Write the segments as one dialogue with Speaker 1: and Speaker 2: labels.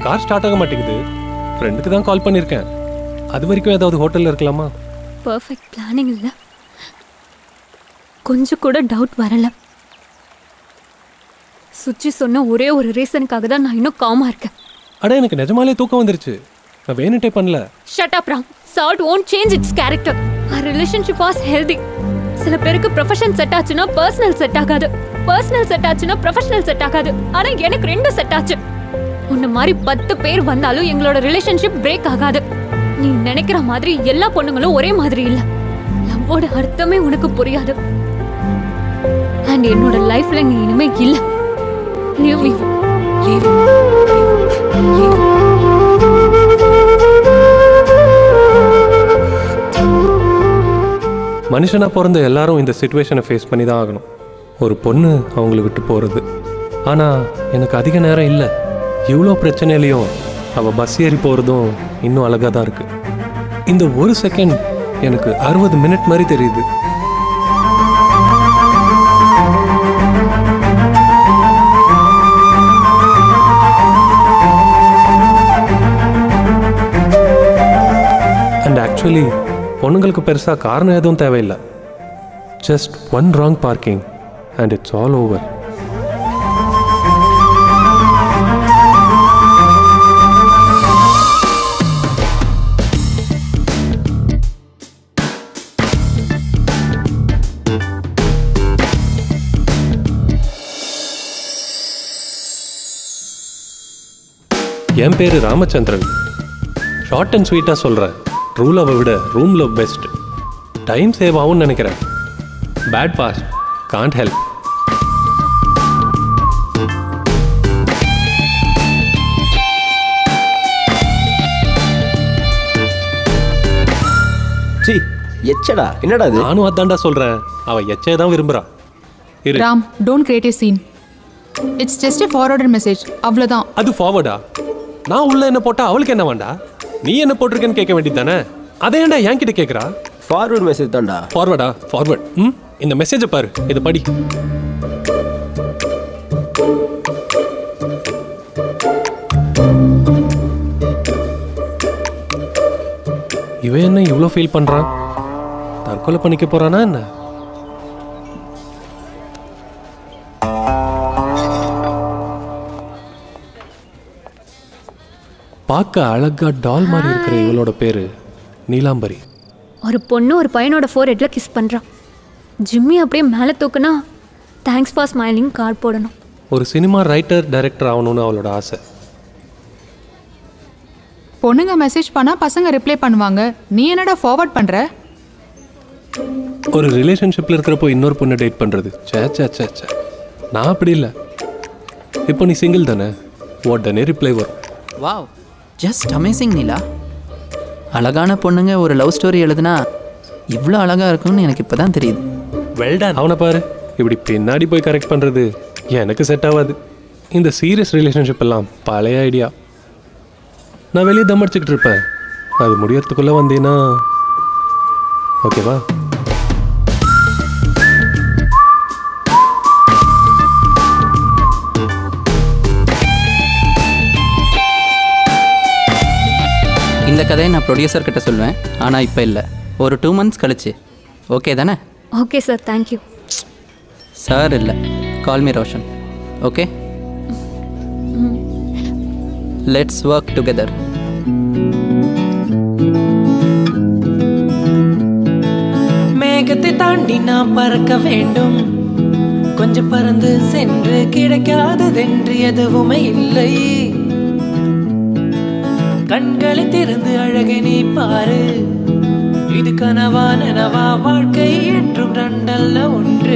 Speaker 1: Car start ஆக மாட்டேங்குது ஃப்ரெண்டுக்கு தான் கால் பண்ணியிருக்கேன் அது வரைக்கும் ஏதாவது ஹோட்டலில் இருக்கலாமா
Speaker 2: பர்ஃபெக்ட் பிளானிங் இல்லை கொஞ்சம் கூட டவுட் வரல சுச்சி சொன்ன ஒரே ஒரு ரீசனுக்காக தான் நான் இன்னும் காமா இருக்கேன்
Speaker 1: அட எனக்கு நிஜமாலே தூக்கம் வந்துருச்சு நான் வேணுட்டே பண்ணல
Speaker 2: shut up Ram salt won't change it's character our relationship was healthy சில பேருக்கு ப்ரொஃபஷன் செட் ஆச்சுன்னா பர்சனல் செட் ஆகாது பர்சனல் செட் ஆச்சுன்னா ப்ரொஃபஷனல் செட் ஆகாது ஆனா எனக்கு ரெண்டு செட் ஆச்சு உன்ன மாதிரி பத்து பேர் வந்தாலும் எங்களோட ரிலேஷன்ஷிப் பிரேக் ஆகாது நீ நினைக்கிற மாதிரி எல்லா பொண்ணுங்களும் ஒரே மாதிரி இல்ல லவ்வோட அர்த்தமே உனக்கு புரியாது அண்ட் என்னோட லைஃப்ல நீ இனிமே இல்ல லீவ் மீ லீவ்
Speaker 1: மனுஷனா பிறந்த எல்லாரும் இந்த சுச்சுவேஷனை ஃபேஸ் பண்ணி தான் ஆகணும் ஒரு பொண்ணு அவங்கள விட்டு போகிறது ஆனால் எனக்கு அதிக நேரம் இல்லை இவ்வளோ பிரச்சனையிலையும் அவள் பஸ் ஏறி போகிறதும் இன்னும் அழகாக தான் இருக்கு இந்த ஒரு செகண்ட் எனக்கு அறுபது மினிட் மாதிரி தெரியுது அண்ட் ஆக்சுவலி பொண்ணுங்களுக்கு பெருசாக காரணம் எதுவும் தேவையில்லை just one wrong parking and it's all over என் பேரு ராமச்சந்திரன் ஷார்ட் அண்ட் ஸ்வீட்டாக சொல்கிறேன் ட்ரூ லவ்வை விட room love best time save ஆகும்னு நினைக்கிறேன் பேட் பாஸ் காண்ட் ஹெல்ப்
Speaker 3: சி எச்சடா என்னடா இது
Speaker 1: நானும் அதான்டா சொல்கிறேன் அவள் எச்சே தான் விரும்புகிறா இரு
Speaker 4: Ram don't create a scene it's just a forwarded message அவ்வளோதான்
Speaker 1: அது ஃபார்வர்டா நான் உள்ள என்ன போட்டா அவளுக்கு என்ன வேண்டா நீ என்ன போட்டிருக்கேன்னு கேட்க வேண்டியது தானே அதை ஏன்டா என்கிட்ட கேட்குறா
Speaker 3: ஃபார்வர்ட் மெசேஜ் தான்டா
Speaker 1: ஃபார்வர்டா ஃபார்வர்ட் ம் இந்த மெசேஜை பாரு இதை படி இவன் என்ன இவ்வளோ ஃபீல் பண்ணுறான் தற்கொலை பண்ணிக்க போறானா என்ன பார்க்க அழகா டால் மாதிரி இருக்கிற இவளோட பேரு நீலாம்பரி
Speaker 2: ஒரு பொண்ணு ஒரு பையனோட ஃபோர் ஹெட்ல கிஸ் பண்றான் ஜிம்மி அப்படியே மேலே தூக்குனா தேங்க்ஸ் ஃபார் ஸ்மைலிங் கார்டு போடணும்
Speaker 1: ஒரு சினிமா ரைட்டர் டைரக்டர் ஆகணும்னு அவளோட ஆசை
Speaker 4: பொண்ணுங்க மெசேஜ் பண்ணால் பசங்க ரிப்ளை பண்ணுவாங்க நீ என்னடா ஃபார்வர்ட் பண்ணுற
Speaker 1: ஒரு ரிலேஷன்ஷிப்பில் இருக்கிறப்போ இன்னொரு பொண்ணை டேட் பண்ணுறது சே சே சே சே நான் அப்படி இல்லை இப்போ நீ சிங்கிள் தானே உடனே ரிப்ளை வரும்
Speaker 5: வாவ் ஜஸ்ட் அமேசிங் நீலா அழகான பொண்ணுங்க ஒரு லவ் ஸ்டோரி எழுதுனா இவ்வளோ அழகாக இருக்கும்னு எனக்கு இப்போ தான் தெரியுது
Speaker 1: வெல்டன் அவனை பாரு இப்படி பின்னாடி போய் கரெக்ட் பண்ணுறது எனக்கு செட் ஆகாது இந்த சீரியஸ் ரிலேஷன்ஷிப் எல்லாம் பழைய ஐடியா நான் வெளியே தம் அடிச்சுக்கிட்டு இருப்பேன் அது முடியறதுக்குள்ளே வந்தீங்கன்னா ஓகேவா
Speaker 5: இந்த கதையை நான் ப்ரொடியூசர் கிட்ட சொல்லுவேன் ஆனால் இப்போ இல்லை ஒரு டூ மந்த்ஸ் கழிச்சு ஓகே தானே
Speaker 2: ஓகே சார் தேங்க்யூ
Speaker 5: சார் இல்லை call me Roshan okay let's work together
Speaker 6: மேகத்தை தாண்டி நாம் பறக்க வேண்டும் கொஞ்சம் பறந்து சென்று கிடைக்காததென்று எதுவுமே இல்லை கண்களை திறந்து அழகை நீ பாரு இது கனவா நனவா வாழ்க்கை என்றும் ரெண்டல்ல ஒன்று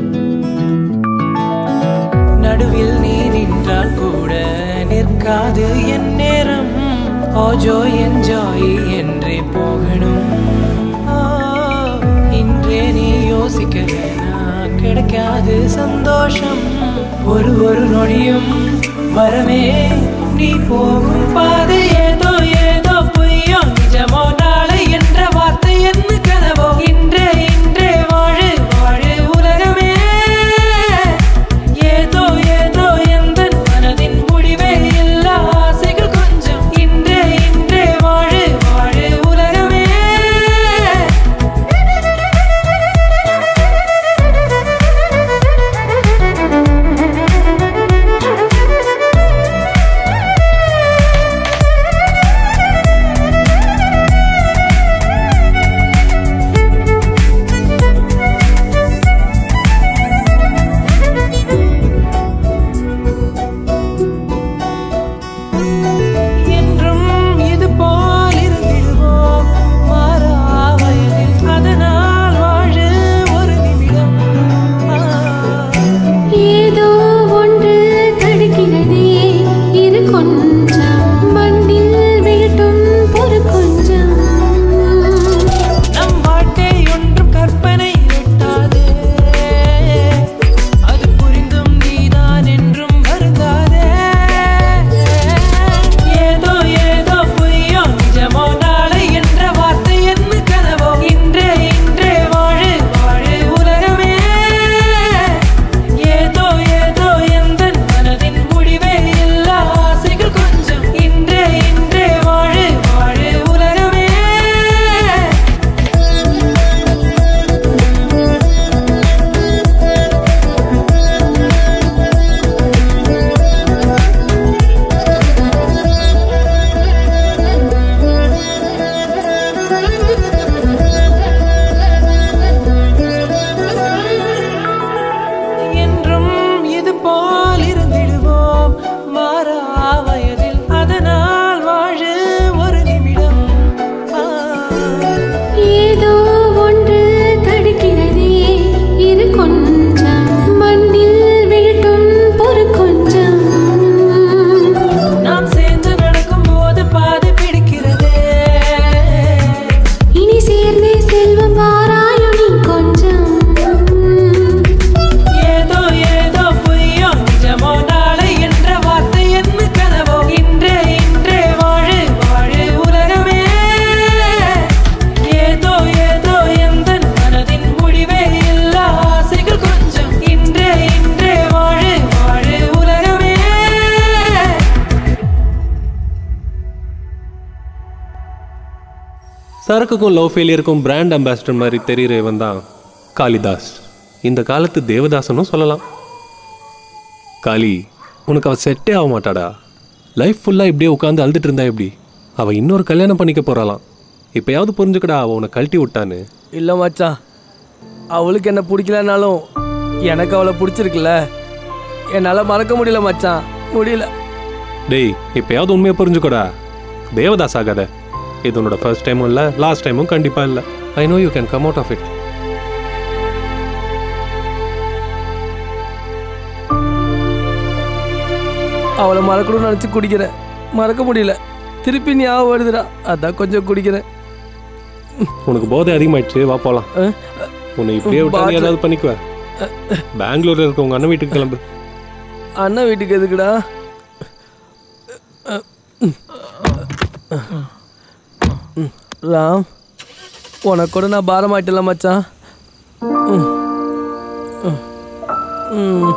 Speaker 6: நடுவில் நீ நின்றால் கூட நிற்காது என் நேரம் ஓஜோ என்ஜாய் என்றே போகணும் ஆ, இன்றே நீ யோசிக்க வேணா கிடைக்காது சந்தோஷம் ஒரு ஒரு நொடியும் வரமே நீ போகும் பாதை ஏதோ ஏதோ பொய்யோ நிஜமோ நாளை என்ற வார்த்தை என்ன கனவோ இன்றே இன்றே வாழு வாழு உலகமே ஏதோ ஏதோ எந்த மனதின் முடிவே இல்லா ஆசைகள்
Speaker 1: சரக்குக்கும் லவ் ஃபெயிலியருக்கும் பிராண்ட் அம்பாசிடர் மாதிரி தெரிகிற இவன் தான் காளிதாஸ் இந்த காலத்து தேவதாசனும் சொல்லலாம் காளி உனக்கு அவள் செட்டே ஆக மாட்டாடா லைஃப் ஃபுல்லாக இப்படியே உட்காந்து அழுதுட்டு இருந்தா எப்படி அவள் இன்னொரு கல்யாணம் பண்ணிக்க போகிறாளாம் இப்போயாவது புரிஞ்சுக்கடா அவள் உன்னை கழட்டி விட்டான்னு
Speaker 7: இல்லை மச்சான் அவளுக்கு என்ன பிடிக்கலனாலும் எனக்கு அவளை பிடிச்சிருக்குல்ல என்னால் மறக்க முடியல மச்சான் முடியல
Speaker 1: டேய் இப்போயாவது உண்மையை புரிஞ்சுக்கோடா தேவதாஸ் ஆகாத இது உன்னோட ஃபர்ஸ்ட் டைமும் இல்லை லாஸ்ட் டைமும் கண்டிப்பாக இல்லை I know you can come out of it
Speaker 7: அவளை மறக்கணும்னு நினச்சி குடிக்கிறேன் மறக்க முடியல திருப்பி ஞாபகம் வருதுடா அதான் கொஞ்சம் குடிக்கிறேன்
Speaker 1: உனக்கு போதை அதிகமாயிடுச்சு வா போகலாம்
Speaker 7: அஹ்,
Speaker 1: உன்னை இப்படியே விட்டா நீ
Speaker 7: பாட்டில்.
Speaker 1: ஏதாவது பண்ணிக்குவ பெங்களூர்ல இருக்க உங்க அண்ணன் வீட்டுக்கு கிளம்பு
Speaker 7: அண்ணன் வீட்டுக்கு எதுக்குடா ராம் உனக்கு கூட நான் பாரமாயிட்டல மச்சான் ம். ம். ம்.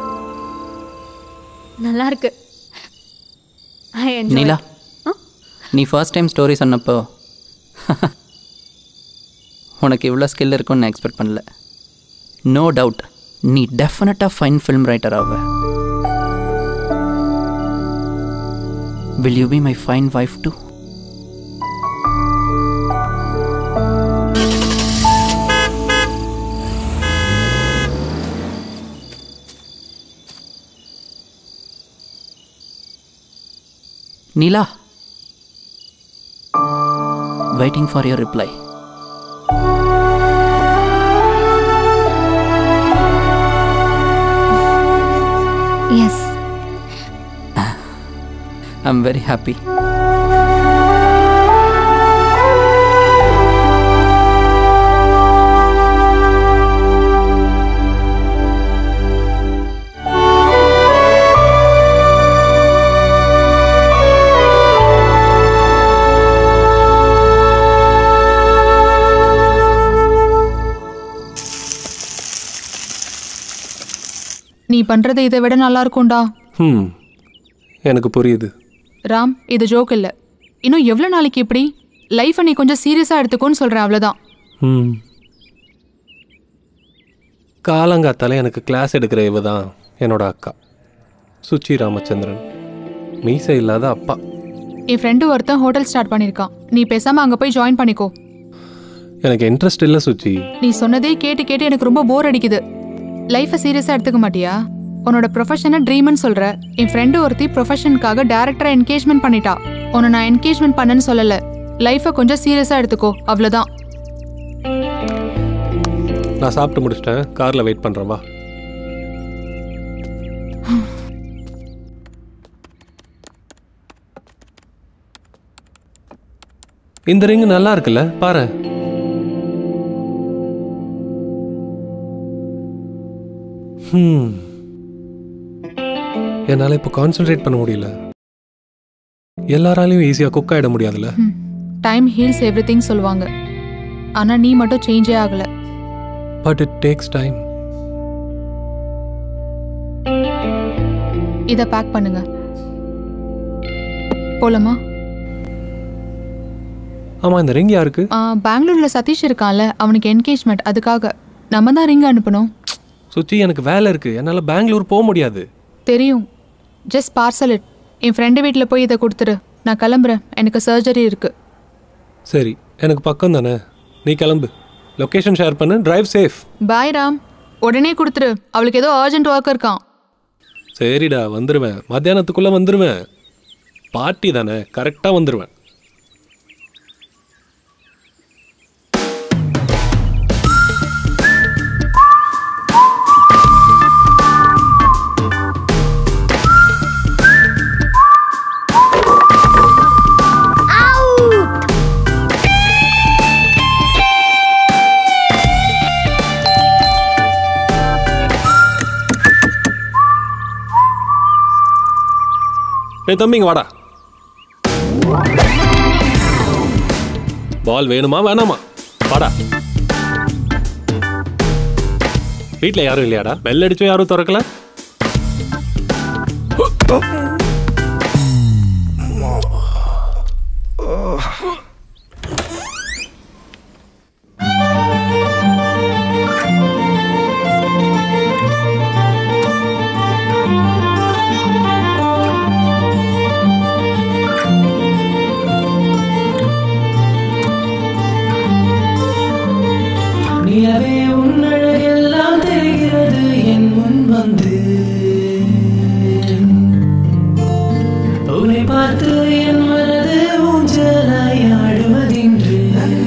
Speaker 2: நல்லா இருக்கு ஐ என்ஜாய்
Speaker 5: நீலா நீ ஃபர்ஸ்ட் டைம் ஸ்டோரி சொன்னப்போ உனக்கு இவ்வளோ ஸ்கில் இருக்கும்னு நான் எக்ஸ்பெக்ட் பண்ணல நோ டவுட் நீ டெஃபினட்டாக ஃபைன் ஃபிலிம் ரைட்டர் ஆவ will you be my fine wife to Neela waiting for your reply
Speaker 2: yes
Speaker 5: I am very happy
Speaker 4: நீ பண்றது இதை விட நல்லா இருக்கும்டா
Speaker 1: ம் எனக்கு புரியுது
Speaker 4: ராம் இது ஜோக் இல்லை இன்னும் எவ்வளோ நாளைக்கு இப்படி லைஃப்பை நீ கொஞ்சம் சீரியஸாக எடுத்துக்கோன்னு சொல்கிறேன் அவ்வளோதான்
Speaker 1: ம் காலங்காத்தால எனக்கு கிளாஸ் எடுக்கிற இவ தான் என்னோட அக்கா சுச்சி ராமச்சந்திரன் மீசை இல்லாத அப்பா
Speaker 4: என் ஃப்ரெண்டு ஒருத்தன் ஹோட்டல் ஸ்டார்ட் பண்ணியிருக்கான் நீ பேசாமல் அங்கே போய் ஜாயின் பண்ணிக்கோ
Speaker 1: எனக்கு இன்ட்ரெஸ்ட் இல்லை சுச்சி
Speaker 4: நீ சொன்னதே கேட்டு கேட்டு எனக்கு ரொம்ப போர் அடிக்குது லைஃப்பை சீரியஸாக எடுத்துக்க மாட்டியா உன்னோட ப்ரொஃபஷனை ட்ரீம்னு சொல்கிற என் ஃப்ரெண்டு ஒருத்தி ப்ரொஃபஷனுக்காக டேரக்டரை என்கேஜ்மெண்ட் பண்ணிட்டா உன்னை நான் என்கேஜ்மெண்ட் பண்ணேன்னு சொல்லலை லைஃப்பை கொஞ்சம் சீரியஸாக எடுத்துக்கோ அவ்வளோதான்
Speaker 1: நான் சாப்பிட்டு முடிச்சிட்டேன் காரில் வெயிட் பண்ணுறேன் வா இந்த ரிங் நல்லா இருக்குல்ல பாரு ஹம். என்னால் இப்போ கான்சென்ட்ரேட் பண்ண முடியல எல்லாராலையும் ஈஸியாக குக் ஆகிட முடியாதுல்ல
Speaker 4: டைம் ஹீல்ஸ் எவ்ரி சொல்லுவாங்க ஆனால் நீ மட்டும் சேஞ்சே ஆகலை
Speaker 1: பட் இட் டேக்ஸ் டைம்
Speaker 4: இதை பேக் பண்ணுங்க போலாமா
Speaker 1: ஆமாம் இந்த ரிங் யாருக்கு
Speaker 4: ஆ, பெங்களூர்ல சதீஷ் இருக்கான்ல அவனுக்கு என்கேஜ்மெண்ட் அதுக்காக நம்ம தான் ரிங் அனுப்பணும்
Speaker 1: சுச்சி எனக்கு வேலை இருக்கு என்னால் பெங்களூர் போக முடியாது
Speaker 4: தெரியும் ஜஸ்ட் பார்சல் இட் என் ஃப்ரெண்டு வீட்டில் போய் இதை கொடுத்துரு நான் கிளம்புறேன் எனக்கு சர்ஜரி இருக்கு
Speaker 1: சரி எனக்கு பக்கம் தானே நீ கிளம்பு லொக்கேஷன் ஷேர் பண்ணு டிரைவ் சேஃப்
Speaker 4: பாய் ராம் உடனே கொடுத்துரு அவளுக்கு ஏதோ அர்ஜென்ட் ஒர்க் இருக்கான்
Speaker 1: சரிடா வந்துடுவேன் மத்தியானத்துக்குள்ளே வந்துடுவேன் பார்ட்டி தானே கரெக்டாக வந்துடுவேன் ஏய் தம்பிங்க வாடா பால் வேணுமா வேணாமா வாடா வீட்டில் யாரும் இல்லையாடா பெல் அடிச்சும் யாரும் திறக்கல
Speaker 6: நிலவே உன்னழகெல்லாம் தெரிகிறது என் முன் வந்து உன்னை பார்த்து என் மனது ஊஞ்சலாய் ஆடுவதின்று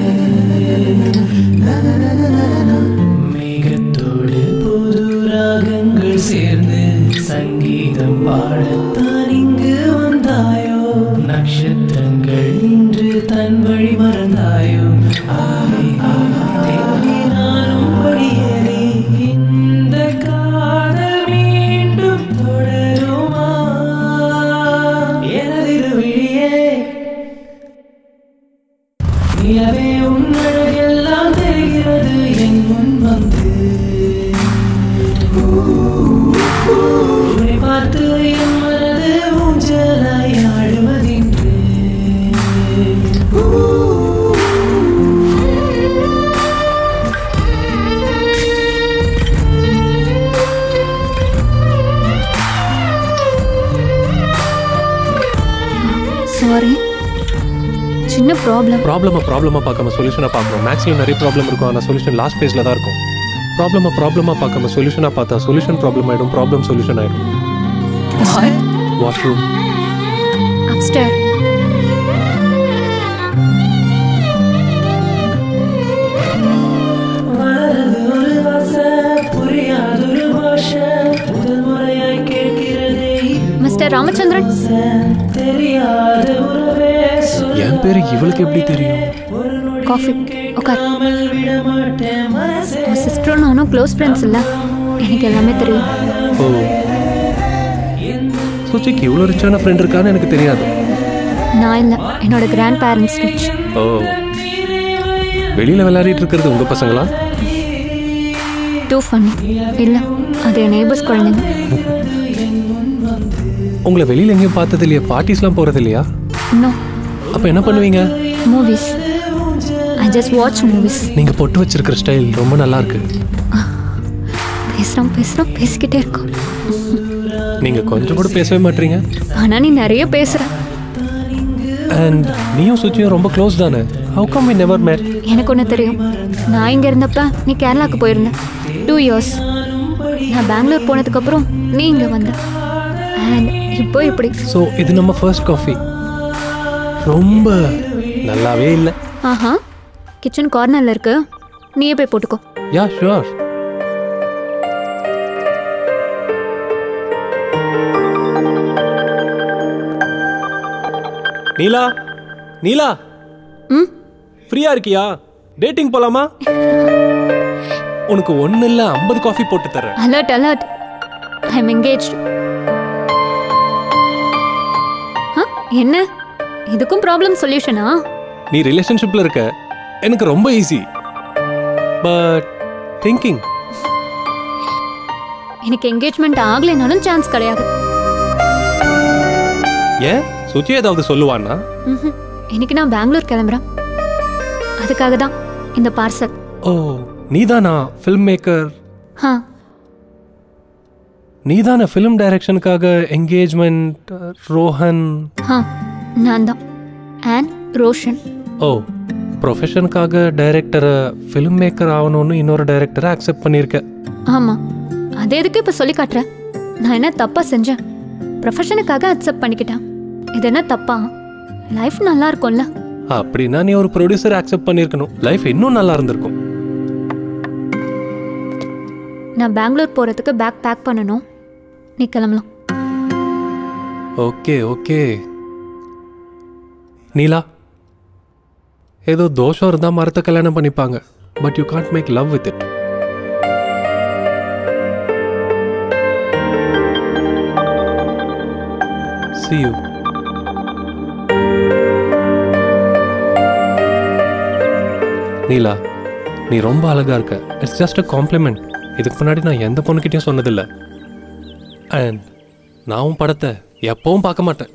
Speaker 6: மேகத்தோடு புது ராகங்கள் சேர்ந்து சங்கீதம் பாடத்தான் இங்கு வந்தாயோ நட்சத்திரங்கள் இன்று தன் வழி மறந்தாயோ ஆவே, தேடி நானும் படியேறி இந்த காதல் மீண்டும் தொடருமா எனதிரு விழியே நிலவே உன்னழகெல்லாம் தெரிகிறது என் முன் வந்து உன்னை பார்த்து என் மனது ஊஞ்சலாய் ஆடுவதின்று
Speaker 2: சாரி சின்ன ப்ராப்ளம்
Speaker 1: ப்ராப்ளமை ப்ராப்ளமாக பார்க்காம சொல்யூஷனாக பார்க்குறோம் மேக்ஸில் நிறைய ப்ராப்ளம் இருக்கும் ஆனால் சொல்யூஷன் லாஸ்ட் பேஜில் தான் இருக்கும் ப்ராப்ளமை ப்ராப்ளமாக பார்க்காம சொல்யூஷனாக பார்த்தா சொல்யூஷன் ப்ராப்ளம் ஆகிடும் ப்ராப்ளம் சொல்யூஷன் ஆகிடும் வாஷ்ரூம்
Speaker 2: அப்ஸ்டர்
Speaker 6: வளரது ஒரு வாசை புரியாதொரு பாஷை முதல் முறையாய் கேட்கிறதே
Speaker 2: மிஸ்டர் ராமச்சந்திரன்
Speaker 6: தெரியாத உறவே
Speaker 1: என் பேர் இவளுக்கு எப்படி தெரியும்
Speaker 2: காஃபி உட்கார்
Speaker 6: சொல்லாமல் விட மாட்டேன் மனசே
Speaker 2: உன் சிஸ்டரும் நானும் க்ளோஸ் ஃப்ரெண்ட்ஸ் இல்லை எனக்கு எல்லாமே தெரியும்
Speaker 1: ஓ சுச்சிக்கு இவ்வளோ ரிச்சான ஃப்ரெண்ட் இருக்கான்னு எனக்கு தெரியாது
Speaker 2: நான் இல்லை என்னோட கிராண்ட் பேரண்ட்ஸ் ரிச்
Speaker 1: ஓ வெளியில் விளையாடிட்டு இருக்கிறது உங்கள் பசங்களா
Speaker 2: டூ ஃபன்னி இல்லை அது என் நெய்பர்ஸ் குழந்தைங்க
Speaker 1: உங்களை வெளியில் எங்கேயும் பார்த்தது இல்லையா பார்ட்டிஸ்லாம் போகிறது இல்லையா
Speaker 2: இன்னும்
Speaker 1: அப்போ என்ன பண்ணுவீங்க
Speaker 2: movies I just watch movies
Speaker 1: நீங்கள் பொட்டு வச்சிருக்கிற ஸ்டைல் ரொம்ப நல்லா இருக்கு
Speaker 2: பேசுகிறோம் பேசுகிறோம் பேசிக்கிட்டே இருக்கோம்
Speaker 1: நீங்கள் கொஞ்சம் கூட பேசவே மாட்டீங்க
Speaker 2: ஆனால் நீ நிறைய பேசுகிற
Speaker 1: அண்ட் நீயும் சுச்சியும் ரொம்ப க்ளோஸ் தானே how come we never met
Speaker 2: எனக்கு ஒன்று தெரியும் நான் இங்கே இருந்தப்ப நீ கேரளாவுக்கு போயிருந்த டூ இயர்ஸ் நான் பெங்களூர் போனதுக்கப்புறம் நீ இங்கே வந்த அண்ட் இப்போ இப்படி
Speaker 1: ஸோ இது நம்ம ஃபர்ஸ்ட் காஃபி ரொம்ப நல்லாவே இல்லை
Speaker 2: ஆஹா கிச்சன் கார்னரில் இருக்கு நீயே போய் போட்டுக்கோ
Speaker 1: யா ஷுவர் நீலா நீலா
Speaker 2: ம்
Speaker 1: ஃப்ரீயா இருக்கியா டேட்டிங் போலாமா உனக்கு ஒண்ணு இல்ல ஐம்பது காஃபி போட்டு தரேன்
Speaker 2: alert alert I am engage என்ன இதுக்கும் ப்ராப்ளம் சொல்யூஷனா
Speaker 1: நீ ரிலேஷன்ஷிப்ல இருக்க எனக்கு ரொம்ப ஈஸி பட் திங்கிங்
Speaker 2: எனக்கு என்கேஜ்மெண்ட் ஆகலைனாலும் சான்ஸ் கிடையாது
Speaker 1: ஏன் சுச்சி ஏதாவது சொல்லுவான்னா
Speaker 2: ம்ஹும். இன்னைக்கு நான் பெங்களூர் கிளம்புறேன் அதுக்காக தான் இந்த பார்சல்
Speaker 1: ஓ நீதானா ஃபில்ம் மேக்கர்
Speaker 2: ஆ
Speaker 1: நீதான ஃபிலிம் டைரக்ஷனுக்காக என்கேஜ்மெண்ட் ரோஹன்
Speaker 2: ஆ நான் தான் அண்ட் ரோஷன்
Speaker 1: ஓ ப்ரொஃபஷனுக்காக டைரக்டரை ஃபிலிம் மேக்கர் ஆகணும்னு இன்னொரு டைரக்டரை அக்செப்ட் பண்ணியிருக்க
Speaker 2: ஆமாம் அது எதுக்கு இப்போ சொல்லி காட்டுறேன் நான் என்ன தப்பாக செஞ்சேன் ப்ரொஃபஷனுக்காக அக்செப்ட் பண்ணிக்கிட்டேன் இது என்ன தப்பா லைஃப் நல்லா இருக்கும்ல
Speaker 1: அப்படின்னா நீ ஒரு ப்ரொடியூசர் அக்செப்ட் பண்ணியிருக்கணும் லைஃப் இன்னும் நல்லா இருந்திருக்கும்
Speaker 2: நான் பெங்களூர் போகிறதுக்கு பேக் பேக் பண்ணணும் நீ கிளம்பலாம்
Speaker 1: ஓகே ஓகே நீலா ஏதோ தோஷம் இருந்தால் மரத்தை கல்யாணம் பண்ணிப்பாங்க but you can't make love with it see you Neela நீ ரொம்ப அழகா இருக்க இட்ஸ் ஜஸ்ட் அ காம்ப்ளிமெண்ட் இதுக்கு முன்னாடி நான் எந்த பொண்ணுக்கிட்டையும் சொன்னதில்லை அண்ட் நான் உன் படத்தை எப்பவும் பார்க்க மாட்டேன்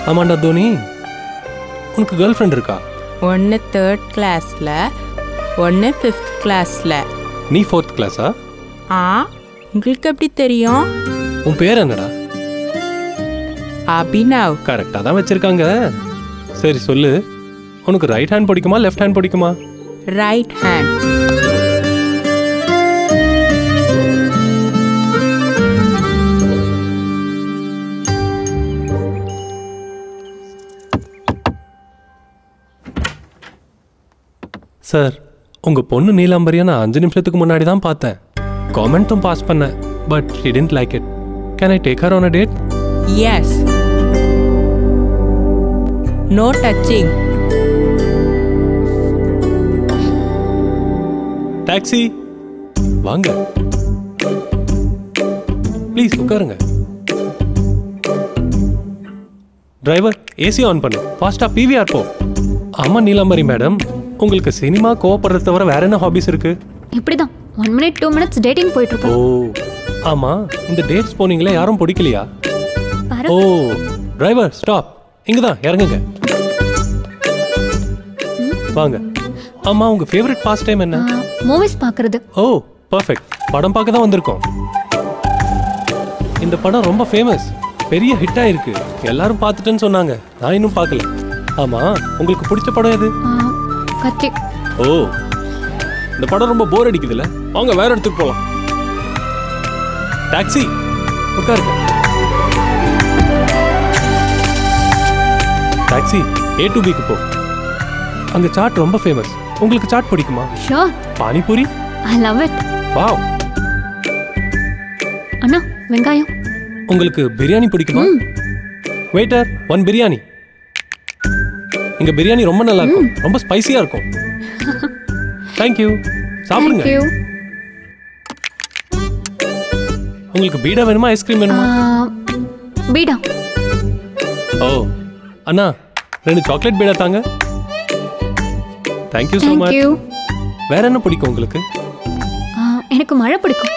Speaker 1: ஆமாண்டா தோனி உனக்கு கேர்ள் ஃப்ரெண்ட் இருக்கா
Speaker 8: ஒன்று தேர்ட் கிளாஸில் ஒன்று ஃபிஃப்த் கிளாஸில்
Speaker 1: நீ ஃபோர்த் கிளாஸா
Speaker 8: ஆ உங்களுக்கு எப்படி தெரியும்
Speaker 1: உன் பேர் என்னடா
Speaker 8: அபினவ்
Speaker 1: கரெக்டாக தான் வச்சிருக்காங்க சரி சொல்லு உனக்கு ரைட் ஹேண்ட் பிடிக்குமா லெஃப்ட் ஹேண்ட் பிடிக்குமா
Speaker 8: ரைட் ஹேண்ட்
Speaker 1: சார் உங்கள் பொண்ணு நீலாம்பரியை நான் அஞ்சு நிமிஷத்துக்கு முன்னாடி தான் பார்த்தேன் காமெண்ட்டும் பாஸ் பண்ணேன் but she didn't like it can I take her on a date
Speaker 8: yes no touching
Speaker 1: taxi வாங்க ப்ளீஸ் உட்காருங்க டிரைவர் ஏசி ஆன் பண்ணு ஃபாஸ்டா பிவிஆர் போ ஆமா நீலாம்பரி மேடம் உங்களுக்கு சினிமா கோவப்படுறத தவிர வேற என்ன ஹாபிஸ் இருக்கு
Speaker 2: இப்படிதான் one minute two minutes dating போயிட்டு
Speaker 1: ஓ
Speaker 2: இருக்கோம்
Speaker 1: ஆமா இந்த டேட்ஸ் போனீங்களே யாரும் பிடிக்கலையா
Speaker 2: பாரு
Speaker 1: ஓ டிரைவர் ஸ்டாப் இங்க தான் இறங்குங்க வாங்க ஆமா உங்க ஃபேவரட் பாஸ் டைம் என்ன
Speaker 2: மூவிஸ் பார்க்கறது
Speaker 1: ஓ பர்ஃபெக்ட் படம் பார்க்க தான் வந்திருக்கோம் இந்த படம் ரொம்ப ஃபேமஸ் பெரிய ஹிட் ஆயிருக்கு எல்லாரும் பார்த்துட்டேன்னு சொன்னாங்க நான் இன்னும் பார்க்கல ஆமா உங்களுக்கு பிடிச்ச படம் எது
Speaker 2: ஆ, கத்தி
Speaker 1: ஓ இந்த படம் ரொம்ப போர் அடிக்குதுல்ல வாங்க வேற இடத்துக்கு போலாம் டாக்ஸி உட்காருங்க டாக்ஸி ஏ டு பிக்கு போ அங்க சாட் ரொம்ப ஃபேமஸ் உங்களுக்கு சாட் பிடிக்குமா
Speaker 2: sure
Speaker 1: panipuri
Speaker 2: I love it
Speaker 1: wow
Speaker 2: அண்ணா வெங்காயம்
Speaker 1: உங்களுக்கு பிரியாணி பிடிக்குமா வெயிட்டர் ஒன் பிரியாணி இங்க பிரியாணி ரொம்ப நல்லா இருக்கும் ரொம்ப ஸ்பைசியா இருக்கும் தேங்க்யூ சாப்பிடுங்க
Speaker 2: தேங்க்யூ
Speaker 1: உங்களுக்கு பீடா வேணுமா ஐஸ்கிரீம் வேணுமா
Speaker 2: பீடா
Speaker 1: ஓ அண்ணா ரெண்டு சாக்லேட் பீடா தாங்க தேங்க்யூ ஸோ மச்
Speaker 2: தேங்க்யூ
Speaker 1: வேற என்ன பிடிக்கும் உங்களுக்கு
Speaker 2: எனக்கு மழை பிடிக்கும்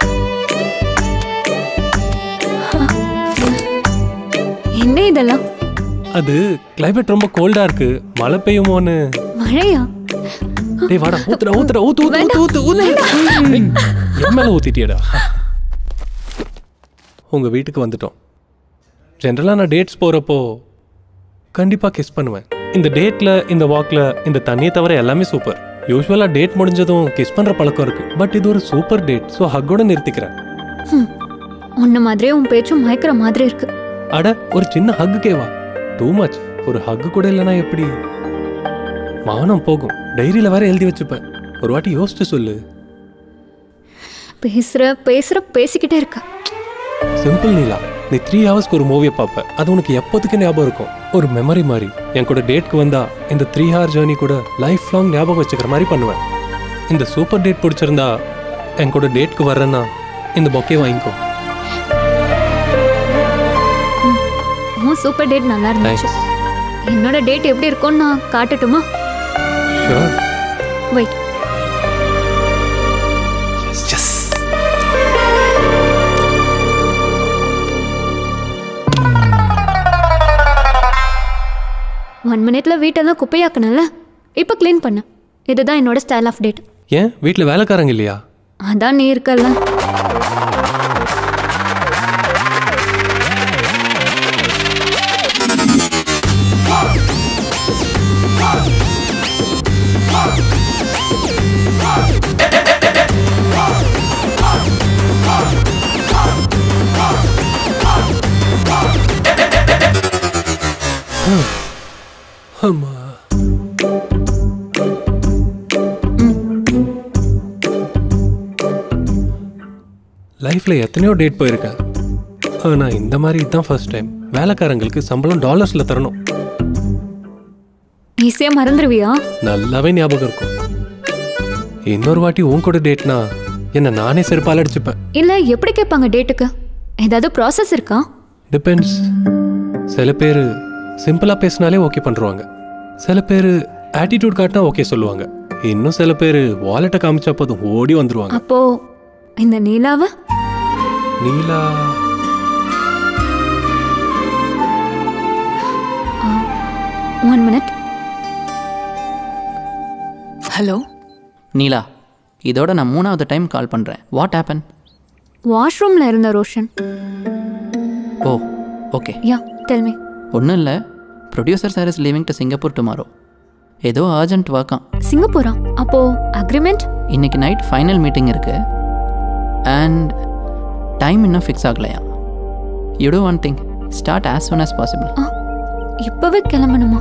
Speaker 2: என்ன இதெல்லாம்
Speaker 1: அது கிளைமேட் ரொம்ப கோல்டா இருக்கு மழை பெய்யுமோன்னு
Speaker 2: மழையா
Speaker 1: டேய் வாடா ஊத்துடா ஊத்துடா ஊத்து ஊத்து ஊத்து ஊத்து ஊத்து ஏய், என் மேல ஊத்திட்டியடா உங்க வீட்டுக்கு வந்துட்டோம் ஜென்ரலா நான் டேட்ஸ் போறப்போ கண்டிப்பா கிஸ் பண்ணுவேன் இந்த டேட்ல இந்த வாக்ல இந்த தண்ணியை தவிர எல்லாமே சூப்பர் யூஸ்வலா டேட் முடிஞ்சதும் கிஸ் பண்ற பழக்கம் இருக்கு பட் இது ஒரு சூப்பர் டேட் ஸோ ஹக்கோட நிறுத்திக்கிறேன்
Speaker 2: உன்ன மாதிரியே உன் பேச்சும் மயக்கிற மாதிரி இருக்கு
Speaker 1: அட ஒரு சின்ன ஹக்கு கேவா டூ மச் ஒரு ஹக்கு கூட இல்லைனா எப்படி மானம் போகும் டைரியில வேற எழுதி வச்சுப்பேன் ஒரு வாட்டி யோசிச்சு சொல்லு
Speaker 2: பேசுற பேசுற பேசிக்கிட்டே இருக்க
Speaker 1: சிம்பிள் நீலா நீ த்ரீ ஹவர்ஸ்க்கு ஒரு மூவியை பார்ப்ப அது உனக்கு எப்போதுக்கு ஞாபகம் இருக்கும் ஒரு மெமரி மாதிரி என் கூட டேட்க்கு வந்தா இந்த த்ரீ ஹவர் ஜேர்னி கூட லைஃப் லாங் ஞாபகம் வச்சுக்கிற மாதிரி பண்ணுவேன் இந்த சூப்பர் டேட் பிடிச்சிருந்தா என் கூட டேட்க்கு வர்றேன்னா இந்த பொக்கே வாங்கிக்கோ
Speaker 2: உன் சூப்பர் டேட் நல்லா இருந்துச்சு
Speaker 1: தேங்க்ஸ்
Speaker 2: என்னோட டேட் எப்படி இருக்கும்னு நான் காட்டட்டுமா
Speaker 1: ஷுவர்
Speaker 2: வெயிட் ஒன் மினிட்ல வீட்டெல்லாம் குப்பையாக்கணும்ல இப்போ க்ளீன் பண்ண இதுதான் என்னோட ஸ்டைல் ஆஃப் டேட்
Speaker 1: ஏன் வீட்டில் வேலைக்காரங்க இல்லையா
Speaker 2: அதான் நீ இருக்கல்ல
Speaker 1: ஆமா லைஃப்ல எத்தனையோ டேட் போயிருக்கேன் ஆனா இந்த மாதிரி இதுதான் ஃபர்ஸ்ட் டைம் வேலைக்காரங்களுக்கு சம்பளம் டாலர்ஸ்ல தரணும்
Speaker 2: ஈஸியா மறந்துடுவியா
Speaker 1: நல்லாவே ஞாபகம் இருக்கும் இன்னொரு வாட்டி உன் கூட டேட்னா என்ன நானே செருப்பால் அடிச்சுப்பேன்
Speaker 2: இல்ல எப்படி கேட்பாங்க டேட்டுக்கு ஏதாவது ப்ராசஸ் இருக்கா
Speaker 1: டிபெண்ட்ஸ் சில பேர் சிம்பிளாக பேசினாலே ஓகே பண்ணுருவாங்க சில பேர் ஆட்டிடியூட் காட்டினா ஓகே சொல்லுவாங்க இன்னும் சில பேர் வாலெட்டை காமிச்சா போதும் ஓடி வந்துருவாங்க
Speaker 2: அப்போ இந்த நீலாவ
Speaker 1: Neela
Speaker 2: one minute
Speaker 4: hello
Speaker 5: Neela இதோட நான் மூணாவது டைம் கால் பண்ணுறேன் வாட் ஹேப்பன்
Speaker 2: வாஷ்ரூம்ல இருந்த Roshan
Speaker 5: oh okay
Speaker 2: ya tell me
Speaker 5: ஒன்றும் இல்லை producer sir is leaving to Singapore tomorrow ஏதோ அர்ஜென்ட் ஒர்க்காம்
Speaker 2: சிங்கப்பூரா அப்போ அக்ரிமெண்ட்
Speaker 5: இன்னைக்கு நைட் ஃபைனல் மீட்டிங் இருக்கு அண்ட் டைம் இன்னும் ஃபிக்ஸ் ஆகலையா you do one thing start as soon as possible
Speaker 2: இப்பவே கிளம்பணுமா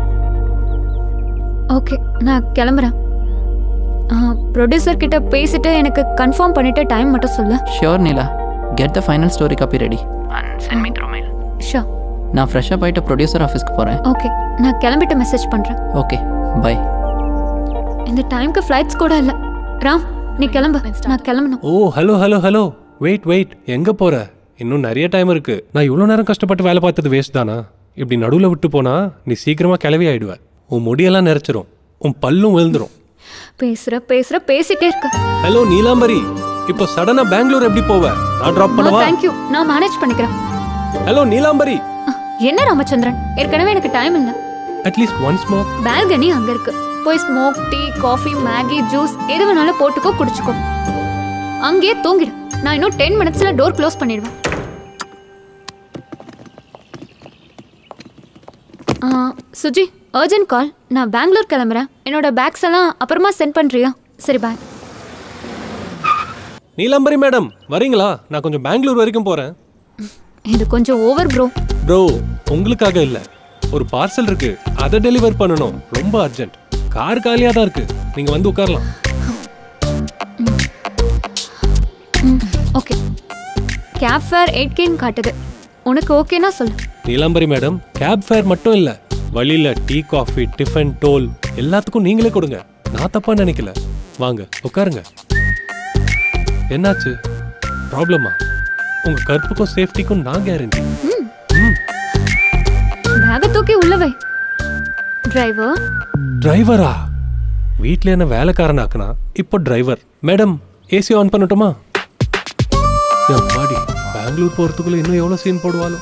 Speaker 2: ஓகே நான் கிளம்புறேன் ப்ரொடியூசர் கிட்ட பேசிட்டு எனக்கு கன்ஃபார்ம் பண்ணிட்டு டைம் மட்டும் சொல்லு
Speaker 5: sure Neela get the final story copy ready
Speaker 2: so
Speaker 5: நான் ஃப்ரெஷ்ஷாக போயிட்டு ப்ரொடியூசர் ஆஃபீஸ்க்கு போகிறேன்
Speaker 2: ஓகே நான் கிளம்பிட்டு மெசேஜ் பண்றேன்
Speaker 5: ஓகே பை
Speaker 2: இந்த டைம்க்கு ஃப்ளைட்ஸ் கூட இல்ல ராம் நீ கிளம்பு நான் கிளம்பணும்
Speaker 1: oh hello hello hello wait wait எங்க போற இன்னும் நிறைய டைம் இருக்கு நான் இவ்வளோ நேரம் கஷ்டப்பட்டு வேலை பார்த்தது வேஸ்ட் தானா இப்படி நடுவில் விட்டு போனா நீ சீக்கிரமா கிளவி ஆயிடுவ உன் முடியெல்லாம் நிறைச்சிரும் உன் பல்லும் விழுந்துரும்
Speaker 2: பேசுற பேசுற பேசிட்டே இருக்க
Speaker 1: ஹலோ நீலாம்பரி இப்போ சடனா பெங்களூர் எப்படி போவ நான் டிராப் பண்ணவா
Speaker 2: தேங்க்யூ நான் மேனேஜ் பண்ணிக்கிறேன்
Speaker 1: ஹலோ நீலாம்பரி
Speaker 2: அஹ், என்ன ராமச்சந்திரன் ஏற்கனவே எனக்கு டைம் இல்ல
Speaker 1: அட்லீஸ்ட் ஒன் ஸ்மோக்
Speaker 2: பால்கனி அங்க இருக்கு போய் smoke tea coffee Maggi juice எது வேணாலும் போட்டுக்கோ குடிச்சுக்கோ அங்கேயே தூங்கிடு நான் இன்னும் டென் மினிட்ஸ்ல டோர் க்ளோஸ் பண்ணிடுவேன் ஆ, சுஜி அர்ஜென்ட் கால் நான் பெங்களூர் கிளம்புறேன் என்னோட பேக்ஸ் எல்லாம் அப்புறமா சென்ட் பண்றியா சரி பாய்
Speaker 1: நீலாம்பரி மேடம் வரீங்களா நான் கொஞ்சம் பெங்களூர் வரைக்கும் போறேன்
Speaker 2: இது கொஞ்சம் ஓவர் ப்ரோ
Speaker 1: ப்ரோ உங்களுக்காக இல்ல ஒரு பார்சல் இருக்கு அதை டெலிவர் பண்ணணும் ரொம்ப அர்ஜென்ட் கார் காலியா தான் இருக்கு நீங்க வந்து உட்காரலாம்
Speaker 2: ஓகே கேப் ஃபேர் எயிட் கேன்னு காட்டுது உனக்கு ஓகேனா சொல்லு
Speaker 1: நீலாம்பரி மேடம் கேப் ஃபேர் மட்டும் இல்ல வழியில டீ காஃபி டிஃபன் டோல் எல்லாத்துக்கும் நீங்களே கொடுங்க நான் தப்பா நினைக்கல வாங்க உட்காருங்க என்னாச்சு ப்ராப்ளமா உங்க கற்புக்கும் சேஃப்டிக்கும் நான் கேரண்டி
Speaker 2: பேகை தூக்கி உள்ள வை டிரைவர்
Speaker 1: டிரைவரா வீட்ல என்ன வேலைக்காரனாக்குனா இப்போ டிரைவர் மேடம் ஏசி ஆன் பண்ணட்டுமா எப்பாடி பெங்களூர் போறதுக்குள்ள இன்னும் எவ்வளவு சீன் போடுவாளோ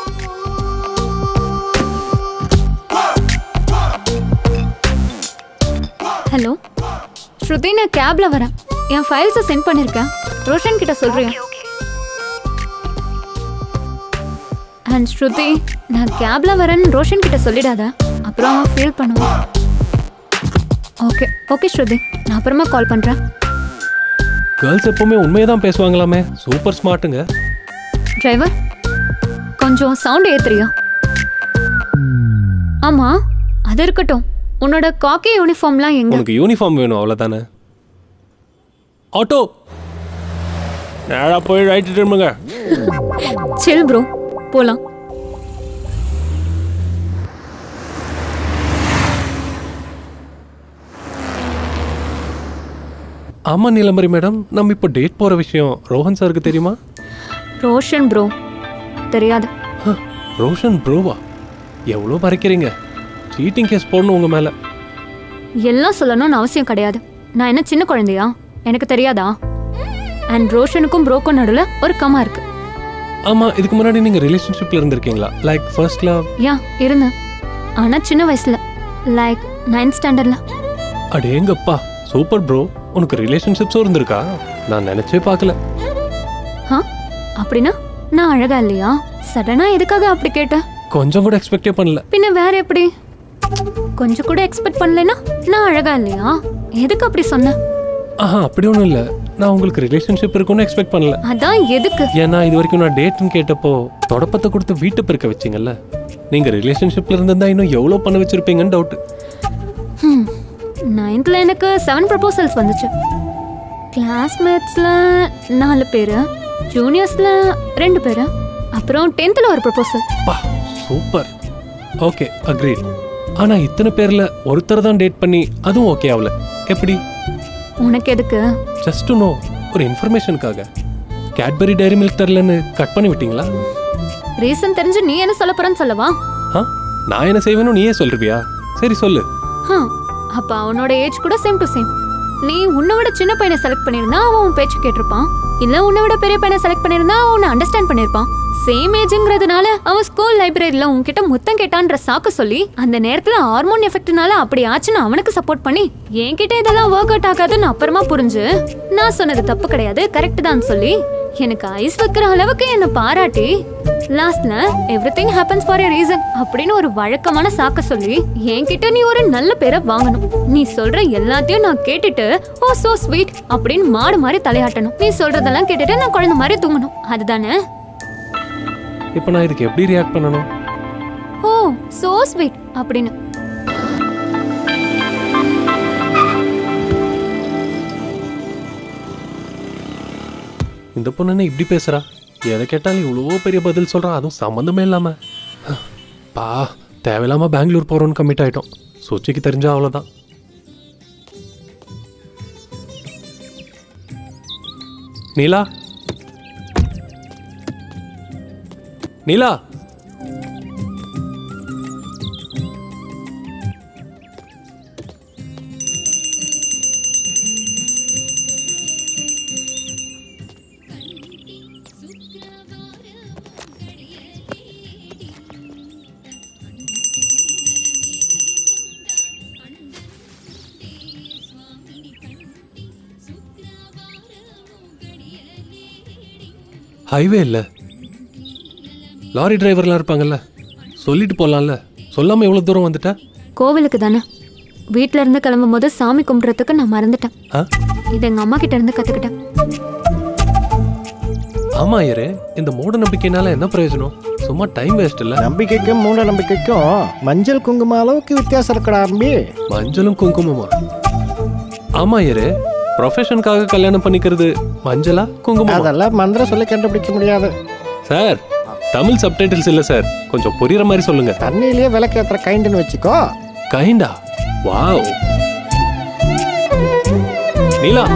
Speaker 2: ஹலோ ஸ்ருதி நான் கேப்ல வரேன் என் ஃபைல்ஸை சென்ட் பண்ணிருக்கேன் ரோஷன் கிட்ட சொல்றியா அண்ட் ஸ்ருதி நான் கேப்ல வரேன்னு ரோஷன் கிட்ட சொல்லிடாத அப்புறம் ஃபீல் பண்ணுவான் ஓகே ஓகே ஸ்ருதி நான் அப்புறமா கால் பண்றேன்
Speaker 1: கேர்ள்ஸ் எப்பவுமே உண்மையை தான் பேசுவாங்களாமே சூப்பர் ஸ்மார்ட்டுங்க
Speaker 2: டிரைவர் கொஞ்சம் சவுண்ட் ஏத்துறியா ஆமா அது இருக்கட்டும் உன்னோட காக்கி யூனிஃபார்ம்லாம் எங்க
Speaker 1: உனக்கு யூனிஃபார்ம் வேணும் அவ்வளவுதானே ஆட்டோ நேரா போய் ரைட் திரும்புங்க
Speaker 2: சில் ப்ரோ போலாம்
Speaker 1: ஆமா நீலம்பரி மேடம் நம்ம இப்போ டேட் போற விஷயம் ரோஹன் சாருக்கு தெரியுமா
Speaker 2: ரோஷன் ப்ரோ தெரியாது
Speaker 1: ஹ, ரோஷன் ப்ரோவா எவ்வளோ மறைக்கிறீங்க சீட்டிங் கேஸ் போடணும் உங்க மேல
Speaker 2: எல்லாம் சொல்லணும்னு அவசியம் கிடையாது நான் என்ன சின்ன குழந்தையா எனக்கு தெரியாதா அண்ட் ரோஷனுக்கும் ப்ரோக்கும் நடுவில் ஒரு கமா இருக்கு
Speaker 1: ஆமா இதுக்கு முன்னாடி நீங்க ரிலேஷன்ஷிப்ல இருந்திருக்கீங்களா லைக் ஃபர்ஸ்ட் லவ்
Speaker 2: யா இருந்தேன் ஆனா சின்ன வயசுல லைக் நைன்த் ஸ்டாண்டர்ட்ல
Speaker 1: அடேங்கப்பா சூப்பர் ப்ரோ உனக்கு ரிலேஷன்ஷிப்ஸும் இருந்திருக்கா நான் நினைச்சே பார்க்கல
Speaker 2: ஆ அப்படின்னா நான் அழகா இல்லையா சடனா எதுக்காக அப்படி கேட்டேன்
Speaker 1: கொஞ்சம் கூட எக்ஸ்பெக்டே பண்ணல
Speaker 2: பின்ன வேற எப்படி கொஞ்சம் கூட எக்ஸ்பெக்ட் பண்ணலைன்னா நான் அழகா இல்லையா எதுக்கு அப்படி சொன்ன
Speaker 1: ஆஹா அப்படி ஒன்றும் இல்லை நான் உங்களுக்கு ரிலேஷன்ஷிப் இருக்கும்னு எக்ஸ்பெக்ட் பண்ணல
Speaker 2: அதான் எதுக்கு
Speaker 1: ஏன்னா இது வரைக்கும் நான் டேட்னு கேட்டப்போ தொடப்பத்தை கொடுத்து வீட்டை பெருக்க வச்சிங்கல்ல நீங்க ரிலேஷன்ஷிப்ல இருந்திருந்தா இன்னும் எவ்வளோ பண்ண வச்சிருப்பீங்கன்னு டவுட்
Speaker 2: நைன்த்தில் எனக்கு செவன் ப்ரப்போசல்ஸ் வந்துச்சு கிளாஸ்மேட்ஸில் நாலு பேர் ஜூனியர்ஸில் ரெண்டு பேர் அப்புறம் டென்த்தில் ஒரு ப்ரப்போசல்
Speaker 1: பா சூப்பர் ஓகே அக்ரீட் ஆனா இத்தனை பேர்ல ஒருத்தர் தான் டேட் பண்ணி அதுவும் ஓகே ஆகல எப்படி
Speaker 2: உனக்கு எதுக்கு
Speaker 1: ஜஸ்ட் நோ ஒரு இன்ஃபர்மேஷனுக்காக கேட்பரி டைரி மில்க் தரலன்னு கட் பண்ணி விட்டீங்களா
Speaker 2: ரீசன் தெரிஞ்சு நீ என்ன சொல்ல போறன்னு சொல்லவா
Speaker 1: ஆ நான் என்ன செய்வேன்னு நீயே சொல்றியா சரி சொல்லு
Speaker 2: ஹா அப்ப அவனோட ஏஜ் கூட சேம் டு சேம் நீ உன்னை விட சின்ன பையனை செலக்ட் பண்ணியிருந்தா அவன் உன் பேச்சு கேட்டிருப்பான் இல்ல உன்னை விட பெரிய பையனை செலக்ட் பண்ணியிருந்தா அவன் உன்னை அண்டர்ஸ்டாண்ட் பண்ணியிருப்பான் சேம் ஏஜ்ங்கிறதுனால அவன் ஸ்கூல் லைப்ரரியில உன்கிட்ட முத்தம் கேட்டான்ற சாக்கு சொல்லி அந்த நேரத்துல ஹார்மோன் எஃபெக்ட்னால அப்படி ஆச்சுன்னு அவனுக்கு சப்போர்ட் பண்ணி என்கிட்ட இதெல்லாம் ஒர்க் அவுட் ஆகாதுன்னு அப்புறமா புரிஞ்சு நான் சொன்னது தப்பு கிடையாது கரெக்ட் தான் சொல்லி எனக்கு ஐஸ் வைக்கிற அளவுக்கு என்ன பாராட்டி லாஸ்ட்ல everything happens for a reason அப்படின்னு ஒரு வழக்கமான சாக்க சொல்லி என்கிட்ட நீ ஒரு நல்ல பேரை வாங்கணும் நீ சொல்ற எல்லாத்தையும் நான் கேட்டுட்டு ஓ சோ ஸ்வீட் அப்படின்னு மாடு மாதிரி தலையாட்டணும் நீ சொல்றதெல்லாம் கேட்டுட்டு நான் குழந்தை மாதிரி தூங்கணும் அதுதானே
Speaker 1: இப்போ நான் இதுக்கு எப்படி ரியாக்ட் பண்ணணும்
Speaker 2: ஓ சோ ஸ்வீட் அப்படின்னு
Speaker 1: இந்த பொண்ணு என்ன இப்படி பேசுறா எதை கேட்டாலும் இவ்வளோ பெரிய பதில் சொல்றான் அதுவும் சம்மந்தமே இல்லாம பா தேவையில்லாம பெங்களூர் போறோம்னு கமிட் ஆயிட்டோம் சுச்சிக்கு தெரிஞ்சா அவ்வளோதான் நீலா நீலா ஹைவே இல்லை லாரி டிரைவர்லாம் இருப்பாங்கல்ல சொல்லிட்டு போகலாம்ல சொல்லாமல் எவ்வளோ தூரம் வந்துட்ட
Speaker 2: கோவிலுக்கு தானே வீட்ல இருந்து கிளம்பும் போது சாமி கும்பிட்றதுக்கு நான் மறந்துட்டேன்
Speaker 1: ஆ
Speaker 2: இது எங்க அம்மா கிட்ட இருந்து கத்துக்கிட்டேன்
Speaker 1: ஆமா ஐயரே இந்த மூட நம்பிக்கைனால என்ன பிரயோஜனம் சும்மா டைம் வேஸ்ட் இல்ல
Speaker 9: நம்பிக்கைக்கும் மூட நம்பிக்கைக்கும் மஞ்சள் குங்குமம் அளவுக்கு வித்தியாசம் இருக்கடா அம்பி
Speaker 1: மஞ்சளும் குங்குமமா ஆமா ஐயரே ப்ரொஃபஷனுக்காக கல்யாணம் பண்ணிக்கிறது மஞ்சளா குங்குமமா
Speaker 9: அதெல்லாம் மந்திரம் சொல்லி கண்டுபிடிக்க முடியாது
Speaker 1: சார் தமிழ் சப்டைட்டில்ஸ் இல்ல சார் கொஞ்சம் புரியுற மாதிரி சொல்லுங்க
Speaker 9: தண்ணியிலேயே விளக்கேற்றுற கைண்டுன்னு வச்சுக்கோ
Speaker 1: கைண்டா வாவ் நீலா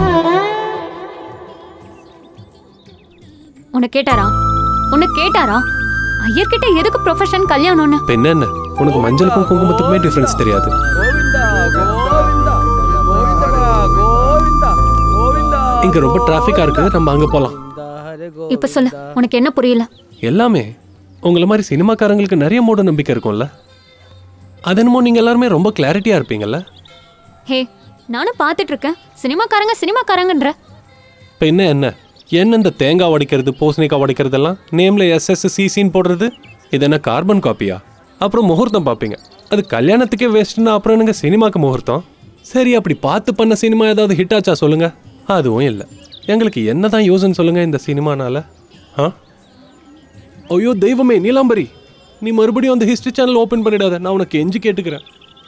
Speaker 2: உன்னை கேட்டாரா உன்னை கேட்டாரா ஐயர்கிட்ட எதுக்கு ப்ரொஃபஷன் கல்யாணம்னு
Speaker 1: இப்ப என்ன என்ன உனக்கு மஞ்சளுக்கும் குங்குமத்துக்குமே டிஃபரன்ஸ் தெரியாது
Speaker 7: கோவிந்தா கோவிந்தா கோவிந்தா கோவிந்தா கோவிந்தா
Speaker 1: இங்க ரொம்ப டிராஃபிக்கா இருக்கு நம்ம அங்க போலாம்
Speaker 2: இப்ப சொல்லு உனக்கு என்ன புரியல
Speaker 1: எல்லாமே உங்களை மாதிரி சினிமாக்காரங்களுக்கு நிறைய மூட நம்பிக்கை இருக்கும்ல அது என்னமோ நீங்க எல்லாருமே ரொம்ப கிளாரிட்டியா இருப்பீங்கல்ல
Speaker 2: ஹே நானும் பார்த்துட்டு இருக்கேன் சினிமாக்காரங்க சினிமாக்காரங்கன்ற
Speaker 1: இப்போ என்ன என்ன என்ன இந்த தேங்காய் உடைக்கிறது பூசணிக்காய் உடைக்கிறதெல்லாம் நேம்ல எஸ்எஸ் சிசின்னு போடுறது இது என்ன கார்பன் காப்பியா அப்புறம் முகூர்த்தம் பார்ப்பீங்க அது கல்யாணத்துக்கே வேஸ்ட்னா அப்புறம் என்னங்க சினிமாக்கு முகூர்த்தம் சரி அப்படி பார்த்து பண்ண சினிமா ஏதாவது ஹிட் ஆச்சா சொல்லுங்க அதுவும் இல்லை எங்களுக்கு என்னதான் யூஸ்ன்னு சொல்லுங்க இந்த சினிமானால ஆ ஐயோ தெய்வமே நீலாம்பரி நீ மறுபடியும் அந்த ஹிஸ்ட்ரி சேனல் ஓப்பன் பண்ணிடாத நான் உனக்கு எஞ்சி கேட்டுக்கிறேன்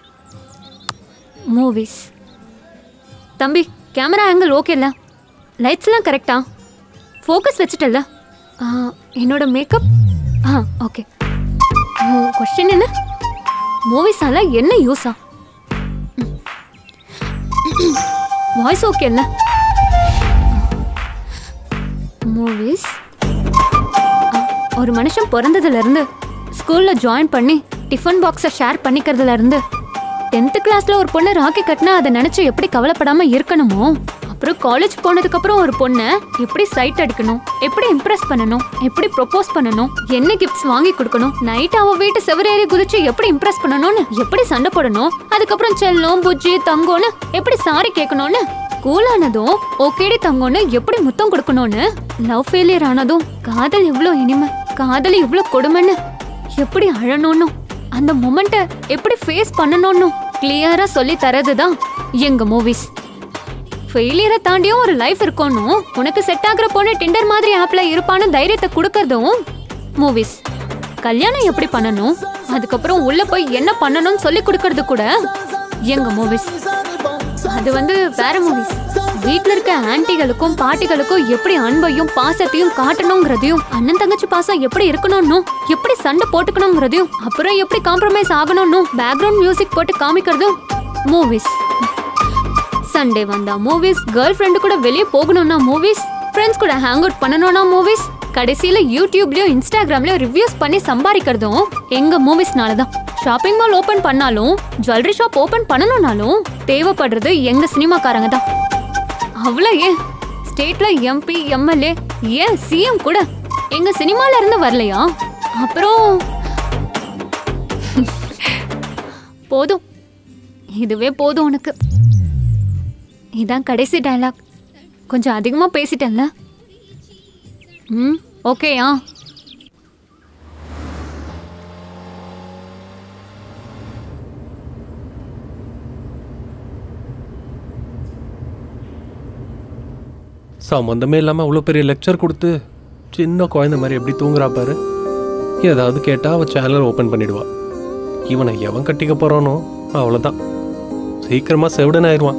Speaker 2: மூவிஸ் தம்பி கேமரா ஆங்கிள் ஓகேல்ல லைட்ஸ்லாம் கரெக்டா ஃபோக்கஸ் வச்சுட்டல்ல ஆ, என்னோட மேக்கப் ஆ ஓகே கொஸ்டின் என்ன மூவிஸால என்ன யூஸா வாய்ஸ் ஓகே இல்ல மூவிஸ் ஒரு மனுஷன் பிறந்ததுல இருந்து ஸ்கூல்ல ஜாயின் பண்ணி டிஃபன் பாக்ஸை ஷேர் பண்ணிக்கிறதுல இருந்து டென்த் கிளாஸ்ல ஒரு பொண்ணு ராக்கி கட்டினா அதை நினைச்சு எப்படி கவலைப்படாம இருக்கணுமோ அப்புறம் காலேஜ் போனதுக்கு அப்புறம் ஒரு பொண்ணை எப்படி சைட் அடிக்கணும் எப்படி இம்ப்ரெஸ் பண்ணணும் எப்படி ப்ரொபோஸ் பண்ணணும் என்ன கிஃப்ட்ஸ் வாங்கி கொடுக்கணும் நைட் அவ வீட்டு செவரேறி குதிச்சு எப்படி இம்ப்ரெஸ் பண்ணணும்னு எப்படி சண்டை போடணும் அதுக்கப்புறம் செல்லம் புஜ்ஜி தங்கம்னு எப்படி சாரி கேட்கணும்னு கூலானதும் ஓகேடி தங்கம்னு எப்படி முத்தம் கொடுக்கணும்னு லவ் ஃபெயிலியர் ஆனதும் காதல் எவ்வளோ இனிமை காதல் எவ்வளோ கொடுமைன்னு எப்படி அழணும்னு அந்த மொமெண்ட்டை எப்படி ஃபேஸ் பண்ணணும்னு கிளியரா சொல்லி தரது தான் எங்க மூவிஸ் ஃபெயிலியரை தாண்டியும் ஒரு லைஃப் இருக்கணும் உனக்கு செட் ஆகுற பொண்ணு டிண்டர் மாதிரி ஆப்ல இருப்பான்னு தைரியத்தை கொடுக்கறதும் மூவிஸ் கல்யாணம் எப்படி பண்ணணும் அதுக்கப்புறம் உள்ள போய் என்ன பண்ணணும்னு சொல்லி கொடுக்கறது கூட எங்க மூவிஸ் அது வந்து வேற மூவிஸ் வீட்ல இருக்க ஆன்ட்டிகளுக்கும் பாட்டிகளுக்கும் எப்படி அன்பையும் பாசத்தையும் காட்டணுங்கிறதையும் அண்ணன் தங்கச்சி பாசம் எப்படி இருக்கணும்னு எப்படி சண்டை போட்டுக்கணுங்கிறதையும் அப்புறம் எப்படி காம்ப்ரமைஸ் ஆகணும்னு பேக்ரவுண்ட் மியூசிக் போட்டு காமிக்கிறதும் மூவிஸ் சண்டே வந்தா மூவிஸ் கேர்ள் ஃப்ரெண்டு கூட வெளியே போகணும்னா மூவிஸ் ஃப்ரெண்ட்ஸ் கூட ஹேங் அவுட் பண்ணணும்னா மூவிஸ் கடைசியில யூடியூப்லயும் இன்ஸ்டாகிராம்லயும் ரிவ்யூஸ் பண்ணி சம்பாதிக்கிறதும் எங்க மூவிஸ்னால தான் ஷாப்பிங் மால் ஓபன் பண்ணாலும் ஜுவல்லரி ஷாப் ஓபன் பண்ணணும்னாலும் தேவைப்படுறது எங்க சினிமாக்காரங்க தான் அவ்வளோ ஏன் ஸ்டேட்ல எம்பி எம்எல்ஏ ஏன் சிஎம் கூட எங்க சினிமால இருந்து வரலையா அப்புறம் போதும் இதுவே போதும் உனக்கு இதான் கடைசி டயலாக் கொஞ்சம் அதிகமா பேசிட்டேன்ல ம் ஓகேயா
Speaker 1: சம்மந்தமே இல்லாமல் அவ்வளோ பெரிய லெக்சர் கொடுத்து சின்ன குழந்தை மாதிரி எப்படி தூங்குறா பாரு ஏதாவது கேட்டால் அவள் சேனல் ஓப்பன் பண்ணிடுவா இவனை எவன் கட்டிக்க போகிறானோ அவ்வளோதான் சீக்கிரமாக செவிடன் ஆயிடுவான்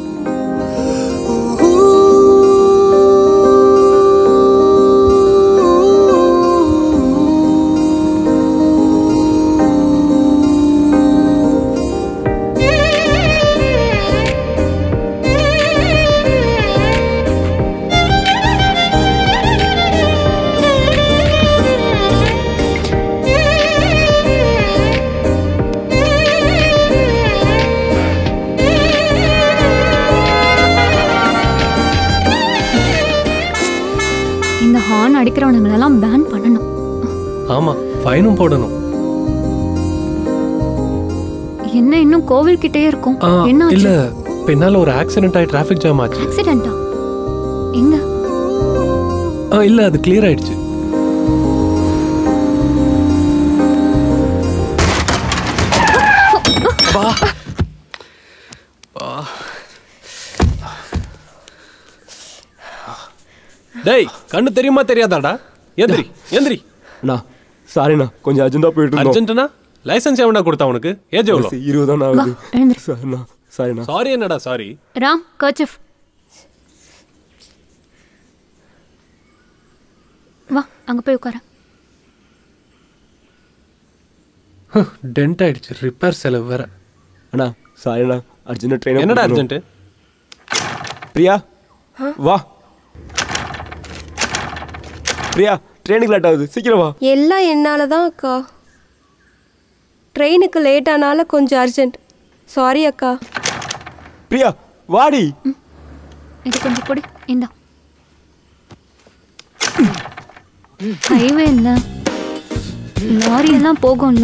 Speaker 2: இந்த ஹார்ன் அடிக்கிறவனுங்களெல்லாம் பேன் பண்ணணும்
Speaker 1: ஆமாம் ஃபைனும் போடணும்
Speaker 2: என்ன இன்னும் கோவில் கிட்டே இருக்கும்
Speaker 1: ஆ
Speaker 2: என்ன
Speaker 1: இல்லை பின்னால் ஒரு ஆக்சிடென்ட் ஆகி டிராஃபிக் ஜாம் ஆச்சு
Speaker 2: ஆக்சிடென்ட்டா எங்க
Speaker 1: ஆ இல்லை அது கிளியர் ஆயிடுச்சு டேய் கண்ணு தெரியுமா தெரியாதாடா எந்திரி எந்திரி
Speaker 3: அண்ணா சாரிண்ணா கொஞ்சம் அர்ஜென்ட்டாக போயிட்டு இருந்தோம்
Speaker 1: அர்ஜென்ட்னா லைசன்ஸ் எவனா கொடுத்தா உனக்கு ஏஜ் எவ்வளோ
Speaker 3: இருபதாண்ணா
Speaker 2: வா
Speaker 3: ஆகுது
Speaker 2: எழுந்துரு
Speaker 3: சாரிண்ணா சாரிண்ணா
Speaker 1: சாரி என்னடா சாரி
Speaker 2: ராம் கர்ச்சிஃப் வா அங்க போய் உட்கார
Speaker 1: டென்ட் ஆயிடுச்சு ரிப்பேர் செலவு வேற
Speaker 3: அண்ணா சாரிண்ணா அர்ஜென்ட்டாக ட்ரெயின்
Speaker 1: என்னடா அர்ஜென்ட்
Speaker 3: பிரியா வா பிரியா ட்ரெயினுக்கு லேட் ஆகுது சீக்கிரம் வா
Speaker 10: எல்லாம் என்னால தான் அக்கா ட்ரெயினுக்கு லேட் ஆனால கொஞ்சம் அர்ஜென்ட் சாரி அக்கா
Speaker 3: பிரியா வாடி
Speaker 2: இது கொஞ்சம் கொடு இந்தா ஹைவே இல்ல லாரி எல்லாம் போகும்ல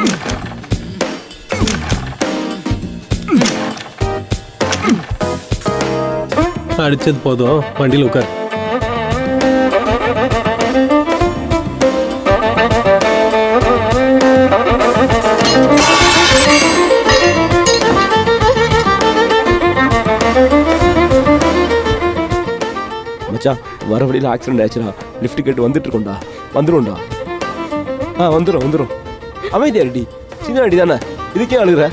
Speaker 1: அடிச்சது போதும் வண்டியில் உட்கார்
Speaker 3: மச்சான் வர வழியில் ஆக்சிடென்ட் ஆச்சுடா லிஃப்ட் கேட்டு வந்துட்டு இருக்கோம்டா வந்துரும்டா ஆ வந்துடும் வந்துடும் அமைதியா ரெடி சின்ன அடி தானே இதுக்கே அழுகுற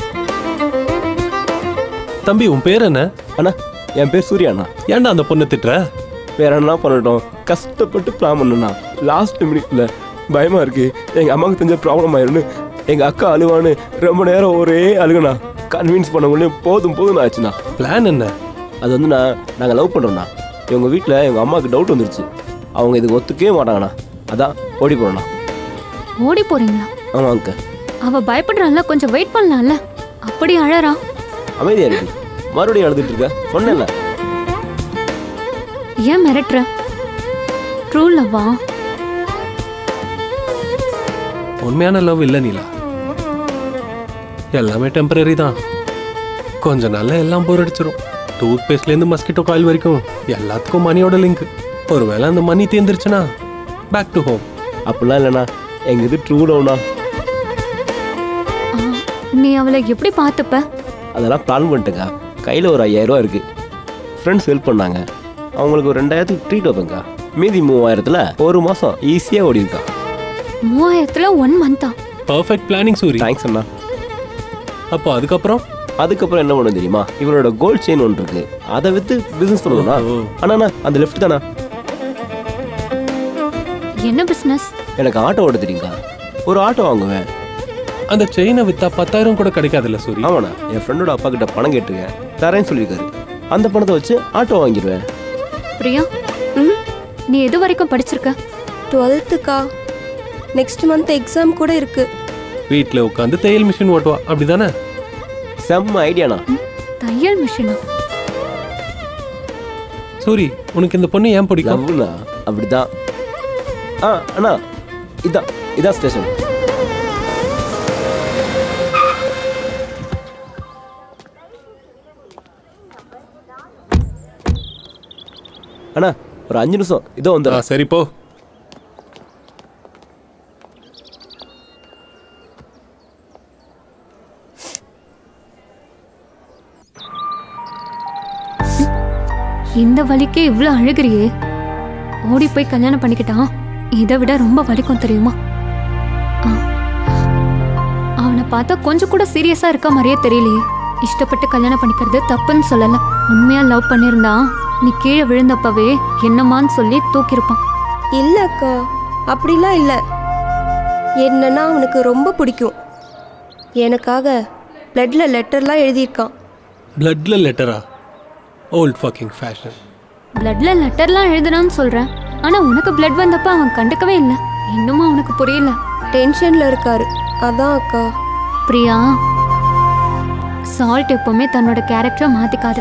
Speaker 1: தம்பி உன் பேர் என்ன
Speaker 3: அண்ணா என் பேர் சூர்யாண்ணா
Speaker 1: ஏன்டா அந்த பொண்ணை திட்டுற
Speaker 3: வேற என்ன பண்ணட்டும் கஷ்டப்பட்டு பிளான் பண்ணா லாஸ்ட் மினிட்ல பயமா இருக்கு எங்க அம்மாவுக்கு தெரிஞ்ச ப்ராப்ளம் ஆயிரும்னு எங்க அக்கா அழுவான்னு ரொம்ப நேரம் ஒரே அழுகுண்ணா கன்வின்ஸ் பண்ண உடனே போதும் போதும் ஆச்சுண்ணா
Speaker 1: பிளான் என்ன
Speaker 3: அது வந்து நான் நாங்கள் லவ் பண்ணுறோண்ணா இவங்க வீட்டில் எங்கள் அம்மாவுக்கு டவுட் வந்துருச்சு அவங்க இதுக்கு ஒத்துக்கவே மாட்டாங்கண்ணா அதான் ஓடி போகிறோண்ணா
Speaker 2: ஓடி போறீங்களா
Speaker 3: ஆமாம் அங்க
Speaker 2: அவ பயப்படுறான்ல கொஞ்சம் வெயிட் பண்ணலாம்ல அப்படி அழறா
Speaker 3: அமைதியா இருக்கு மறுபடியும் அழுதுட்டு இருக்க சொன்னேன்ல
Speaker 2: ஏன் மிரட்டுற ட்ரூ லவ்வா
Speaker 1: உண்மையான லவ் இல்லை நீலா எல்லாமே டெம்பரரி தான் கொஞ்ச நாள்ல எல்லாம் போர் அடிச்சிரும் டூத் பேஸ்ட்லேருந்து மஸ்கிட்டோ காயில் வரைக்கும் எல்லாத்துக்கும் மணியோட லிங்க் ஒருவேளை அந்த மணி தீர்ந்துருச்சுன்னா பேக் டு ஹோம்
Speaker 3: அப்படிலாம் இல்லைண்ணா எங்கள் இது ட்ரூ லவ்ண்ணா
Speaker 2: நீ அவளை எப்படி பார்த்துப்ப
Speaker 3: அதெல்லாம் பிளான் பண்ணிட்டேக்கா கையில் ஒரு ஐயாயிரரூவா இருக்குது ஃப்ரெண்ட்ஸ் ஹெல்ப் பண்ணாங்க அவங்களுக்கு ஒரு ரெண்டாயிரத்துக்கு ட்ரீட் வைப்பேங்க்கா மீதி மூவாயிரத்தில் ஒரு மாதம் ஈஸியாக ஓடி இருக்கா
Speaker 2: மூவாயிரத்துல ஒன் மந்தா
Speaker 1: பர்ஃபெக்ட் பிளானிங் சூரி
Speaker 3: தேங்க்ஸ் அண்ணா
Speaker 1: அப்போ அதுக்கப்புறம்
Speaker 3: அதுக்கப்புறம் என்ன பண்ணும் தெரியுமா இவரோட கோல்ட் செயின் ஒன்று இருக்கு அதை விற்று பிஸ்னஸ் பண்ணுவோம்னா
Speaker 1: ஓ.
Speaker 3: அண்ணா அந்த லெஃப்ட் தானா
Speaker 2: என்ன பிசினஸ்
Speaker 3: எனக்கு ஆட்டோ ஓட்ட தெரியுங்க ஒரு ஆட்டோ வாங்குவேன்
Speaker 1: அந்த செயினை வித்தா பத்தாயிரம் கூட கிடைக்காதுல்ல சூரி
Speaker 3: ஆமாண்ணா என் ஃப்ரெண்டோட அப்பா கிட்ட பணம் கேட்டிருக்கேன் தரேன்னு சொல்லியிருக்காரு அந்த பணத்தை வச்சு ஆட்டோ வாங்கிடுவேன்
Speaker 2: பிரியா
Speaker 10: ம்
Speaker 2: நீ எது வரைக்கும் படிச்சிருக்க
Speaker 10: டுவெல்த்துக்கா நெக்ஸ்ட் மந்த் எக்ஸாம் கூட இருக்கு
Speaker 1: வீட்டில் உட்காந்து தையல் மிஷின் ஓட்டுவா அப்படிதானே
Speaker 3: செம்ம ஐடியாண்ணா
Speaker 2: தையல் மிஷினா
Speaker 1: சூரி உனக்கு இந்த பொண்ணு ஏன் பிடிக்கும்
Speaker 3: லவ்னா அப்படிதான் ஆ அண்ணா இதான் இதான் ஸ்டேஷன் அண்ணா ஒரு அஞ்சு நிமிஷம் இதோ
Speaker 1: ஆ
Speaker 3: வந்து
Speaker 1: சரி போ
Speaker 2: இந்த வலிக்கே இவ்வளோ அழுகிறியே ஓடி போய் கல்யாணம் பண்ணிக்கிட்டான் இதை விட ரொம்ப வலிக்கும் தெரியுமா ஆ. அவனை பார்த்தா கொஞ்சம் கூட சீரியஸா இருக்க மாதிரியே தெரியலையே இஷ்டப்பட்டு கல்யாணம் பண்ணிக்கிறது தப்புன்னு சொல்லல உண்மையா லவ் பண்ணியிருந்தா நீ கீழே விழுந்தப்பவே என்னம்மான்னு சொல்லி தூக்கியிருப்பான்
Speaker 10: இல்ல அக்கா அப்படிலாம் இல்லை என்னன்னா அவனுக்கு ரொம்ப பிடிக்கும் எனக்காக பிளட்ல லெட்டர்லாம் எழுதியிருக்கான்
Speaker 1: பிளட்ல லெட்டரா ஓல்ட் ஃபக்கிங் ஃபேஷன்
Speaker 2: பிளட்ல லெட்டர்லாம் எழுதுனான்னு சொல்றேன் ஆனா உனக்கு பிளட் வந்தப்ப அவன் கண்டுக்கவே இல்லை இன்னுமா அவனுக்கு புரியல
Speaker 10: டென்ஷன்ல இருக்காரு அதான் அக்கா
Speaker 2: பிரியா சால்ட் எப்பவுமே தன்னோட கேரக்டரை மாத்திக்காது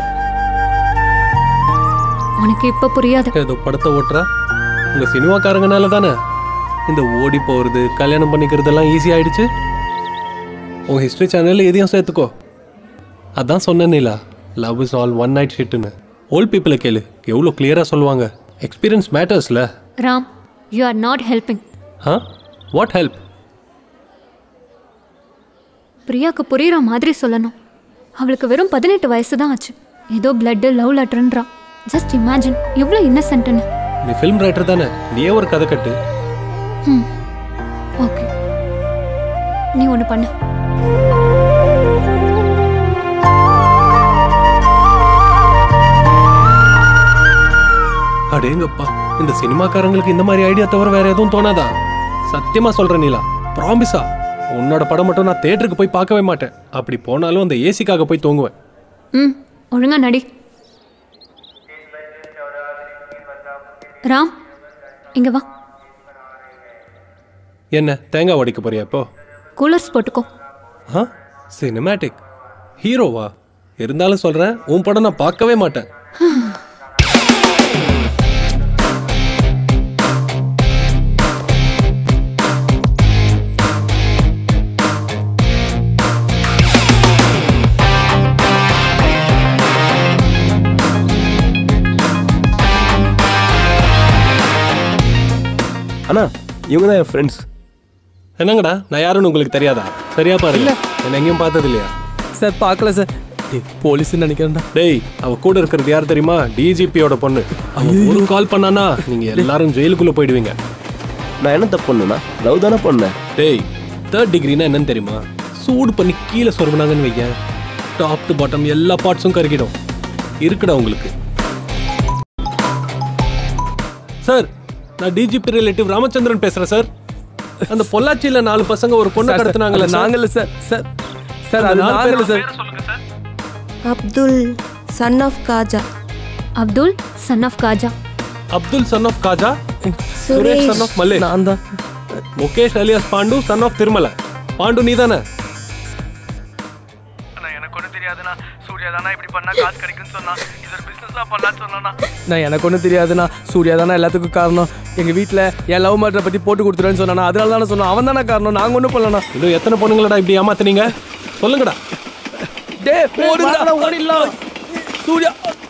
Speaker 2: உனக்கு இப்ப புரியாது
Speaker 1: ஏதோ படத்தை ஓட்டுறா உங்க சினிமாக்காரங்கனால தானே இந்த ஓடி போகிறது கல்யாணம் பண்ணிக்கிறதெல்லாம் ஈஸி ஆயிடுச்சு உன் ஹிஸ்ட்ரி சேனலில் எதையும் சேர்த்துக்கோ அதான் சொன்னேன்னிலா love is all one night ஷிட்டுன்னு ஓல்ட் பீப்புளை கேளு எவ்வளோ கிளியராக சொல்லுவாங்க எக்ஸ்பீரியன்ஸ் மேட்டர்ஸ்ல
Speaker 2: Ram you are not helping
Speaker 1: ah what help
Speaker 2: பிரியாக்கு புரியுற மாதிரி சொல்லணும் அவளுக்கு வெறும் பதினெட்டு வயசு தான் ஆச்சு ஏதோ பிளட் லவ் லெட்டர்ன்றா ஜஸ்ட் இமேஜின் எவ்வளோ இன்னசென்ட்னு
Speaker 1: நீ ஃபிலிம் ரைட்டர் தானே நீயே ஒரு கதை கட்டு
Speaker 2: ம் ஓகே நீ ஒன்று பண்ணு
Speaker 1: அடேங்கப்பா இந்த சினிமாக்காரங்களுக்கு இந்த மாதிரி ஐடியா தவிர வேற எதுவும் தோணாதா சத்தியமா சொல்றேன் நீலா ப்ராமிஸா உன்னோட படம் மட்டும் நான் தேட்டருக்கு போய் பார்க்கவே மாட்டேன் அப்படி போனாலும் அந்த ஏசிக்காக போய் தூங்குவேன்
Speaker 2: ம் ஒழுங்கா நடி ராம் இங்க வா
Speaker 1: என்ன தேங்காய் உடைக்க போறியா இப்போ
Speaker 2: கூலர்ஸ் போட்டுக்கோ
Speaker 1: ஆ சினிமேட்டிக் ஹீரோவா இருந்தாலும் சொல்றேன் உன் படம் நான் பார்க்கவே மாட்டேன்
Speaker 3: அண்ணா இவங்க தான் என் ஃப்ரெண்ட்ஸ்
Speaker 1: என்னங்கடா நான் யாருன்னு உங்களுக்கு தெரியாதா சரியா பாருங்க என்ன எங்கேயும் பார்த்தது இல்லையா
Speaker 7: சார் பார்க்கல சார் போலீஸ்னு நினைக்கிறேன்டா
Speaker 1: டேய் அவ கூட இருக்கிறது யார் தெரியுமா டிஜிபியோட பொண்ணு அவ ஒரு கால் பண்ணானா நீங்க எல்லாரும் ஜெயிலுக்குள்ள போயிடுவீங்க
Speaker 3: நான் என்ன தப்பு பண்ணேண்ணா லவ் தானே பண்ணேன்
Speaker 1: டேய் தேர்ட் டிகிரினா என்னன்னு தெரியுமா சூடு பண்ணி கீழே சொருவினாங்கன்னு வைங்க டாப் டு பாட்டம் எல்லா பார்ட்ஸும் கருகிடும் இருக்குடா உங்களுக்கு சார் நான் டிஜிபி ரிலேட்டிவ் ராமச்சந்திரன் பேசுறேன் சார் அந்த பொள்ளாச்சியில நாலு பசங்க ஒரு பொண்ணை கடத்துனாங்கல்ல சார்
Speaker 7: நாங்கல்ல சார் சார் சார் அது
Speaker 1: அந்த நாலு
Speaker 7: நாங்கல்ல
Speaker 1: பேர்
Speaker 7: sir
Speaker 10: Abdul son of Khaja
Speaker 2: Abdul son of Khaja
Speaker 1: Abdul son of Khaja Suresh
Speaker 10: Suresh
Speaker 1: son of Malle
Speaker 7: நான் தான்
Speaker 1: Mukesh alias Pandu son of Thirumalai Pandu நீ தானே
Speaker 11: எனக்கு ஒன்றும் தெரியாதுண்ணா சூர்யா தானே இப்படி பண்ணா காசு கிடைக்குன்னு சொன்னா இது ஒரு பிசினஸ்லாம் பண்ணலான்னு சொன்னானா
Speaker 7: நான் எனக்கு ஒன்றும் தெரியாதுண்ணா சூர்யா தானே எல்லாத்துக்கும் காரணம் எங்கள் வீட்டில் என் லவ் மேட்டரை பற்றி போட்டு கொடுத்துருவேன்னு சொன்னானா அதனால தானே சொன்னோம் அவன் தானே காரணம் நாங்கள் ஒன்றும் பண்ணலண்ணா
Speaker 1: இன்னும் எத்தனை பொண்ணுங்களடா இப்படி ஏமாத்துனீங்க சொல்லுங்கடா
Speaker 7: டே போடுங்கடா ஓடிடலாம் சூர்யா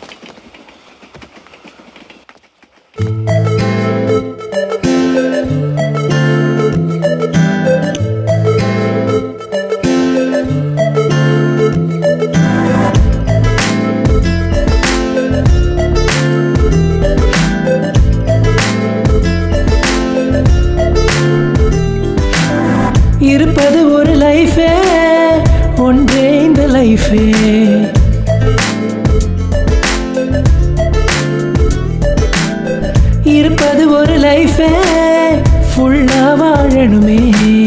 Speaker 6: இருப்பது ஒரு லைஃபே ஒன்றே இந்த லைஃபே இருப்பது ஒரு லைஃபே ஃபுல்லா வாழணுமே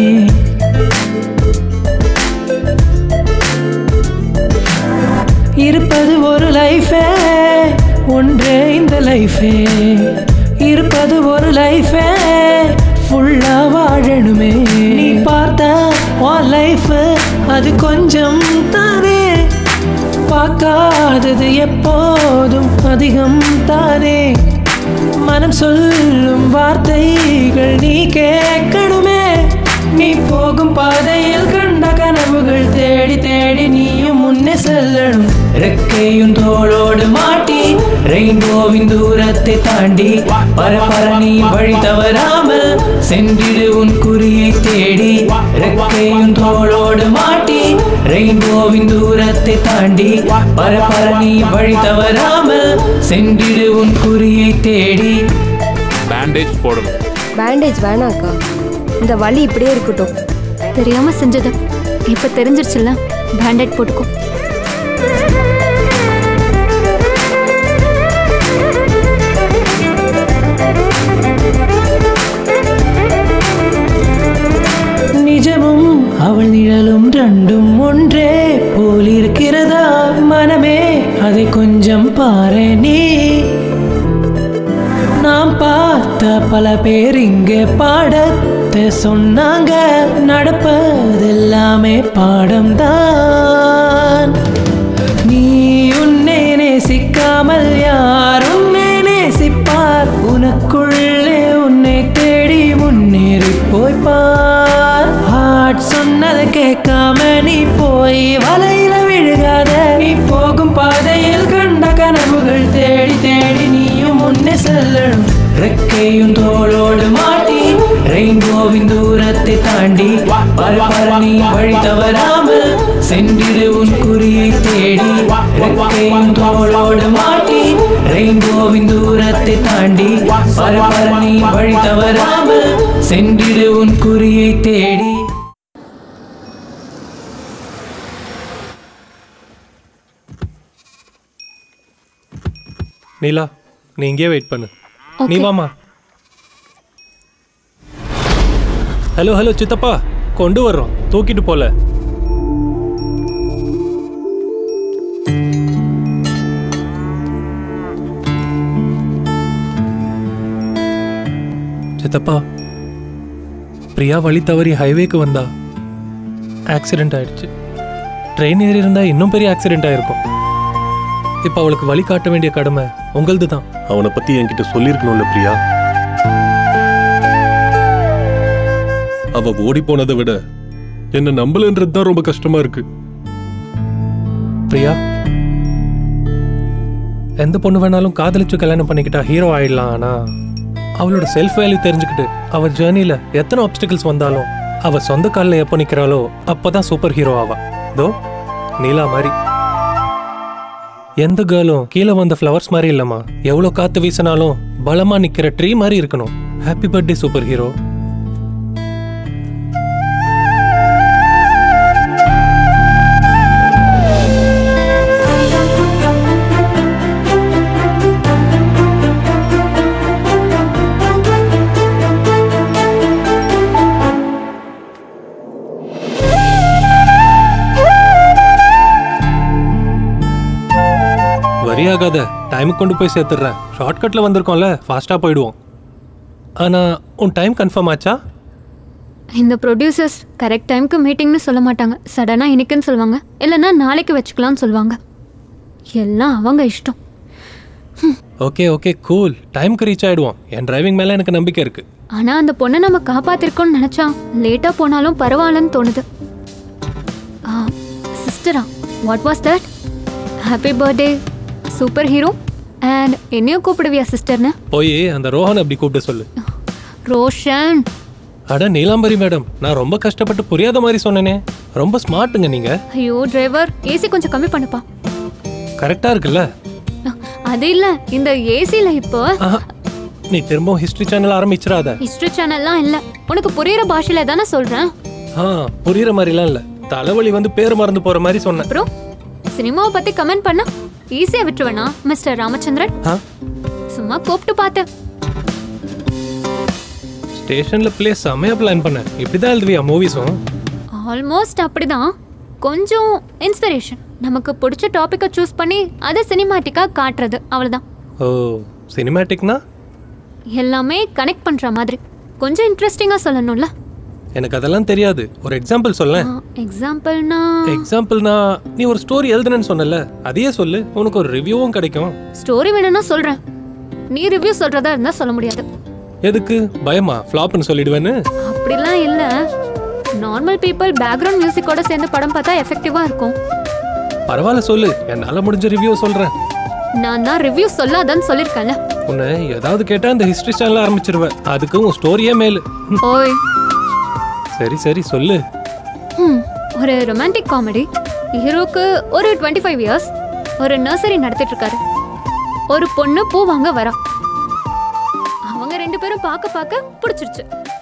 Speaker 6: இருப்பது ஒரு லைஃபே ஒன்றே இந்த லைஃபே இருப்பது ஒரு லைஃபே ஃபுல்லா வாழணுமே நீ பார்த்த உன் லைஃப் அது கொஞ்சம் தானே பார்க்காதது எப்போதும் அதிகம் தானே மனம் சொல்லும் வார்த்தைகள் நீ கேட்கணுமே நீ போகும் பாதையில் கண்ட கனவுகள் தேடி தேடி நீயும் முன்னே செல்லணும் ரெக்கையும் தோளோடு மாட்டி ரெயின்போவின் தூரத்தை தாண்டி பரபரணி வழி தவறாமல் சென்றிடு உன் குறியை தேடி ரெக்கையும் தோளோடு மாட்டி ரெயின்போவின் தூரத்தை தாண்டி பரபரணி வழி தவறாமல் சென்றிடு உன் குறியை தேடி
Speaker 12: பேண்டேஜ் போடணும்
Speaker 10: பேண்டேஜ் வேணாக்கா இந்த வலி இப்படியே இருக்கட்டும்
Speaker 2: தெரியாம செஞ்சது இப்ப தெரிஞ்சிருச்சுல்ல பேண்டேட் போட்டுக்கோ
Speaker 6: நிஜமும் அவள் நிழலும் ரெண்டும் ஒன்றே போல் இருக்கிறதா மனமே அதை கொஞ்சம் பாரு நீ நாம் பார்த்த பல பேர் இங்கே பாடத்தை சொன்னாங்க நடப்பதெல்லாமே பாடம்தான் நீ உன்னை நேசிக்காமல் யார் உன்னை நேசிப்பார் உனக்குள்ளே உன்னை தேடி முன்னேறி போய் பார் ஹார்ட் சொன்னதை கேட்காம நீ போய் வலையில விழுகாத நீ போகும் பாதையில் கண்ட கனவுகள் தேடி தேடி நீயும் முன்னே செல்லணும் ரெக்கையும் தோளோடு மாட்டி ரெயின்போவின் தூரத்தை தாண்டி பரபரணி வழி தவறாமல் சென்றிடு உன் குறியை தேடி ரெக்கையும் தோளோடு மாட்டி ரெயின்போவின் தூரத்தை தாண்டி பரபரணி வழி தவறாமல் சென்றிடு உன் குறியை தேடி
Speaker 1: நீலா நீ இங்கேயே வெயிட் பண்ணு நீ
Speaker 2: Okay.
Speaker 1: வாமா ஹலோ ஹலோ சித்தப்பா கொண்டு வர்றோம் தூக்கிட்டு போல சித்தப்பா பிரியா வழி தவறி ஹைவேக்கு வந்தா ஆக்சிடென்ட் ஆயிடுச்சு ட்ரெயின் ஏறி இருந்தா இன்னும் பெரிய ஆக்சிடென்ட் ஆயிருக்கும் இப்போ அவளுக்கு வழி காட்ட வேண்டிய கடமை உங்களது தான்
Speaker 13: அவனை பத்தி என்கிட்ட சொல்லியிருக்கணும்ல பிரியா
Speaker 12: அவ ஓடி போனதை விட என்ன நம்பலன்றது தான் ரொம்ப கஷ்டமா இருக்கு
Speaker 1: பிரியா எந்த பொண்ணு வேணாலும் காதலிச்சு கல்யாணம் பண்ணிக்கிட்டா ஹீரோ ஆயிடலாம் ஆனா அவளோட செல்ஃப் வேல்யூ தெரிஞ்சுக்கிட்டு அவ ஜேர்னில எத்தனை ஆப்ஸ்டிகல்ஸ் வந்தாலும் அவ சொந்த காலில் எப்போ நிக்கிறாளோ அப்பதான் சூப்பர் ஹீரோ ஆவா தோ நீலா மாதிரி எந்த கேர்ளும் கீழே வந்த ஃப்ளவர்ஸ் மாதிரி இல்லம்மா எவ்வளோ காத்து வீசினாலும் பலமா நிக்கிற ட்ரீ மாதிரி இருக்கணும் ஹாப்பி பர்த்டே சூப்பர் ஹீரோ வரியாகாத டைமுக்கு கொண்டு போய் சேர்த்துடுறேன் ஷார்ட்கட்டில் வந்திருக்கோம்ல ஃபாஸ்ட்டாக போயிடுவோம் ஆனால் உன் டைம் கன்ஃபார்ம் ஆச்சா
Speaker 2: இந்த ப்ரொடியூசர்ஸ் கரெக்ட் டைம்க்கு மீட்டிங்னு சொல்ல மாட்டாங்க சடனாக இன்னைக்குன்னு சொல்லுவாங்க இல்லைன்னா நாளைக்கு வச்சுக்கலாம்னு சொல்லுவாங்க எல்லாம் அவங்க இஷ்டம்
Speaker 1: ஓகே ஓகே கூல் டைமுக்கு ரீச் ஆயிடுவோம் என் டிரைவிங் மேலே எனக்கு நம்பிக்கை இருக்கு
Speaker 2: ஆனால் அந்த பொண்ணை நம்ம காப்பாத்திருக்கோம்னு நினச்சா லேட்டாக போனாலும் பரவாயில்லன்னு தோணுது சிஸ்டரா what was that happy birthday super hero and என்னையும் கூப்பிடுவியா சிஸ்டர்னு
Speaker 1: போய் அந்த ரோஹன் அப்படி கூப்பிட்டு சொல்லு
Speaker 2: ரோஷன்
Speaker 1: அட நீலாம்பரி மேடம் நான் ரொம்ப கஷ்டப்பட்டு புரியாத மாதிரி சொன்னேனே ரொம்ப ஸ்மார்ட்டுங்க நீங்க
Speaker 2: ஐயோ டிரைவர் ஏசி கொஞ்சம் கம்மி பண்ணுப்பா
Speaker 1: கரெக்டா இருக்குல்ல
Speaker 2: அது இல்லை இந்த ஏசியில் இப்போ
Speaker 1: ஆஹா, நீ திரும்பவும் ஹிஸ்டரி சேனல் ஆரம்பிச்சிடாத
Speaker 2: ஹிஸ்ட்ரி சேனல்லாம் இல்லை உனக்கு புரியுற பாஷையில தானே சொல்கிறேன்
Speaker 1: ஆ புரியுற மாதிரிலாம் இல்ல தலைவலி வந்து பேர் மறந்து போற மாதிரி சொன்னேன்
Speaker 2: அப்புறம் சினிமாவை பற்றி கமெண்ட் பண்ணா ஈஸியாக விட்டுருவேனா மிஸ்டர் ராமச்சந்திரன்
Speaker 1: ஆ
Speaker 2: சும்மா கூப்பிட்டு பார்த்தேன்
Speaker 1: ஸ்டேஷன்ல பிளே செமையா பிளான் பண்ணேன் இப்படிதான் எழுதுவியா மூவிஸும்
Speaker 2: ஆல்மோஸ்ட் அப்படிதான் கொஞ்சம் இன்ஸ்பிரேஷன் நமக்கு பிடிச்ச டாப்பிக்கை சூஸ் பண்ணி அதை சினிமாட்டிக்காக காட்டுறது அவ்வளோதான்
Speaker 1: ஓ சினிமேட்டிக்னா
Speaker 2: எல்லாமே கனெக்ட் பண்ணுற மாதிரி கொஞ்சம் இன்ட்ரெஸ்டிங்காக சொல்லணும்ல
Speaker 1: எனக்கு அதெல்லாம் தெரியாது ஒரு எக்ஸாம்பிள் சொல்ல
Speaker 2: எக்ஸாம்பிள்னா
Speaker 1: எக்ஸாம்பிள்னா நீ ஒரு ஸ்டோரி எழுதுனேன்னு சொன்னல அதையே சொல்லு உனக்கு ஒரு ரிவ்யூவும் கிடைக்கும்
Speaker 2: ஸ்டோரி வேணும்னா சொல்கிறேன் நீ ரிவ்யூ சொல்றதா இருந்தா சொல்ல முடியாது
Speaker 1: எதுக்கு பயமா ஃப்ளாப்னு சொல்லிடுவேன்னு
Speaker 2: அப்படிலாம் இல்ல நார்மல் பீப்புள் பேக்ரவுண்ட் மியூசிக்கோட சேர்ந்து படம் பார்த்தா எஃபெக்டிவா இருக்கும்
Speaker 1: பரவாயில்ல சொல்லு என்னால முடிஞ்ச ரிவ்யூ சொல்றேன்
Speaker 2: நான் தான் ரிவ்யூ சொல்லாதன்னு சொல்லிருக்கேன்ல
Speaker 1: உன்னை ஏதாவது கேட்டா இந்த ஹிஸ்டரி சேனல் ஆரம்பிச்சிருவேன் அதுக்கு உன் ஸ்டோரியே மேலு
Speaker 2: ஓய்
Speaker 1: சரி சரி சொல்லு
Speaker 2: ஹம், ஒரு ரொமான்டிக் காமெடி ஹீரோக்கு ஒரு டுவெண்ட்டி ஃபைவ் இயர்ஸ் ஒரு நர்சரி நடத்திட்டு இருக்காரு ஒரு பொண்ணு பூ வாங்க வரா அவங்க ரெண்டு பேரும் பார்க்க பார்க்க பிடிச்சிருச்சு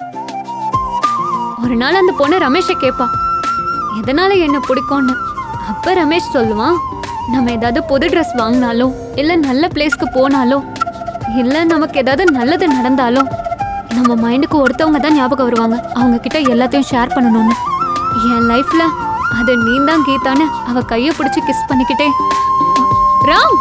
Speaker 2: ஒரு நாள் அந்த பொண்ணு ரமேஷை கேட்பா எதனால என்ன பிடிக்கும்னு அப்ப ரமேஷ் சொல்லுவான் நம்ம ஏதாவது புது ட்ரெஸ் வாங்கினாலோ இல்ல நல்ல பிளேஸ்க்கு போனாலோ இல்ல நமக்கு ஏதாவது நல்லது நடந்தாலோ நம்ம மைண்டுக்கு ஒருத்தவங்க தான் ஞாபகம் வருவாங்க அவங்க கிட்ட எல்லாத்தையும் ஷேர் பண்ணணும்னு என் லைஃப்ல அது நீ தான் கீதான்னு அவ கைய பிடிச்சு கிஸ் பண்ணிக்கிட்டே ராம்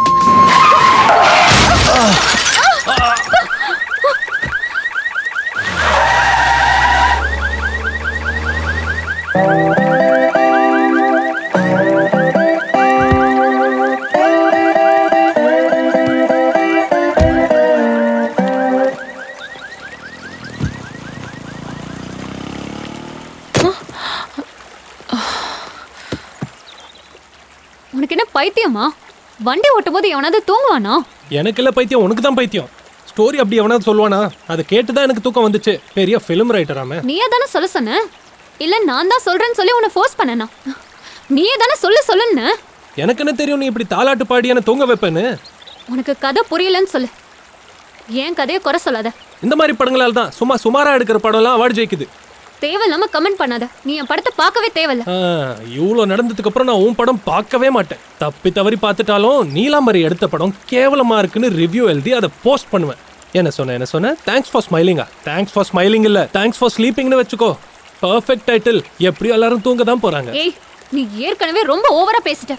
Speaker 2: உனக்கு என்ன பைத்தியமா வண்டி ஓட்டும் போது எவனாவது தூங்குவானா
Speaker 1: எனக்கு இல்ல பைத்தியம் உனக்கு தான் பைத்தியம் ஸ்டோரி அப்படி எவனாவது சொல்லுவானா அதை கேட்டு தான் எனக்கு தூக்கம் வந்துச்சு பெரிய ஃபிலிம் ரைட்டராமே
Speaker 2: நீயே தானே சொல்ல சொன்ன இல்ல நான் தான் சொல்றேன்னு சொல்லி உன்னை ஃபோர்ஸ் பண்ணனா நீயே தானே சொல்ல சொல்லுன்னு
Speaker 1: எனக்கு என்ன தெரியும் நீ இப்படி தாலாட்டு பாடி என்ன தூங்க வைப்பேன்னு
Speaker 2: உனக்கு கதை புரியலன்னு சொல்லு ஏன் கதையை குறை சொல்லாத
Speaker 1: இந்த மாதிரி படங்களால தான் சும்மா சுமாரா எடுக்கிற படம்லாம் அவார்டு ஜெயிக்குது
Speaker 2: தேவையில்லாம கமெண்ட் பண்ணாத நீ என் படத்தை பார்க்கவே தேவையில்ல
Speaker 1: ஆ, இவ்வளோ நடந்ததுக்கு அப்புறம் நான் உன் படம் பார்க்கவே மாட்டேன் தப்பி தவறி பார்த்துட்டாலும் நீலாம்பரி எடுத்த படம் கேவலமா இருக்குன்னு ரிவ்யூ எழுதி அதை போஸ்ட் பண்ணுவேன் என்ன சொன்ன என்ன சொன்ன தேங்க்ஸ் ஃபார் ஸ்மைலிங்கா தேங்க்ஸ் ஃபார் ஸ்மைலிங் இல்ல தேங்க்ஸ் ஃபார் ஸ்லீப்பிங்னு வச்சுக்கோ பர்ஃபெக்ட் டைட்டில் எப்படி எல்லாரும் தூங்க தான் போறாங்க
Speaker 2: ஏய் நீ ஏற்கனவே ரொம்ப ஓவரா பேசிட்ட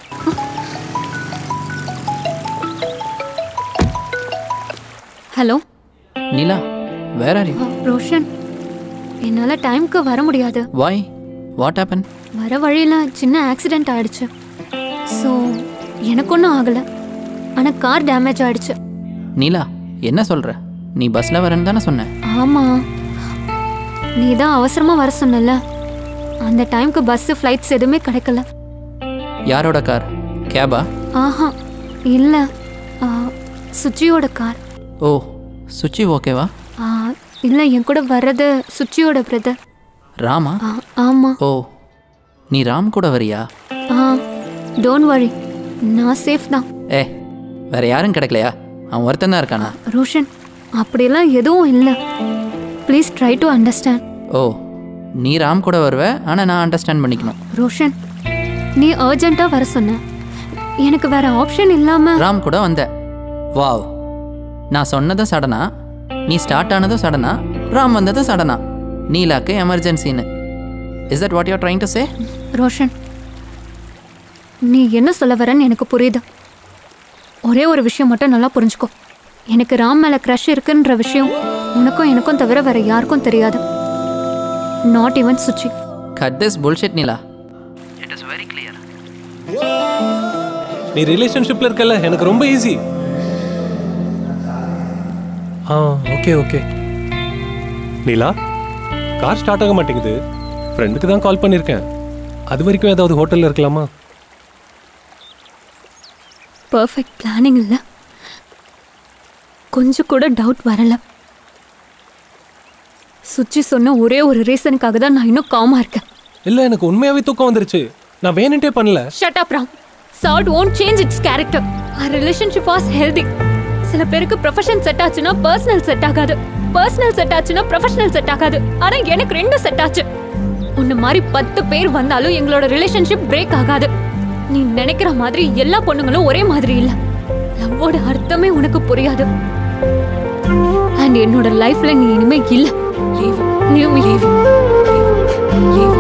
Speaker 2: hello
Speaker 5: Neela where are you
Speaker 2: Roshan என்னால டைம்க்கு வர முடியாது
Speaker 5: வாய் வாட் ஹேப்பன்
Speaker 2: வர வழியில சின்ன ஆக்சிடென்ட் ஆயிடுச்சு ஸோ எனக்கு ஒன்றும் ஆகல ஆனா கார் டேமேஜ் ஆயிடுச்சு
Speaker 5: நீலா என்ன சொல்ற நீ பஸ்ல வரேன்னு தானே சொன்ன
Speaker 2: ஆமா நீ தான் அவசரமா வர சொன்னல அந்த டைம்க்கு பஸ் ஃப்ளைட்ஸ் எதுவுமே கிடைக்கல
Speaker 5: யாரோட கார் கேபா
Speaker 2: ஆஹா இல்ல ஆ, சுச்சியோட கார்
Speaker 5: ஓ சுச்சி ஓகேவா
Speaker 2: ஆ, இல்ல என் கூட வர்றது சுச்சியோட பிரதர்
Speaker 5: ராமா
Speaker 2: ஆமா
Speaker 5: ஓ நீ ராம் கூட வரியா
Speaker 2: ஆ டோன்ட் வரி நான் சேஃப் தான்
Speaker 5: ஏ வேற யாரும் கிடைக்கலையா அவன் ஒருத்தன் தான் இருக்கானா
Speaker 2: ரோஷன் அப்படியெல்லாம் எதுவும் இல்லை please try to understand
Speaker 5: oh நீ ராம் கூட வருவ ஆனால் நான் அண்டர்ஸ்டாண்ட் பண்ணிக்கணும்
Speaker 2: ரோஷன் நீ அர்ஜென்ட்டாக வர சொன்ன எனக்கு வேற ஆப்ஷன் இல்லாம
Speaker 5: ராம் கூட வந்த வாவ் நான் சொன்னதும் சடனா நீ ஸ்டார்ட் ஆனதும் சடனா ராம் வந்ததும் சடனா நீலாக்கு எமர்ஜென்சின்னு is that what you're trying to say
Speaker 2: Roshan நீ என்ன சொல்ல வரேன்னு எனக்கு புரியுது ஒரே ஒரு விஷயம் மட்டும் நல்லா புரிஞ்சுக்கோ எனக்கு ராம் மேல க்ரஷ் இருக்குன்ற விஷயம் உனக்கும் எனக்கும் தவிர வேற யாருக்கும் தெரியாது not even Suchi
Speaker 5: cut this bullshit Neela
Speaker 1: நீ ரிலேஷன்ஷிப்ல இருக்கல எனக்கு ரொம்ப easy ah okay okay Neela car start ஆக மாட்டேங்குது ஃப்ரெண்டுக்கு தான் கால் பண்ணியிருக்கேன் அது வரைக்கும் ஏதாவது ஹோட்டலில் இருக்கலாமா
Speaker 2: பர்ஃபெக்ட் பிளானிங் இல்லை கொஞ்சம் கூட டவுட் வரல சுச்சி சொன்ன ஒரே ஒரு ரீசனுக்காக தான் நான் இன்னும் காமா இருக்கேன்
Speaker 1: இல்லை எனக்கு உண்மையாகவே தூக்கம் வந்துருச்சு நான் வேணுன்ட்டே பண்ணல
Speaker 2: shut up Ram salt won't change it's character our relationship was healthy சில பேருக்கு ப்ரொஃபஷன் செட் ஆச்சுன்னா பர்சனல் செட் ஆகாது பர்சனல் செட் ஆச்சுன்னா ப்ரொஃபஷனல் செட் ஆகாது ஆனா எனக்கு ரெண்டும் செட் ஆச்சு உன்ன மாதிரி பத்து பேர் வந்தாலும் எங்களோட ரிலேஷன்ஷிப் பிரேக் ஆகாது நீ நினைக்கிற மாதிரி எல்லா பொண்ணுங்களும் ஒரே மாதிரி இல்ல லவ்வோட அர்த்தமே உனக்கு புரியாது அண்ட் என்னோட லைஃப்ல நீ இனிமே இல்ல leave leave me leave leave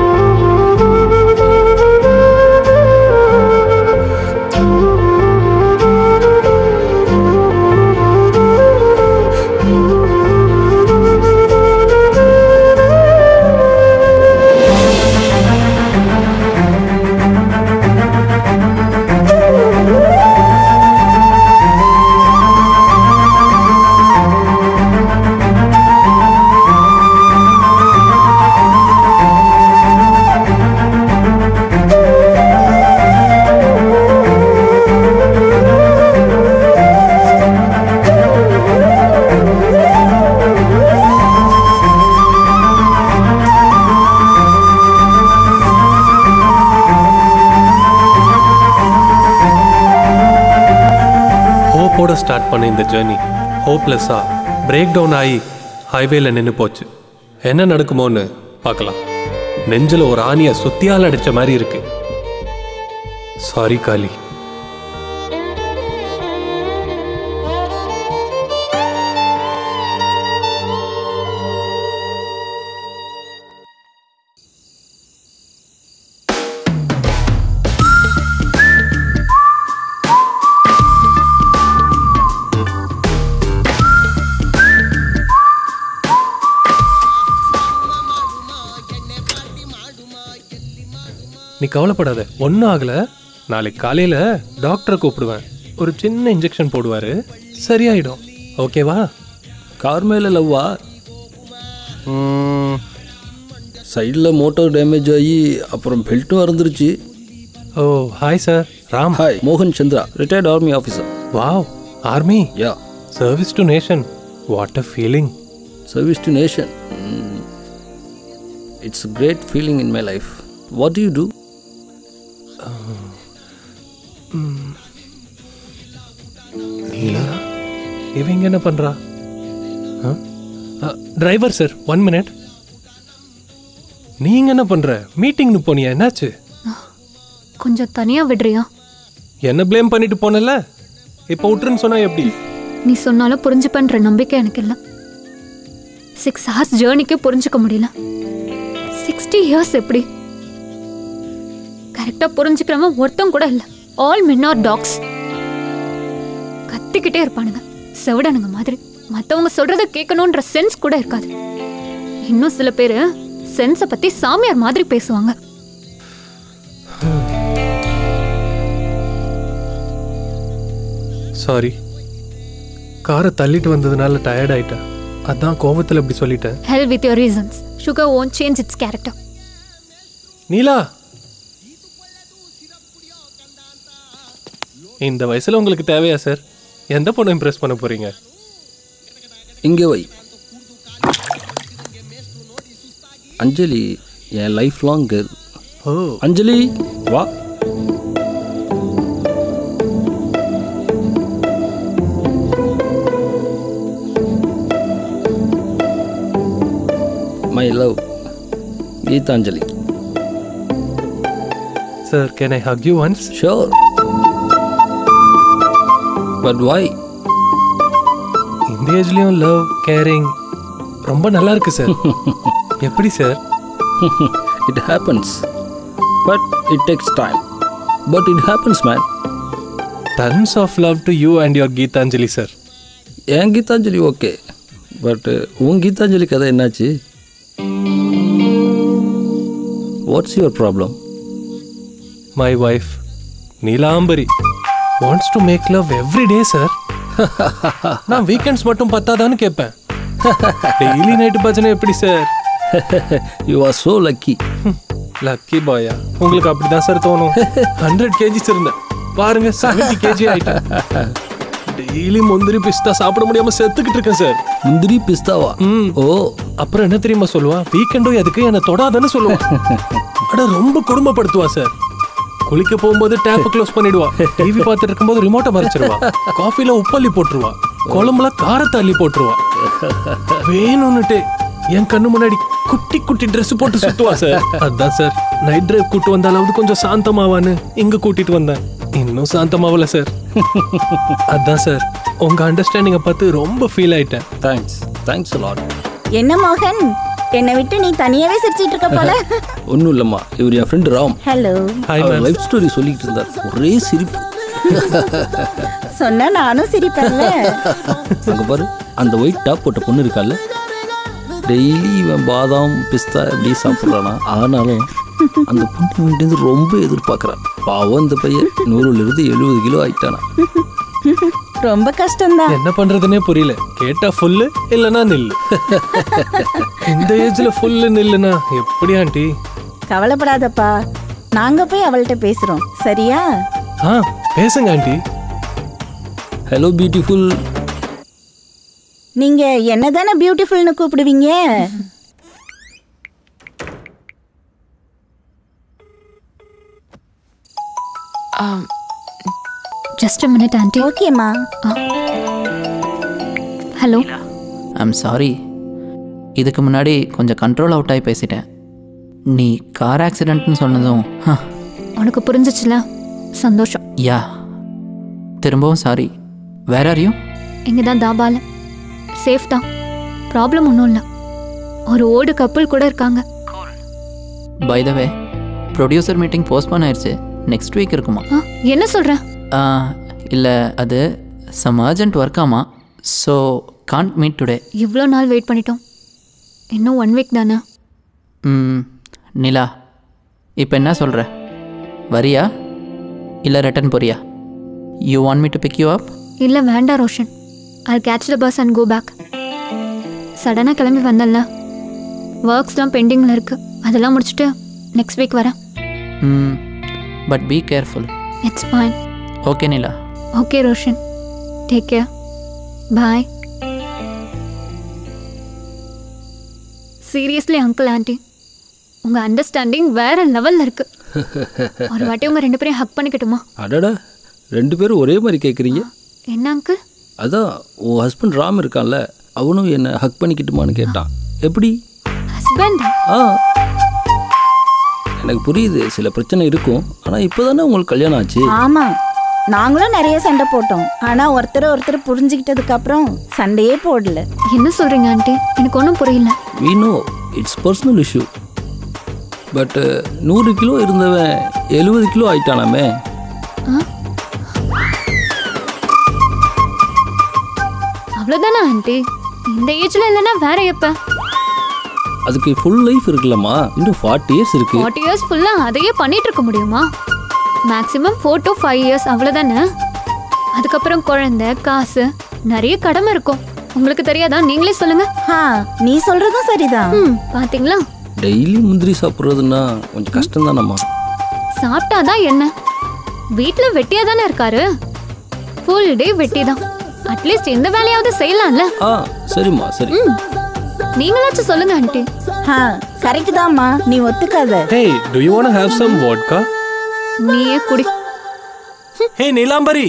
Speaker 1: ஹோப்போட ஸ்டார்ட் பண்ண இந்த ஜேர்னி ஹோப்லெஸ்ஸாக பிரேக் டவுன் ஆகி ஹைவேல நின்று போச்சு என்ன நடக்குமோன்னு பார்க்கலாம் நெஞ்சில் ஒரு ஆணியை சுத்தியால் அடிச்ச மாதிரி இருக்கு சாரி காளி நீ கவலைப்படாத ஒன்றும் ஆகல நாளைக்கு காலையில் டாக்டரை கூப்பிடுவேன் ஒரு சின்ன இன்ஜெக்ஷன் போடுவார் சரியாயிடும் ஓகேவா
Speaker 14: கார் மேலே லவ்வா சைடில் மோட்டார் டேமேஜ் ஆகி அப்புறம் பெல்ட்டும் அறந்துருச்சு
Speaker 1: oh hi sir Ram
Speaker 14: hi மோகன் Chandra retired army officer
Speaker 1: wow army
Speaker 14: yeah
Speaker 1: service to nation what a feeling
Speaker 14: service to nation it's great feeling in my life what you do
Speaker 1: Neela இவங்க என்ன பண்றா டிரைவர் சார் ஒன் மினிட் நீங்க என்ன பண்ற மீட்டிங்னு போனியா என்னாச்சு
Speaker 2: கொஞ்சம் தனியா விடுறியா
Speaker 1: என்ன ப்ளேம் பண்ணிட்டு போனல இப்போ விட்டுருன்னு சொன்னா எப்படி
Speaker 2: நீ சொன்னாலும் புரிஞ்சுப்பன்ற நம்பிக்கை எனக்கு இல்லை சிக்ஸ் ஹார்ஸ் ஜேர்னிக்கே புரிஞ்சுக்க முடியல சிக்ஸ்டி இயர்ஸ் எப்படி கரெக்டாக புரிஞ்சுக்கிறவன் ஒருத்தன் கூட இல்லை ஆல் men are டாக்ஸ் கத்திக்கிட்டே இருப்பானுங்க செவிடனுங்க மாதிரி மற்றவங்க சொல்றத கேட்கணுன்ற சென்ஸ் கூட இருக்காது இன்னும் சில பேர் சென்ஸை பற்றி சாமியார் மாதிரி பேசுவாங்க
Speaker 1: சாரி காரை தள்ளிட்டு வந்ததுனால டயர்ட் ஆயிட்டேன் அதான் கோவத்தில் இப்படி சொல்லிட்டேன்
Speaker 2: hell with your reasons sugar own change it's character
Speaker 1: Neela இந்த வயசுல உங்களுக்கு தேவையா சார் எந்த பொண்ணை இம்ப்ரெஸ் பண்ண போறீங்க
Speaker 14: இங்கே வை அஞ்சலி என் life long girl
Speaker 1: oh
Speaker 14: Anjali வா my love Geethanjali
Speaker 1: sir can I hug you once
Speaker 14: sure but why
Speaker 1: இந்த ஏஜ்லயும் லவ் கேரிங் ரொம்ப நல்லா இருக்கு சார் எப்படி sir
Speaker 14: it happens but it takes time but it happens man
Speaker 1: tons of love to you and your Geethanjali sir
Speaker 14: என் Geethanjali okay but உன் கீதாஞ்சலி கதை என்னாச்சு what's your problem
Speaker 1: my wife Neelambari wants to make love every day sir நான் weekends மட்டும் பத்தாதான்னு கேட்பேன் daily night பஜனை எப்படி sir
Speaker 14: you are so lucky
Speaker 1: lucky பாயா உங்களுக்கு அப்படிதான் சார் தோணும் ஹண்ட்ரட் கேஜிஸ் இருந்தேன் பாருங்க செவன்டி கேஜி ஆயிட்டேன் டெய்லி முந்திரி பிஸ்தா சாப்பிட முடியாம செத்துக்கிட்டு இருக்கேன் சார்
Speaker 14: முந்திரி பிஸ்தாவா
Speaker 1: ஓ அப்புறம் என்ன தெரியுமா சொல்லுவா வீக்கெண்டும் எதுக்கு என்ன தொடாதன்னு சொல்லுவா அட ரொம்ப கொடுமைப்படுத்துவா சார் குளிக்க போகும்போது டேப் க்ளோஸ் பண்ணிடுவா டிவி பார்த்துட்டு இருக்கும்போது ரிமோட்டை மறைச்சிருவா காஃபில உப்பள்ளி போட்டுருவா குழம்புல காரத்தை அள்ளி போட்டுருவா வேணும்னுட்டு என் கண்ணு முன்னாடி குட்டி குட்டி Dress போட்டு சுத்துவா சார் அதான் சார் நைட் டிரைவ் கூட்டு வந்தாலாவது கொஞ்சம் சாந்தமாவான்னு இங்க கூட்டிட்டு வந்தேன் இன்னும் சாந்தமாவல சார் அதான் சார் உங்க அண்டர்ஸ்டாண்டிங்கை பார்த்து ரொம்ப ஃபீல் ஆயிட்டேன்
Speaker 14: தேங்க்ஸ் தேங்க்ஸ் லாட்
Speaker 15: என்ன மோகன் என்னை விட்டு நீ தனியாவே சிரிச்சிட்டு இருக்க போல
Speaker 14: ஒன்றும் இல்லைம்மா இவர் என் ஃப்ரெண்டு ராம்
Speaker 15: ஹலோ
Speaker 14: அவர் லைஃப் ஸ்டோரி சொல்லிக்கிட்டு இருந்தார் ஒரே சிரிப்பு
Speaker 15: சொன்னா நானும் சிரிப்பேன்ல
Speaker 14: அங்க பாரு அந்த ஒயிட் டாப் போட்ட பொண்ணு இருக்கால டெய்லி இவன் பாதாம் பிஸ்தா இப்படி சாப்பிட்றானா ஆனாலும் அந்த பொண்ணு இவன்கிட்ட ரொம்ப எதிர்பார்க்குறான் பாவம் இந்த பையன் நூறுல இருந்து எழுபது கிலோ ஆயிட்டானா
Speaker 15: ரொம்ப கஷ்டம்தான்
Speaker 1: என்ன பண்றதுனே புரியல கேட்டா ஃபுல்லு இல்லனா நில்லு இந்த ஏஜ்ல ஃபுல்லு நில்லுனா எப்படி ஆண்டி
Speaker 15: கவலைப்படாதப்பா நாங்க போய் அவள்கிட்ட பேசுறோம் சரியா
Speaker 1: ஆ பேசுங்க ஆண்டி
Speaker 14: ஹலோ பியூட்டிஃபுல்
Speaker 15: நீங்க என்னதானே பியூட்டிஃபுல்னு கூப்பிடுவீங்க
Speaker 2: ஜஸ்ட் a minute ஆண்டி
Speaker 15: ஓகேம்மா
Speaker 2: ஹலோ
Speaker 5: ஐம் சாரி இதுக்கு முன்னாடி கொஞ்சம் கண்ட்ரோல் அவுட் ஆகி பேசிட்டேன் நீ கார் ஆக்சிடென்ட்னு சொன்னதும் ஹ,
Speaker 2: உனக்கு புரிஞ்சிச்சுல சந்தோஷம்
Speaker 5: யா திரும்பவும் சாரி வேற ஆர் யூ
Speaker 2: இங்கே தான் தாபால சேஃப் தான் ப்ராப்ளம் ஒன்றும் இல்லை ஒரு ஓடு கப்பல் கூட இருக்காங்க
Speaker 5: by the way producer meeting postpone ஆயிடுச்சு நெக்ஸ்ட் வீக் இருக்குமா
Speaker 2: ஆ, என்ன சொல்ற
Speaker 5: இல்லை அது சம் அர்ஜென்ட் ஒர்க் ஆமா ஸோ கான்ட் மீட் டுடே
Speaker 2: இவ்வளோ நாள் வெயிட் பண்ணிட்டோம் இன்னும் ஒன் வீக் தானே
Speaker 5: ம் நிலா இப்போ என்ன சொல்கிற வரியா இல்லை ரிட்டன் போறியா you want me to pick you up
Speaker 2: இல்லை வேண்டாம் Roshan I catch the bus and go back சடனாக கிளம்பி வந்தேன்ல ஒர்க்ஸ்லாம் பெண்டிங்கில் இருக்கு அதெல்லாம் முடிச்சுட்டு நெக்ஸ்ட் வீக் வரேன்
Speaker 5: ம் but be careful
Speaker 2: it's fine
Speaker 5: okay Nila
Speaker 2: okay Roshan take care bye seriously uncle aunty உங்கள் அண்டர்ஸ்டாண்டிங் வேற லெவலில் இருக்கு ஒரு வாட்டி உங்கள் ரெண்டு பேரையும் ஹக் பண்ணிக்கட்டுமா
Speaker 14: அடடா ரெண்டு பேரும் ஒரே மாதிரி கேட்குறீங்க
Speaker 2: என்ன அங்கிள்
Speaker 14: அதான் உன் ஹஸ்பண்ட் ராம் இருக்கான்ல அவனும் என்னை ஹக் பண்ணிக்கிட்டுமான்னு கேட்டான் எப்படி
Speaker 2: ஹஸ்பண்ட்
Speaker 14: ஆ எனக்கு புரியுது சில பிரச்சனை இருக்கும் ஆனால் இப்போ தானே உங்களுக்கு கல்யாணம் ஆச்சு
Speaker 15: ஆமா நாங்களும் நிறைய சண்டை போட்டோம் ஆனா ஒருத்தர் ஒருத்தர் புரிஞ்சுக்கிட்டதுக்கு அப்புறம் சண்டையே போடல
Speaker 2: என்ன சொல்றீங்க ஆண்டி எனக்கு ஒன்றும் புரியல
Speaker 14: we know it's personal issue but நூறு கிலோ இருந்தவன் எழுபது கிலோ ஆயிட்டானாமே
Speaker 2: அவ்வளோதானே ஆண்டி இந்த ஏஜ்ல இல்லைன்னா வேற எப்ப
Speaker 14: அதுக்கு ஃபுல் லைஃப் இருக்குல்லம்மா இன்னும் ஃபார்ட்டி இயர்ஸ் இருக்கு
Speaker 2: ஃபார்ட்டி இயர்ஸ் ஃபுல்லாக அதையே பண்ணிட்டு இருக்க முடியுமா maximum four to five years அவ்வளோதானே அதுக்கப்புறம் குழந்தை காசு நிறைய கடமை இருக்கும் உங்களுக்கு தெரியாதா நீங்களே சொல்லுங்க
Speaker 15: நீ சொல்றதும் சரிதான்
Speaker 2: ம் பாத்தீங்களா
Speaker 14: டெய்லி முந்திரி சாப்பிட்றதுன்னா கொஞ்சம் கஷ்டம் தானம்மா
Speaker 2: சாப்பிட்டாதான் என்ன வீட்டில் வெட்டியா தானே இருக்காரு ஃபுல் டே வெட்டி தான் அட்லீஸ்ட் இந்த வேலையாவது செய்யலாம்ல
Speaker 14: ஆ சரிம்மா சரி
Speaker 2: ம் நீங்களாச்சும் சொல்லுங்க ஆண்டி
Speaker 15: கரெக்ட் தான்மா நீ ஒத்துக்காத
Speaker 1: Hey, do you want to have some vodka?
Speaker 2: நீயே குடி
Speaker 1: Hey, நீலாம்பரி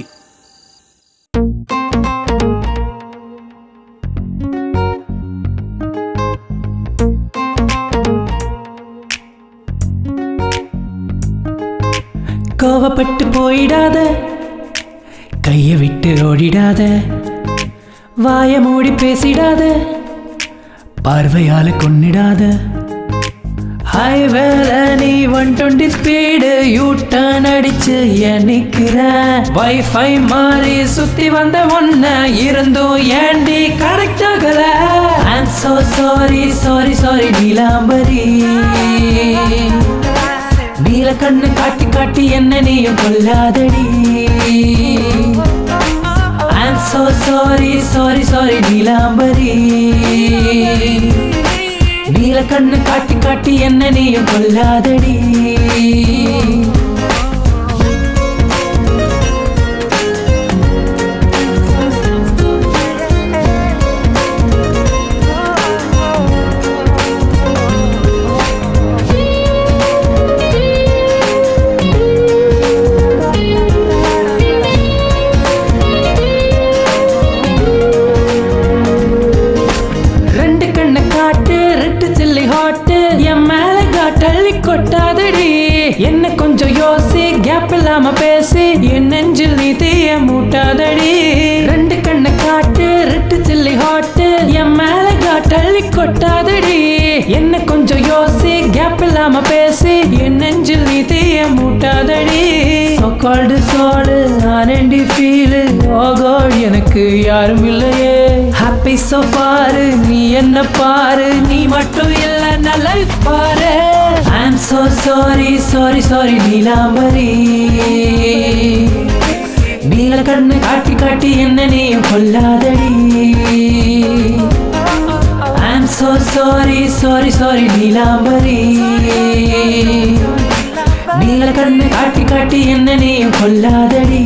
Speaker 6: கோவப்பட்டு போயிடாத கையை விட்டு ஓடிடாத வாய மூடி பேசிடாத பார்வையால கொன்னிடாத ஹைவேல நீ one twenty speed U turn அடிச்சு எண்ணிக்கிற வைஃபை மாறி சுத்தி வந்த ஒன்ன இருந்தும் ஏண்டி கனெக்ட் ஆகல I'm so sorry sorry sorry Neelambari நீல கண்ணு காட்டி காட்டி என்ன நீயும் கொல்லாதடி I'm so sorry sorry sorry Neelambari நீல கண்ணு காட்டி காட்டி என்ன நீயும் கொல்லாதடி ரெண்டு கண்ணை காட்டு ரெட்டு சில்லி ஹாட்டு என் மேல காட்டள்ளி கொட்டாதடி என்ன கொஞ்சம் யோசி கேப் இல்லாம பேசி என் நெஞ்சில் நீ தீய மூட்டாதடி ரெண்டு கண்ணை காட்டு ரெட்டு சில்லி ஹாட்டு என் மேல காட்டள்ளி கொட்டாதடி என்ன கொஞ்சம் யோசி கேப் இல்லாம பேசி என் நெஞ்சில் நீ தீய மூட்டாதடி சொக்கால்டு சோடு ஆனண்டி ஃபீலு ஓகோட் எனக்கு யாரும் இல்லையே ஹாப்பி so far நீ என்ன பாரு நீ மட்டும் இல்ல நல்ல பாரு I'm so sorry sorry sorry Neelambari நீல கண்ணு காட்டி காட்டி என்ன நீயும் கொல்லாதடி I'm so sorry sorry sorry Neelambari நீல கண்ணு காட்டி காட்டி என்ன நீயும் கொல்லாதடி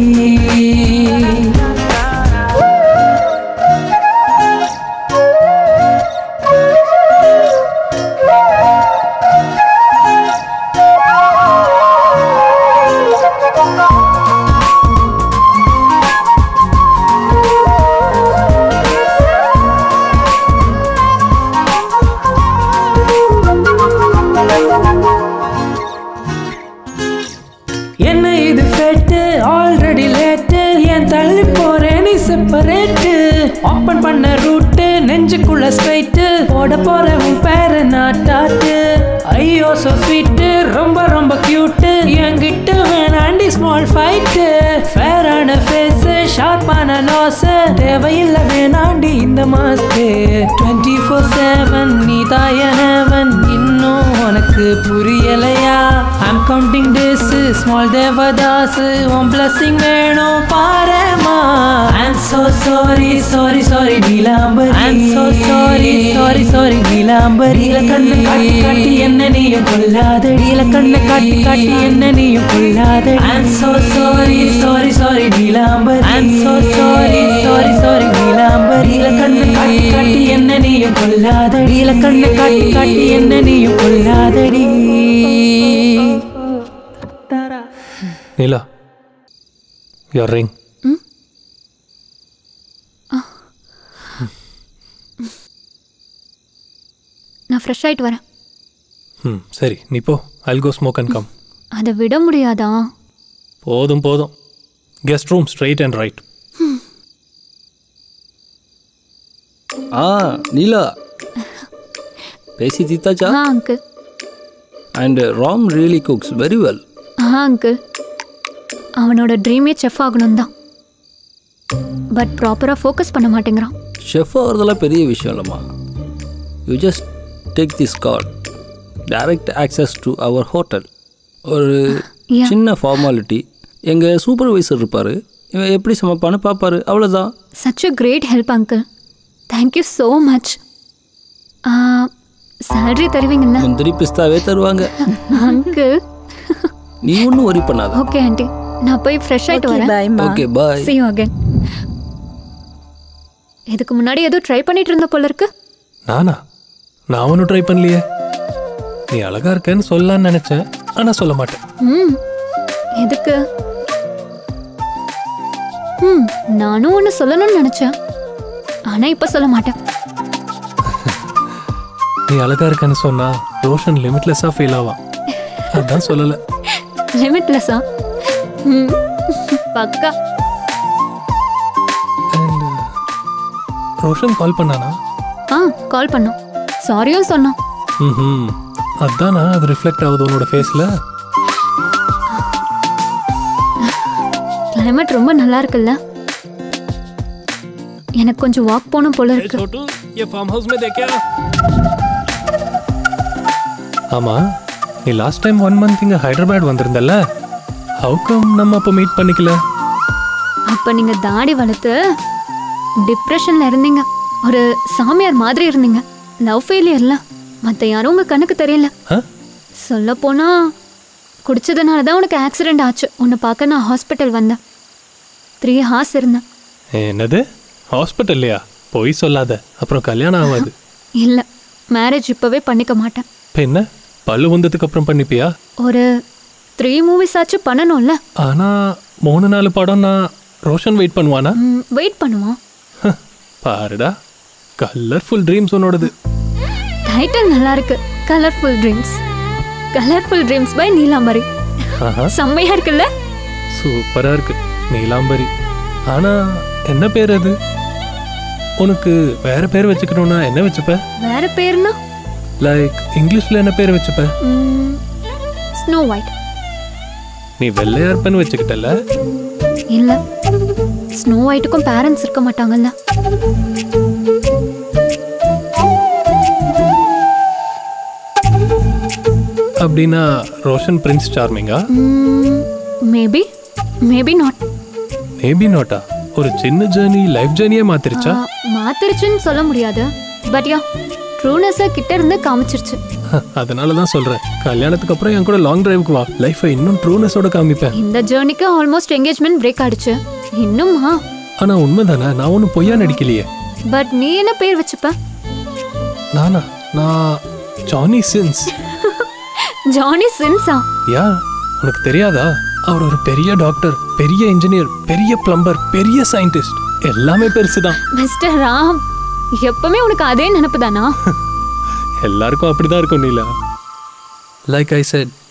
Speaker 6: என்ன இது ஃபேட்டு ஆல்ரெடி லேட்டு ஏன் தள்ளி போறேன் நீ செப்பரேட்டு ஓப்பன் பண்ண ரூட்டு நெஞ்சுக்குள்ள ஸ்ட்ரைட்டு போட போற உன் பேரு நாட்டாட்டு ஐயோ சோ ஸ்வீட்டு ரொம்ப ரொம்ப கியூட்டு என்கிட்ட வேணாண்டி ஸ்மால் ஃபைட்டு ஃபேரான ஃபேஸ் ஷார்ப்பான லாஸ் தேவையில்லை வேணாண்டி இந்த மாஸ்க்கு டுவெண்ட்டி ஃபோர் செவன் நீ தாயனவன் இன்னும் உனக்கு புரியலையா I'm counting days small Devdas உன் பிளஸிங் வேணும் பாரமா I'm so sorry sorry sorry Neelambari I'm so sorry sorry sorry Neelambari நீல கண்ணு காட்டி காட்டி என்ன நீயும் கொல்லாத நீல கண்ணு காட்டி காட்டி என்ன நீயும் கொல்லாத I'm so sorry sorry sorry Neelambari I'm so sorry sorry sorry Neelambari நீல கண்ணு காட்டி காட்டி என்ன நீயும் கொல்லாத நீல கண்ணு காட்டி காட்டி என்ன நீயும் கொல்லாதடி
Speaker 1: நீலா யோர் ரிங்
Speaker 2: நான் ஃப்ரெஷ் ஆயிட்டு வரேன்
Speaker 1: ம் சரி நீ போ I'll go smoke and come
Speaker 2: அதை விட முடியாதா
Speaker 1: போதும் போதும் guest room straight and right
Speaker 14: ஆ நீலா பேசி தீத்தாச்சா
Speaker 2: ஆ uncle
Speaker 14: and Ram really cooks very well
Speaker 2: ஆ அங்கிள் அவனோட ட்ரீமே செஃப் ஆகணும் தான் பட் ப்ராப்பராக ஃபோக்கஸ் பண்ண மாட்டேங்கிறான்
Speaker 14: ஷெஃப் ஆகிறதெல்லாம் பெரிய விஷயம் இல்லைம்மா you just take this call direct access to our hotel ஒரு
Speaker 2: Yeah.
Speaker 14: சின்ன ஃபார்மாலிட்டி எங்கள் சூப்பர்வைசர் இருப்பார் இவன் எப்படி சமைப்பான்னு பார்ப்பாரு அவ்வளோதான்
Speaker 2: such a great help uncle thank you so much salary தருவீங்கல்ல
Speaker 14: முந்திரி பிஸ்தாவே தருவாங்க
Speaker 2: அங்கிள்
Speaker 14: நீ ஒன்றும் ஒரி பண்ணாத
Speaker 2: ஓகே ஆண்டி நான் போய் ஃப்ரெஷ் ஆயிட்டு
Speaker 15: Okay, bye,
Speaker 2: வரேன்
Speaker 15: Ma.
Speaker 14: Okay, bye.
Speaker 2: see you again இதுக்கு முன்னாடி ஏதோ ட்ரை பண்ணிட்டு இருந்த போல இருக்கு
Speaker 1: நானா நான் ஒன்றும் ட்ரை பண்ணலையே நீ அழகா இருக்கேன்னு சொல்லலான்னு நினைச்சேன் ஆனால் சொல்ல மாட்டேன்
Speaker 2: ம் எதுக்கு ம் நானும் ஒன்று சொல்லணும்னு நினச்சேன் ஆனால் இப்போ சொல்ல மாட்டேன்
Speaker 1: நீ அழகா இருக்கேன்னு சொன்னா ரோஷன் லிமிட்லெஸ்ஸாக ஃபீல் ஆவான் அதான் சொல்லலை
Speaker 2: லிமிட்லெஸ்ஸா ம் பக்கா
Speaker 1: ரோஷன் கால் பண்ணானா
Speaker 2: ஆ கால் பண்ணோம் சாரியும் சொன்னோம்
Speaker 1: ம் அதானா அது ரிஃப்ளெக்ட் ஆகுது உன்னோட ஃபேஸில்
Speaker 2: கிளைமேட் ரொம்ப நல்லா இருக்குல்ல எனக்கு கொஞ்சம் வாக் போகணும் போல இருக்கு
Speaker 1: ये फार्म हाउस में देखा ஆமா நீ லாஸ்ட் டைம் ஒன் மந்த் இங்க ஹைதராபாத் வந்திருந்தல்ல ஹவு கம் நம்ம அப்போ மீட் பண்ணிக்கல
Speaker 2: அப்ப நீங்க தாடி வளர்த்து டிப்ரெஷன்ல இருந்தீங்க ஒரு சாமியார் மாதிரி இருந்தீங்க லவ் ஃபெயிலியர்ல மத்த யாரும் உங்க கண்ணுக்கு தெரியல சொல்ல போனா குடிச்சதுனால தான் உனக்கு ஆக்சிடென்ட் ஆச்சு உன்னை பார்க்க நான் ஹாஸ்பிட்டல் வந்தேன் த்ரீ ஹார்ஸ் இருந்தேன்
Speaker 1: என்னது ஹாஸ்பிட்டல்லையா பொய் சொல்லாத அப்புறம் கல்யாணம் ஆகாது
Speaker 2: இல்ல மேரேஜ் இப்பவே பண்ணிக்க மாட்டேன்
Speaker 1: இப்போ என்ன பல்லு வந்ததுக்கு அப்புறம் பண்ணிப்பியா
Speaker 2: ஒரு த்ரீ மூவிஸ் ஆச்சு பண்ணணும்ல
Speaker 1: ஆனா மூணு நாலு படம் நான் ரோஷன் வெயிட் பண்ணுவானா
Speaker 2: வெயிட் பண்ணுவோம்
Speaker 1: பாருடா கலர்ஃபுல் ட்ரீம்ஸ் உன்னோடது
Speaker 2: டைட்டில் நல்லா இருக்கு colourful dreams colourful dreams by Neelambari
Speaker 1: ஆஹா
Speaker 2: செம்மையா இருக்குல்ல
Speaker 1: சூப்பரா இருக்கு நீலாம்பரி ஆனா என்ன பேர் அது உனக்கு வேற பேர் வச்சுக்கணும்னா என்ன வச்சுப்ப
Speaker 2: வேற பேர்னா
Speaker 1: லைக் இங்கிலீஷ்ல என்ன பேர் வச்சுப்ப
Speaker 2: ஸ்னோ ஒயிட்
Speaker 1: நீ வெள்ளையா இருப்பேன்னு வச்சுக்கிட்டல
Speaker 2: இல்ல ஸ்னோ ஒயிட்டுக்கும் பேரண்ட்ஸ் இருக்க மாட்டாங்கல்ல
Speaker 1: அப்படின்னா ரோஷன் பிரின்ஸ் சார்மிங்கா
Speaker 2: மேபி மேபி நாட்
Speaker 1: மேபி நாட்டா ஒரு சின்ன ஜேர்னி லைஃப் ஜேர்னியே மாத்திருச்சா
Speaker 2: மாத்திருச்சுன்னு சொல்ல முடியாது பட் யா ட்ரூனஸை கிட்ட இருந்து காமிச்சிருச்சு
Speaker 1: அதனால தான் சொல்றேன் கல்யாணத்துக்கு அப்புறம் என் கூட லாங் டிரைவுக்கு வா லைஃபை இன்னும் ட்ரூனஸோட காமிப்பேன்
Speaker 2: இந்த ஜேர்னிக்கு ஆல்மோஸ்ட் என்கேஜ்மெண்ட் பிரேக் ஆயிடுச்சு இன்னுமா
Speaker 1: ஆனா உண்மைதானே நான் ஒன்றும் பொய்யா நடிக்கலையே
Speaker 2: பட் நீ என்ன பேர் வச்சுப்ப
Speaker 1: நானா நான் ஜானி சின்ஸ்
Speaker 2: ஜானி சின்ஸா
Speaker 1: யா உனக்கு தெரியாதா அவர் ஒரு பெரிய டாக்டர் பெரிய இன்ஜினியர் பெரிய பிளம்பர் பெரிய சயின்டிஸ்ட் எல்லாமே பெருசுதான்
Speaker 2: மிஸ்டர் ராம் எப்பவுமே உனக்கு அதே நினப்பு தானா
Speaker 1: எல்லாருக்கும் அப்படிதான் இருக்கும் நீலா லைக் ஐ செட்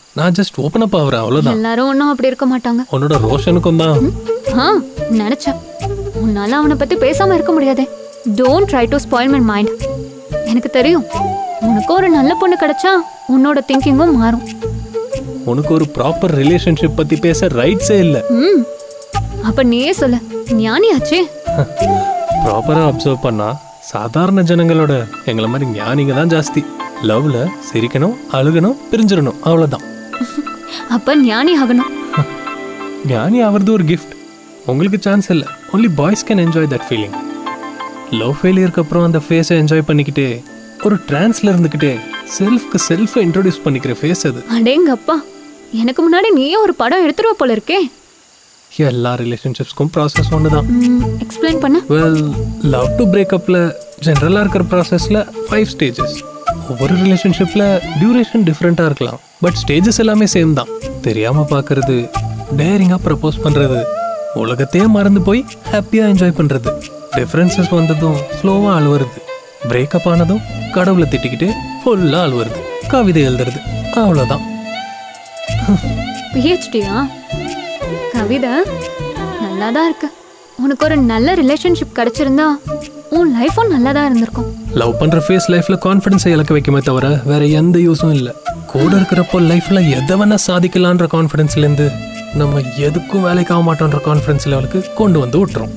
Speaker 1: நான் ஜஸ்ட் ஓப்பன் அப் ஆகுறேன் அவ்வளோதான்
Speaker 2: எல்லாரும் ஒன்றும் அப்படி இருக்க மாட்டாங்க
Speaker 1: உன்னோட ரோஷனுக்கும் தான்
Speaker 2: ஆ நினைச்சேன் உன்னால அவனை பத்தி பேசாம இருக்க முடியாதே don't try to spoil my mind எனக்கு தெரியும் உனக்கு ஒரு நல்ல பொண்ணு கிடைச்சா உன்னோட திங்கிங்கும் மாறும்
Speaker 1: உனக்கு ஒரு ப்ராப்பர் ரிலேஷன்ஷிப் பத்தி பேச ரைட்ஸே இல்லை
Speaker 2: ம் அப்ப நீயே சொல்லு ஞானியாச்சே
Speaker 1: ப்ராப்பரா அப்சர்வ் பண்ணா சாதாரண ஜனங்களோட எங்களை மாதிரி ஞானிங்க தான் ஜாஸ்தி லவ்ல சிரிக்கணும் அழுகணும் பிரிஞ்சிடணும் அவ்வளோதான்
Speaker 2: அப்ப ஞானி ஆகணும்
Speaker 1: ஞானி ஆவறது ஒரு கிஃப்ட் உங்களுக்கு சான்ஸ் இல்லை only boys can enjoy that feeling love ஃபெயிலியருக்கு அப்புறம் அந்த ஃபேஸை என்ஜாய் பண்ணிக்கிட்டே ஒரு ட்ரான்ஸ்ல இருந்துக்கிட்டே செல்ஃப்க்கு செல்ஃபை இன்ட்ரோடியூஸ் பண்ணிக்கிற ஃபேஸ் அது
Speaker 2: அடேங்கப்பா எனக்கு முன்னாடி நீயே ஒரு படம் எடுத்துருவ போல இருக்கே
Speaker 1: எல்லா ரிலேஷன்ஷிப்ஸ்க்கும் ப்ராசஸ் ஒன்று தான்
Speaker 2: எக்ஸ்பிளைன் பண்ண
Speaker 1: வெல் லவ் டு பிரேக்கப்பில் ஜென்ரலாக இருக்கிற ப்ராசஸில் ஃபைவ் ஸ்டேஜஸ் ஒவ்வொரு ரிலேஷன்ஷிப்பில் டியூரேஷன் டிஃப்ரெண்ட்டாக இருக்கலாம் பட் ஸ்டேஜஸ் எல்லாமே சேம் தான் தெரியாமல் பார்க்கறது டேரிங்காக ப்ரப்போஸ் பண்ணுறது உலகத்தையே மறந்து போய் ஹாப்பியாக என்ஜாய் பண்ணுறது டிஃப்ரென்சஸ் வந்ததும் ஸ்லோவாக அழுவுறது பிரேக்கப் ஆனதும் கடவுளை திட்டிக்கிட்டு ஃபுல்லாக அழுவுறது கவிதை எழுதுறது அவ்வளோதான்
Speaker 2: பிஹெச்டியா கவிதா நல்லா தான் இருக்கு உனக்கு ஒரு நல்ல ரிலேஷன்ஷிப் கிடைச்சிருந்தா உன் லைஃபும் நல்லா தான் இருந்திருக்கும்
Speaker 1: லவ் பண்ற ஃபேஸ் லைஃப்ல கான்ஃபிடன்ஸை இழக்க வைக்குமே தவிர வேற எந்த யூஸும் இல்லை கூட இருக்கிறப்போ லைஃப்ல எதை வேணா சாதிக்கலான்ற கான்ஃபிடன்ஸ்ல இருந்து நம்ம எதுக்கும் வேலைக்கு ஆக மாட்டோன்ற கான்ஃபிடன்ஸ் லெவலுக்கு கொண்டு வந்து விட்டுரும்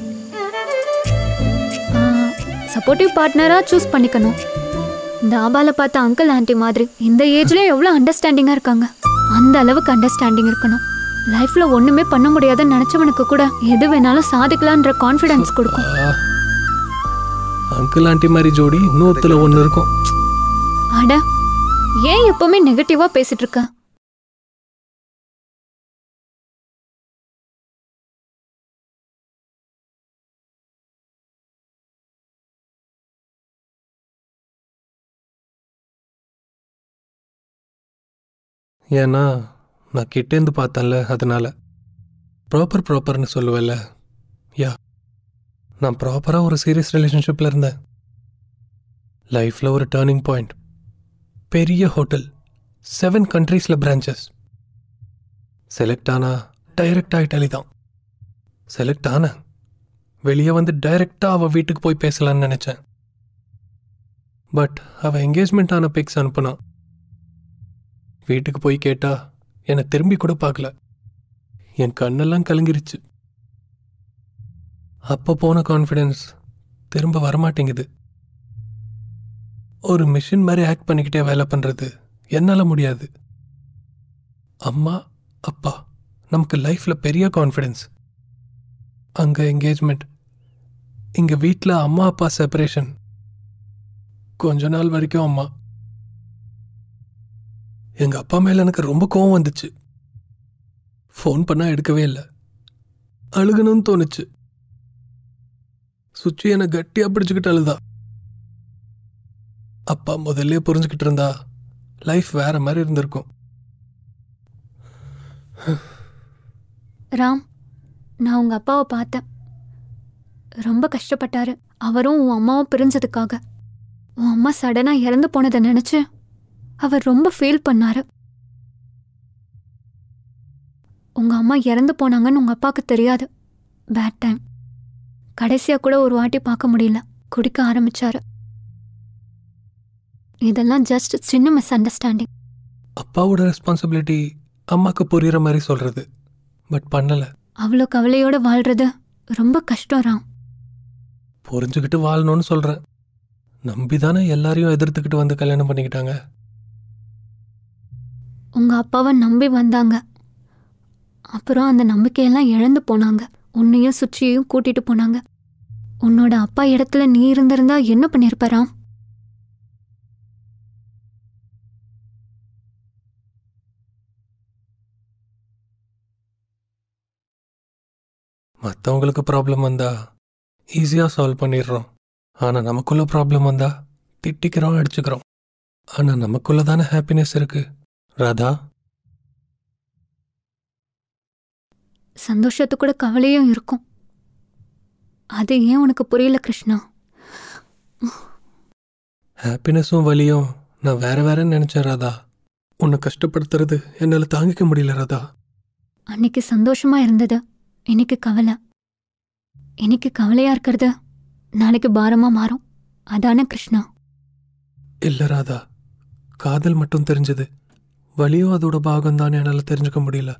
Speaker 2: சப்போர்ட்டிவ் பார்ட்னரா சூஸ் பண்ணிக்கணும் தாபால பார்த்த அங்கிள் ஆன்ட்டி மாதிரி இந்த ஏஜ்ல எவ்வளோ அண்டர்ஸ்டாண்டிங்கா இருக்காங்க அந்த அளவுக்கு அண்டர்ஸ்டாண்டிங் இருக்கணும் லைஃப்ல ஒண்ணுமே பண்ண முடியாதுன்னு நினைச்சவனுக்கு கூட எது வேணாலும் சாதிக்கலான்ற கான்ஃபிடன்ஸ் கொடுக்கும்
Speaker 1: அங்கிள் ஆண்டி மாதிரி ஜோடி நூத்துல ஒன்று இருக்கும்
Speaker 2: அட ஏன் எப்பவுமே நெகட்டிவா பேசிட்டு இருக்க
Speaker 1: ஏன்னா நான் கிட்டேந்து பார்த்தேன்ல அதனால ப்ராப்பர் ப்ராப்பர்னு சொல்லுவேல்ல யா நான் ப்ராப்பராக ஒரு சீரியஸ் ரிலேஷன்ஷிப்பில் இருந்தேன் லைஃப்பில் ஒரு டேர்னிங் பாயிண்ட் பெரிய ஹோட்டல் செவன் கண்ட்ரீஸில் பிரான்ச்சஸ் செலக்ட் ஆனா டைரக்டாக இட்டாலி தான் செலக்ட் ஆனேன் வெளியே வந்து டைரெக்டாக அவள் வீட்டுக்கு போய் பேசலான்னு நினச்சேன் பட் அவள் என்கேஜ்மெண்ட் ஆன பிக்ஸ் அனுப்புனான் வீட்டுக்கு போய் கேட்டா என்னை திரும்பி கூட பார்க்கல என் கண்ணெல்லாம் கலங்கிருச்சு அப்போ போன கான்ஃபிடென்ஸ் திரும்ப வரமாட்டேங்குது ஒரு மிஷின் மாதிரி ஆக்ட் பண்ணிக்கிட்டே வேலை பண்ணுறது என்னால் முடியாது அம்மா அப்பா நமக்கு லைஃப்பில் பெரிய கான்ஃபிடென்ஸ் அங்கே என்கேஜ்மெண்ட் இங்கே வீட்டில் அம்மா அப்பா செப்பரேஷன் கொஞ்ச நாள் வரைக்கும் அம்மா எங்க அப்பா மேல எனக்கு ரொம்ப கோவம் வந்துச்சு ஃபோன் பண்ணா எடுக்கவே இல்லை அழுகணும்னு தோணுச்சு சுச்சி என்னை கட்டியா பிடிச்சுக்கிட்டு அழுதா அப்பா முதல்ல புரிஞ்சுக்கிட்டு இருந்தா லைஃப் வேற மாதிரி இருந்திருக்கும்
Speaker 2: ராம் நான் உங்க அப்பாவை பார்த்தேன் ரொம்ப கஷ்டப்பட்டாரு அவரும் உன் அம்மாவும் பிரிஞ்சதுக்காக உன் அம்மா சடனா இறந்து போனதை நினைச்சு அவர் ரொம்ப ஃபீல் பண்ணாரு உங்க அம்மா இறந்து போனாங்கன்னு உங்க அப்பாவுக்கு தெரியாது பேட் டைம் கடைசியா கூட ஒரு வாட்டி பார்க்க முடியல குடிக்க ஆரம்பிச்சாரு இதெல்லாம் ஜஸ்ட் சின்ன மிஸ் அண்டர்ஸ்டாண்டிங்
Speaker 1: அப்பாவோட ரெஸ்பான்சிபிலிட்டி அம்மாக்கு புரியுற மாதிரி சொல்றது பட் பண்ணல
Speaker 2: அவ்வளோ கவலையோட வாழ்றது ரொம்ப கஷ்டம் ராம்
Speaker 1: புரிஞ்சுக்கிட்டு வாழணும்னு சொல்றேன் நம்பி தானே எல்லாரையும் எதிர்த்துக்கிட்டு வந்து கல்யாணம் பண்ணிக்கிட்டாங்க
Speaker 2: உங்க அப்பாவை நம்பி வந்தாங்க அப்புறம் அந்த நம்பிக்கையெல்லாம் இழந்து போனாங்க உன்னையும் சுச்சியையும் கூட்டிட்டு போனாங்க உன்னோட அப்பா இடத்துல நீ இருந்திருந்தா என்ன பண்ணிருப்ப ராம்
Speaker 1: மற்றவங்களுக்கு ப்ராப்ளம் வந்தா ஈஸியாக சால்வ் பண்ணிடுறோம் ஆனால் நமக்குள்ள ப்ராப்ளம் வந்தா திட்டிக்கிறோம் அடிச்சுக்கிறோம் ஆனால் நமக்குள்ள தானே ஹாப்பினஸ் இருக்கு ராதா
Speaker 2: சந்தோஷத்து கூட கவலையும் இருக்கும் அது ஏன் உனக்கு புரியல கிருஷ்ணா
Speaker 1: ஹாப்பினஸும் வலியும் நான் வேற வேறன்னு நினச்சேன் ராதா உன்னை கஷ்டப்படுத்துறது என்னால் தாங்கிக்க முடியல ராதா
Speaker 2: அன்னைக்கு சந்தோஷமா இருந்தது இன்னைக்கு கவலை இன்னைக்கு கவலையா இருக்கிறது நாளைக்கு பாரமா மாறும் அதானே கிருஷ்ணா
Speaker 1: இல்லை ராதா காதல் மட்டும் தெரிஞ்சது வலியும் அதோட பாகம் தான் என்னால் தெரிஞ்சுக்க முடியல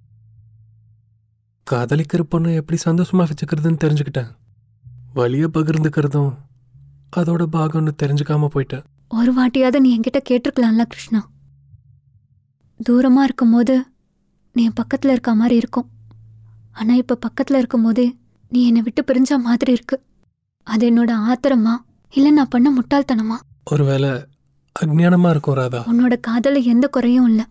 Speaker 1: காதலிக்கிற பொண்ணை எப்படி சந்தோஷமா வச்சுக்கிறதுன்னு தெரிஞ்சுக்கிட்டேன் வலியை பகிர்ந்துக்கிறதும் அதோட பாகம்னு தெரிஞ்சுக்காம போயிட்டேன்
Speaker 2: ஒரு வாட்டியாவது நீ என்கிட்ட கேட்டிருக்கலாம்ல கிருஷ்ணா தூரமா இருக்கும்போது நீ என் பக்கத்துல இருக்க மாதிரி இருக்கும் ஆனா இப்ப பக்கத்துல இருக்கும்போதே நீ என்னை விட்டு பிரிஞ்ச மாதிரி இருக்கு அது என்னோட ஆத்திரமா இல்ல நான் பண்ண முட்டாள்தனமா
Speaker 1: ஒருவேளை அஜ்ஞானமா இருக்கும் ராதா
Speaker 2: உன்னோட காதல எந்த குறையும் இல்ல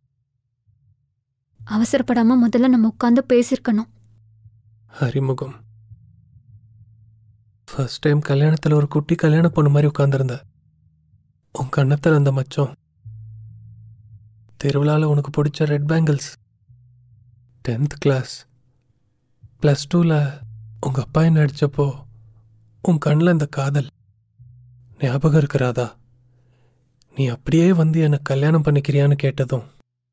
Speaker 2: அவசரப்படாம முதல்ல நம்ம உட்காந்து பேசியிருக்கணும்
Speaker 1: அறிமுகம் ஃபர்ஸ்ட் டைம் கல்யாணத்தில் ஒரு குட்டி கல்யாண பொண்ணு மாதிரி உட்காந்துருந்த உன் கன்னத்தில் அந்த மச்சம் திருவிழாவில் உனக்கு பிடிச்ச red bangles tenth class plus டூவில் உங்கள் அப்பா என்ன அடித்தப்போ உன் கண்ணில் இந்த காதல் ஞாபகம் இருக்கிறாதா நீ அப்படியே வந்து என்னை கல்யாணம் பண்ணிக்கிறியான்னு கேட்டதும்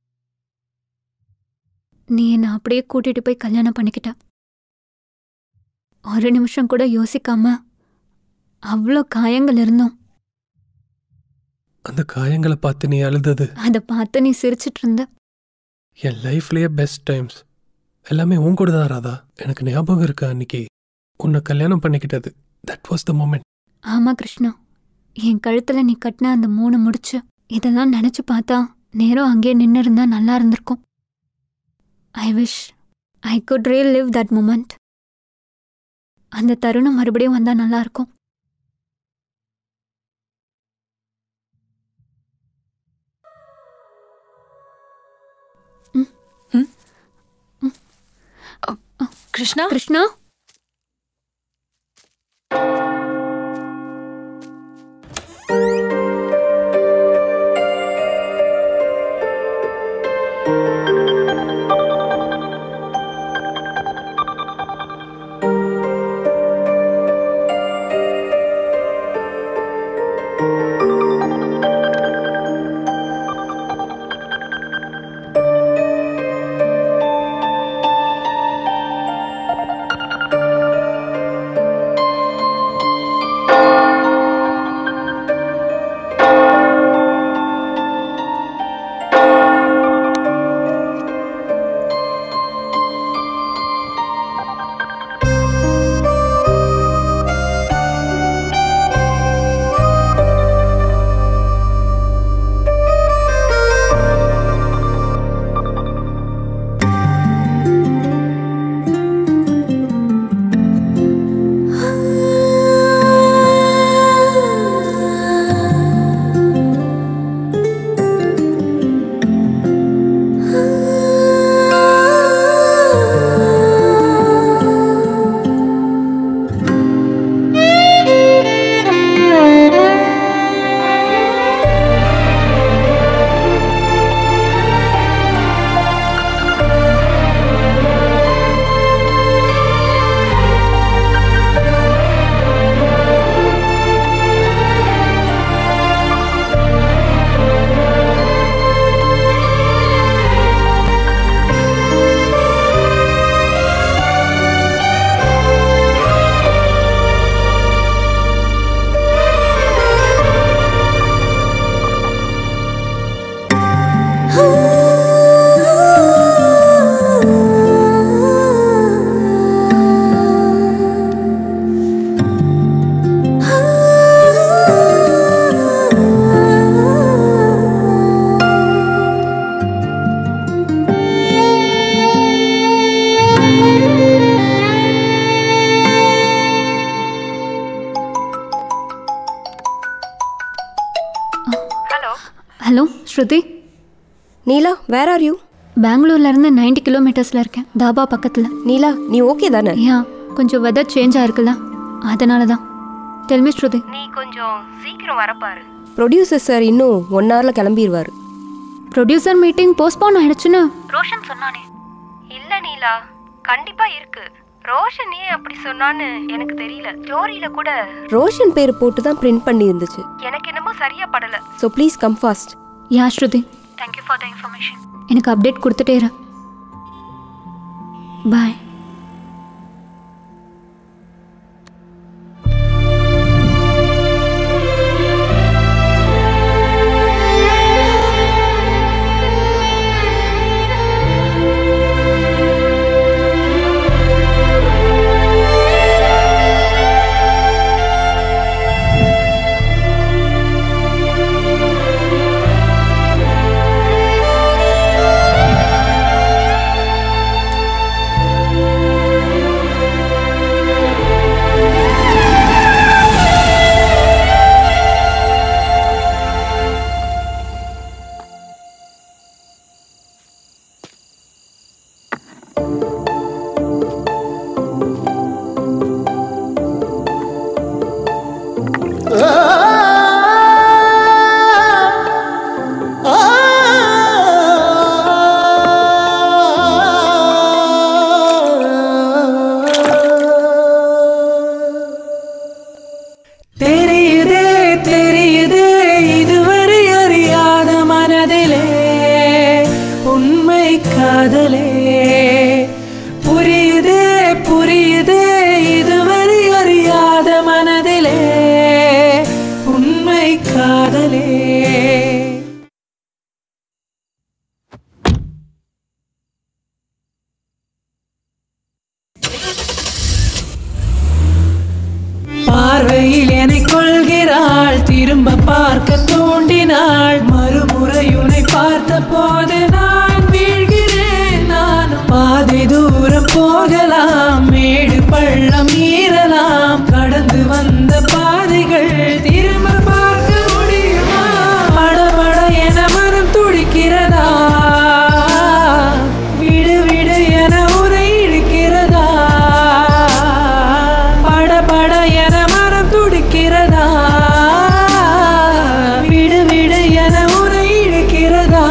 Speaker 2: நீ என்னை அப்படியே கூட்டிட்டு போய் கல்யாணம் பண்ணிக்கிட்ட ஒரு நிமிஷம் கூட யோசிக்காம அவ்வளோ காயங்கள் இருந்தோம்
Speaker 1: அந்த காயங்களை பார்த்து நீ அழுதது
Speaker 2: அதை பார்த்து நீ சிரிச்சிட்டு இருந்த
Speaker 1: என் லைஃப்லயே பெஸ்ட் டைம்ஸ் எல்லாமே உன் கூட தான் ராதா எனக்கு ஞாபகம் இருக்கு அன்னைக்கு உன்னை கல்யாணம் பண்ணிக்கிட்டது தட் வாஸ் த மொமெண்ட்
Speaker 2: ஆமா கிருஷ்ணா என் கழுத்துல நீ கட்டின அந்த மூணு முடிச்சு இதெல்லாம் நினைச்சு பார்த்தா நேரம் அங்கேயே நின்று இருந்தா நல்லா இருந்திருக்கும் I wish I could relive that moment அந்த தருணம் மறுபடியும் வந்தா நல்லா இருக்கும்
Speaker 16: Krishna
Speaker 2: Krishna hello Shruti
Speaker 10: Neela where are you
Speaker 2: பெங்களூர்ல இருந்து 90 கிலோமீட்டர்ஸ்ல இருக்கேன் தாபா பக்கத்துல
Speaker 10: நீலா நீ ஓகே தானே
Speaker 2: யா கொஞ்சம் வெதர் சேஞ்ச் ஆயிருக்குல்ல அதனால தான் டெல்மி ஸ்ருதி
Speaker 17: நீ கொஞ்சம் சீக்கிரம் வரப்பாரு
Speaker 10: ப்ரொடியூசர் சார் இன்னும் ஒன் ஹவரில் கிளம்பிடுவார்
Speaker 2: ப்ரொடியூசர் மீட்டிங் போஸ்ட்போன் ஆயிடுச்சுன்னு
Speaker 17: ரோஷன் சொன்னானே இல்ல நீலா கண்டிப்பா இருக்கு ரோஷன் ஏன் அப்படி சொன்னான்னு எனக்கு தெரியல ஸ்டோரியில கூட
Speaker 10: ரோஷன் பேர் போட்டு தான் பிரிண்ட் பண்ணி இருந்துச்சு
Speaker 17: எனக்கு என்னமோ சரியா படல
Speaker 10: so please come fast
Speaker 2: yeah Shruti
Speaker 17: thank you for the information
Speaker 2: எனக்கு அப்டேட் கொடுத்துட்டே இரு பாய்
Speaker 6: தெரியுதே தெரியுதே இதுவரை அறியாத மனதிலே உண்மை காதலே புரியுதே புரியுதே இதுவரை அறியாத மனதிலே உண்மை காதலே பார்வையில் என்னை கொள்கிறாள் திரும்ப பார்க்க தூண்டினாள் மறுமுறை உன்னை பார்த்த போது நான் வீழ்கிறேன் நானும் பாதை தூரம் போகலாம் மேடு பள்ளம் மீறலாம் கடந்து வந்த பாதைகள் திரும்ப பார்க்க முடியுமா படபட என மனம் துடிக்கிறதா விடு விடு என உரை இழுக்கிறதா பட பட என மனம் துடிக்கிறதா விடு விடு என உரை இழுக்கிறதா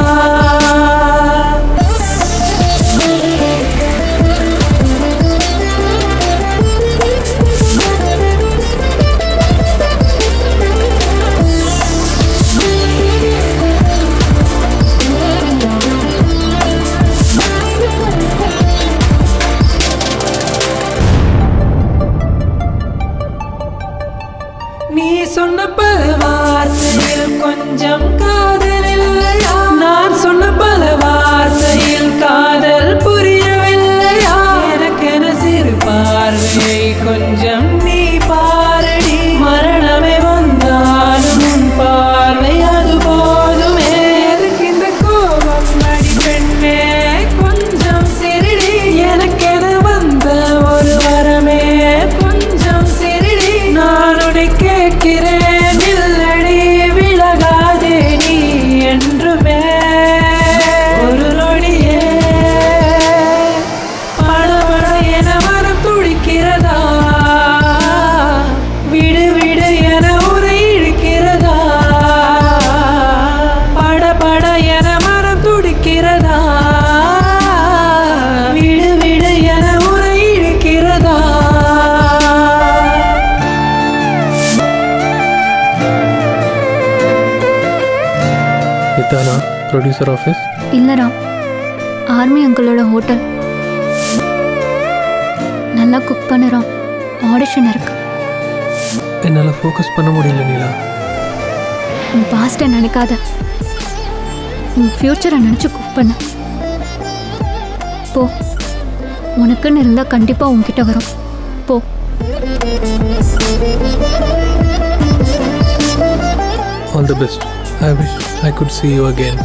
Speaker 6: நீ சொன்ன பல வார்த்தையில் கொஞ்சம் காதல் இல்லையா நான் சொன்ன பல வார்த்தையில் காதல் புரியவில்லையா எனக்கென சிறு பார்வை கொஞ்சம் நீ பாரடி மரணமே வந்தாலும் உன் பார்வை அது போதுமே எதுக்கு இந்த கோபம் அடி பெண்ணே கொஞ்சம் சிரிடி எனக்கென வந்த ஒரு வரமே கொஞ்சம் சிரிடி நான் உன்னை கேட்கிறேன் இல்லடி விலகாதே நீ என்றுமே ஒரு நொடியே படபட என மனம் துடிக்கிறதா விடு விடு என உரை இழுக்கிறதா படபட என மனம் துடிக்கிறதா விடு விடு என உரை இழுக்கிறதா
Speaker 1: இதானா ப்ரொடியூசர் ஆஃபீஸ்
Speaker 2: இல்லடா ஆர்மி அங்கிளோட ஹோட்டல் நல்லா குக் பண்ணுறோம் ஆடிஷன் இருக்கு
Speaker 1: என்னால் ஃபோக்கஸ் பண்ண முடியல நீலா
Speaker 2: உன் பாஸ்ட்டை நினைக்காத உன் ஃப்யூச்சரை நினச்சி குக் பண்ண போ உனக்குன்னு இருந்தால் கண்டிப்பாக உன்கிட்ட வரும் போ
Speaker 1: all the best I wish I could see you again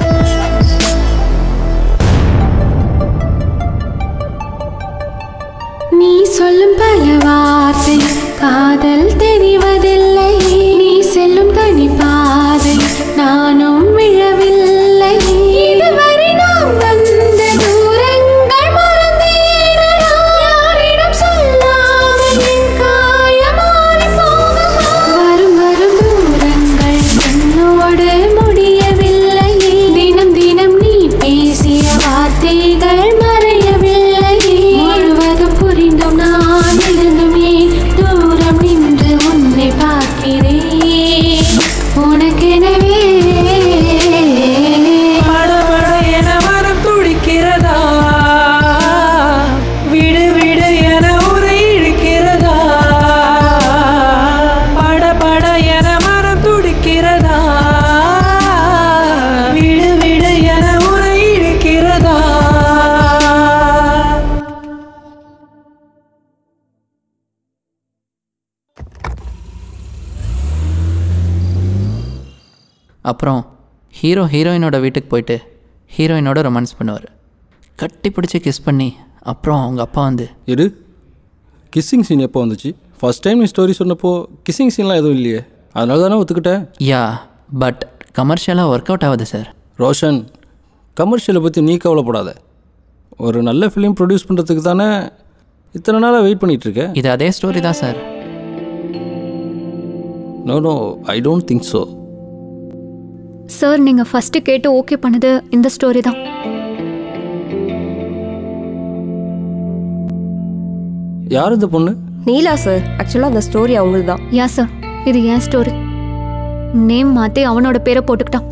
Speaker 18: நீ சொல்லும் பல வார்த்தை காதல் தெரிவதில்லை நீ செல்லும் தனி பாதை நானும் விழவில்லை இதுவரை நாம் வந்த தூரங்கள் மறந்தேனடா. யாரிடம் சொல்லாமல் என் காயம் மாறிப் போகுமா? வரும் வரும் தூரங்கள் என்னோடு முடியவில்லை தினம் தினம் நீ பேசிய வார்த்தைகள் மறையவில்லை முழுவதும் புரிந்தும் நான் இருந்தும் ஏன் தூரம் நின்று உன்னை பார்க்க
Speaker 5: அப்புறம் ஹீரோ ஹீரோயினோட வீட்டுக்கு போயிட்டு ஹீரோயினோட ரொமான்ஸ் பண்ணுவார் கட்டி பிடிச்சி கிஸ் பண்ணி அப்புறம் அவங்க அப்பா வந்து
Speaker 14: இரு கிஸ்ஸிங் சீன் எப்போ வந்துச்சு ஃபர்ஸ்ட் டைம் நீ ஸ்டோரி சொன்னப்போ கிஸ்ஸிங் சீன்லாம் எதுவும் இல்லையே அதனால தானே ஒத்துக்கிட்டேன்
Speaker 5: யா பட் கமர்ஷியலாக ஒர்க் அவுட் ஆகுது சார்
Speaker 14: ரோஷன் கமர்ஷியலை பற்றி நீ கவலைப்படாத ஒரு நல்ல ஃபிலிம் ப்ரொடியூஸ் பண்ணுறதுக்கு தானே இத்தனை நாளாக வெயிட் பண்ணிட்டு இருக்க
Speaker 5: இது அதே ஸ்டோரி தான் sir
Speaker 14: no no I don't think so
Speaker 2: sir நீங்கள் ஃபஸ்ட்டு கேட்டு ஓகே பண்ணது இந்த ஸ்டோரி தான்
Speaker 14: யார் இந்த பொண்ணு
Speaker 10: நீலா சார் ஆக்சுவலாக அந்த ஸ்டோரி அவங்களுக்கு தான்
Speaker 2: யா சார் இது ஏன் ஸ்டோரி நேம் மாற்றி அவனோட பேரை போட்டுக்கிட்டான்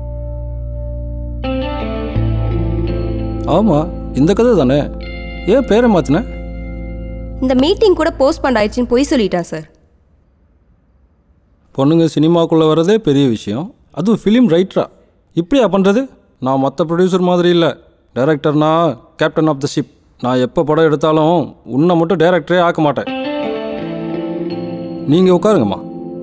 Speaker 14: ஆமாம் இந்த கதை தானே ஏன் பேரை மாற்றின
Speaker 10: இந்த மீட்டிங் கூட போஸ்ட்பாண்ட் ஆயிடுச்சுன்னு பொய் சொல்லிட்டான் சார்
Speaker 14: பொண்ணுங்க சினிமாக்குள்ளே வரதே பெரிய விஷயம் அதுவும் ஃபிலிம் ரைட்டரா இப்படியா பண்ணுறது நான் மற்ற ப்ரொடியூசர் மாதிரி இல்லை டைரக்டர்னா கேப்டன் ஆஃப் த ஷிப் நான் எப்போ படம் எடுத்தாலும் உன்னை மட்டும் டைரக்டரே ஆக்க மாட்டேன் நீங்கள் உட்காருங்கம்மா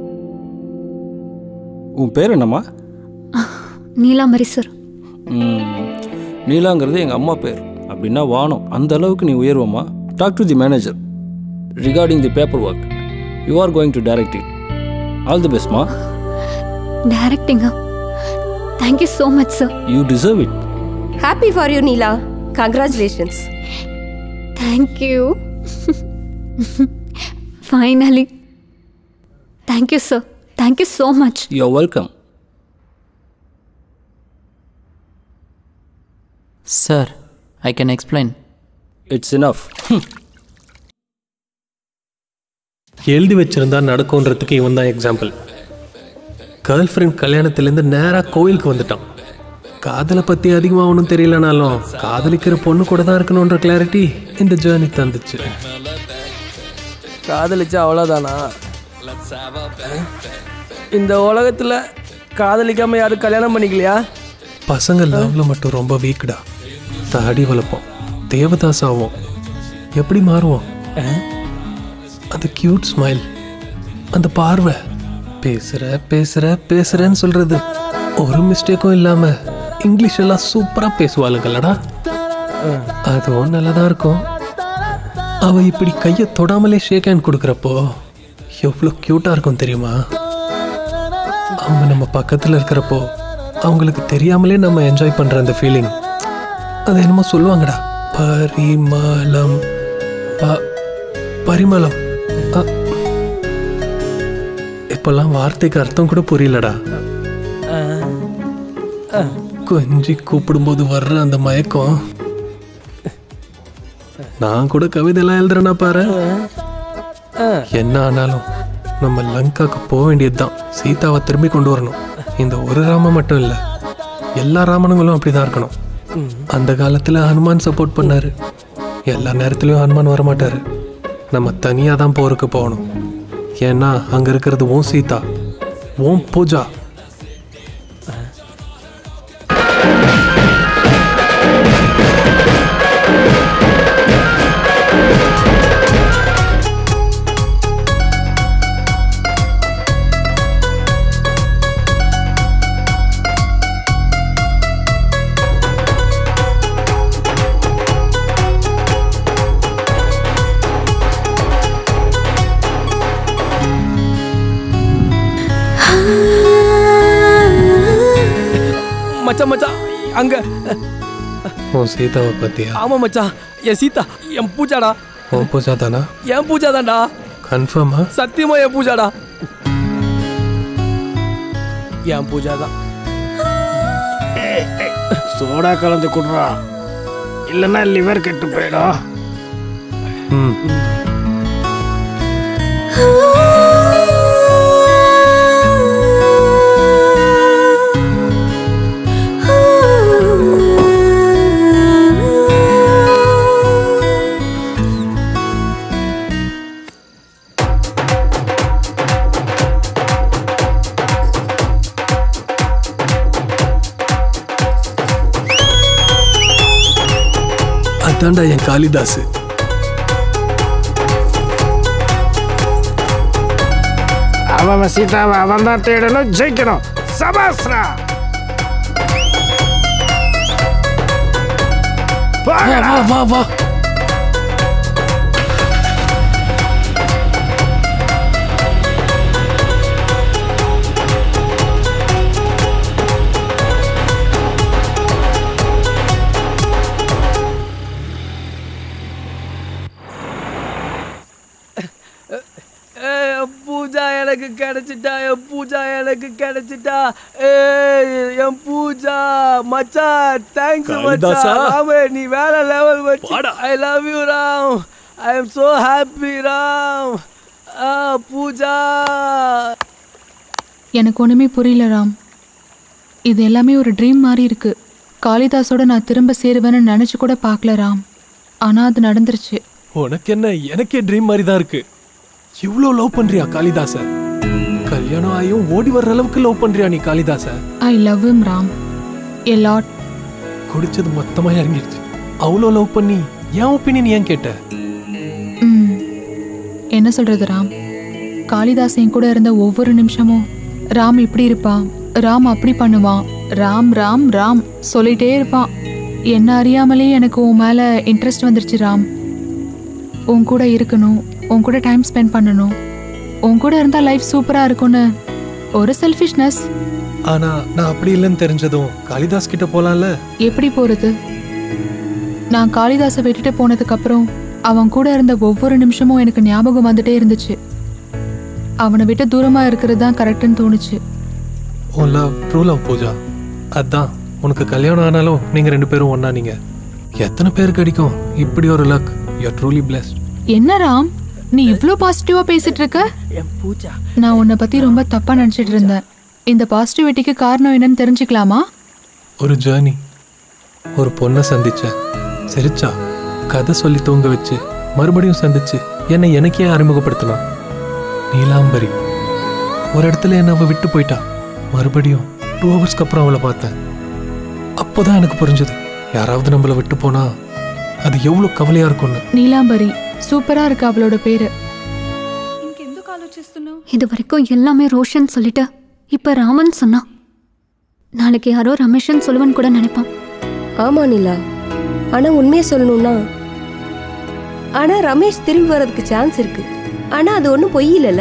Speaker 14: உன் பேர் என்னம்மா
Speaker 2: நீலாம்பரி சார்
Speaker 14: ம், நீலாங்கிறது எங்கள் அம்மா பேர் அப்படின்னா வானம் அந்த அளவுக்கு நீ உயர்வம்மா talk to the manager regarding the paper work you are going to direct it all the பெஸ்ட்மா
Speaker 2: டைரக்டிங்கா thank you so much sir
Speaker 14: you deserve it
Speaker 10: happy for you Neela congratulations
Speaker 2: thank you finally thank you sir thank you so much
Speaker 14: you are welcome
Speaker 5: sir I can explain
Speaker 14: it's enough
Speaker 1: எழுதி வச்சிருந்தா நடக்கும்ன்றதுக்கு இவன் தான் example girl friend கல்யாணத்துலேருந்து நேராக கோயிலுக்கு வந்துட்டான் காதலை பற்றி அதிகமாக ஒன்றும் தெரியலனாலும் காதலிக்கிற பொண்ணு கூட தான் இருக்கணுன்ற கிளாரிட்டி இந்த ஜேர்னி தந்துச்சு
Speaker 7: காதலிச்சா அவ்வளோதானா இந்த உலகத்தில் காதலிக்காம யாரும் கல்யாணம் பண்ணிக்கலையா
Speaker 1: பசங்க லவ்ல மட்டும் ரொம்ப வீக்குடா தாடி வளர்ப்போம் தேவதாஸ் ஆவோம் எப்படி மாறுவோம் அந்த கியூட் ஸ்மைல் அந்த பார்வை பேசுற பேசுற பேசுறேன்னு சொல்றது ஒரு மிஸ்டேக்கும் இல்லாம இங்கிலீஷ் எல்லாம் சூப்பரா பேசுவாளுங்கல்லடா அதுவும் நல்லதா இருக்கும் அவ இப்படி கையை தொடாமலே ஷேக் ஹேண்ட் கொடுக்குறப்போ எவ்வளோ க்யூட்டா இருக்கும் தெரியுமா அவங்க நம்ம பக்கத்துல இருக்கிறப்போ அவங்களுக்கு தெரியாமலே நம்ம என்ஜாய் பண்ற அந்த ஃபீலிங் அது என்னமோ சொல்லுவாங்கடா பரிமளம் ப- பரிமளம் அ, இப்பெல்லாம் வார்த்தைக்கு அர்த்தம் கூட புரியலடா கொஞ்சி கூப்பிடும்போது வர்ற அந்த மயக்கம் நான் கூட கவிதைலாம் எழுதுறேனா பாரு என்ன ஆனாலும் நம்ம லங்காக்கு போக வேண்டியதுதான் சீதாவை திரும்பி கொண்டு வரணும் இந்த ஒரு ராமன் மட்டும் இல்ல எல்லா ராமனுங்களும் அப்படிதான் இருக்கணும் அந்த காலத்துல ஹனுமான் சப்போர்ட் பண்ணாரு எல்லா நேரத்துலயும் ஹனுமான் வரமாட்டாரு நம்ம தனியா தான் போருக்கு போகணும் ஏன்னா அங்க இருக்கிறது ஓம் சீதா ஓம் பூஜா
Speaker 7: மச்சான் மச்சான் அங்க
Speaker 1: உன் சீதாவை பத்தியா
Speaker 7: ஆமா மச்சான் என் சீதா என் பூஜாடா
Speaker 1: ஓம் பூஜா தானா
Speaker 7: என் பூஜா தான்டா
Speaker 1: கன்ஃபார்மா
Speaker 7: சத்தியமா என் பூஜாடா என் பூஜா தான்
Speaker 9: சோடா கலந்து குடுறா இல்லைன்னா லிவர் கெட்டு போயிடும்
Speaker 1: ம் அதான்டா என் காளிதாஸ்
Speaker 9: அவன் அவன் சீதாவை அவன் தான் தேடணும் ஜெயிக்கணும் சபாஸ்ரா
Speaker 12: வா வா வா வா
Speaker 7: ஏய், என் பூஜா எனக்கு கிடைச்சிட்டா என் பூஜா எனக்கு கிடைச்சிட்டா ஏய் என் பூஜா மச்சான் தேங்க்ஸ்
Speaker 1: காளிதாசா.
Speaker 7: மச்சான் ராமே நீ வேற லெவல் மச்சான் I love you Ram I am so happy Ram ஆ பூஜா
Speaker 4: எனக்கு ஒன்றுமே புரியல ராம் இது எல்லாமே ஒரு ட்ரீம் மாதிரி இருக்கு காளிதாஸோட நான் திரும்ப சேருவேன்னு நினச்சி கூட பார்க்கல ராம் ஆனால் அது நடந்துருச்சு
Speaker 1: உனக்கு என்ன எனக்கே ட்ரீம் மாதிரி தான் இருக்கு இவ்வளோ லவ் பண்றியா காளிதாச கல்யாணம் ஆகியும் ஓடி வர்ற அளவுக்கு லவ் பண்றியா நீ காளிதாச
Speaker 4: I love him Ram a lot
Speaker 1: குடிச்சது மொத்தமா இறங்கிடுச்சு அவ்வளோ லவ் பண்ணி என் ஒப்பீனியன் ஏன் கேட்ட
Speaker 4: ம் என்ன சொல்றது ராம் காளிதாஸ் என் கூட இருந்த ஒவ்வொரு நிமிஷமும் ராம் இப்படி இருப்பான் ராம் அப்படி பண்ணுவான் ராம் ராம் ராம் சொல்லிட்டே இருப்பான் என்ன அறியாமலே எனக்கு உன் மேல இன்ட்ரெஸ்ட் வந்துருச்சு ராம் உன் கூட இருக்கணும் உன் கூட டைம் ஸ்பெண்ட் பண்ணணும் உன் கூட இருந்தா லைஃப் சூப்பரா இருக்கும்னு ஒரு செல்ஃபிஷ்னஸ்
Speaker 1: ஆனா நான் அப்படி இல்லைன்னு தெரிஞ்சதும் காளிதாஸ் கிட்ட போலாம்ல
Speaker 4: எப்படி போறது நான் காளிதாசை விட்டுட்டு போனதுக்கு அப்புறம் அவன் கூட இருந்த ஒவ்வொரு நிமிஷமும் எனக்கு ஞாபகம் வந்துட்டே இருந்துச்சு அவனை விட்டு தூரமா இருக்கிறது தான் கரெக்டுன்னு தோணுச்சு
Speaker 1: உன் லவ் ட்ரூ லவ் பூஜா அதான் உனக்கு கல்யாணம் ஆனாலும் நீங்க ரெண்டு பேரும் ஒண்ணா நீங்க எத்தனை பேருக்கு அடிக்கும் இப்படி ஒரு லக் யூ ட்ரூலி பிளஸ்ட்
Speaker 4: என்ன ராம் நீ இவ்ளோ பாசிட்டிவா பேசிட்டு இருக்க
Speaker 7: என் பூஜா
Speaker 4: நான் உன்னை பத்தி ரொம்ப தப்பா நினைச்சிட்டு இருந்தேன் இந்த பாசிட்டிவிட்டிக்கு காரணம் என்னன்னு தெரிஞ்சுக்கலாமா
Speaker 1: ஒரு ஜேர்னி ஒரு பொண்ணை சந்திச்சேன் சிரிச்சா கதை சொல்லி தூங்க வச்சு மறுபடியும் சந்திச்சு என்னை எனக்கே அறிமுகப்படுத்தினா நீலாம்பரி ஒரு இடத்துல என்ன அவ விட்டு போயிட்டா மறுபடியும் டூ ஹவர்ஸ்க்கு அப்புறம் அவளை பார்த்தேன் அப்போதான் எனக்கு புரிஞ்சது யாராவது நம்மளை விட்டு போனா அது எவ்வளவு கவலையா இருக்கும்னு
Speaker 4: நீலாம்பரி சூப்பரா இருக்கு அவளோட பேரு
Speaker 2: இது வரைக்கும் எல்லாமே ரோஷன் சொல்லிட்டு இப்ப ராமன் சொன்னான் நாளைக்கு யாரோ ரமேஷன் சொல்லுவன் கூட நினைப்பான்
Speaker 10: ஆமா நிலா ஆனா உண்மையை சொல்லணும்னா ஆனா ரமேஷ் திரும்பி வர்றதுக்கு சான்ஸ் இருக்கு ஆனா அது ஒன்றும் பொய் இல்லைல்ல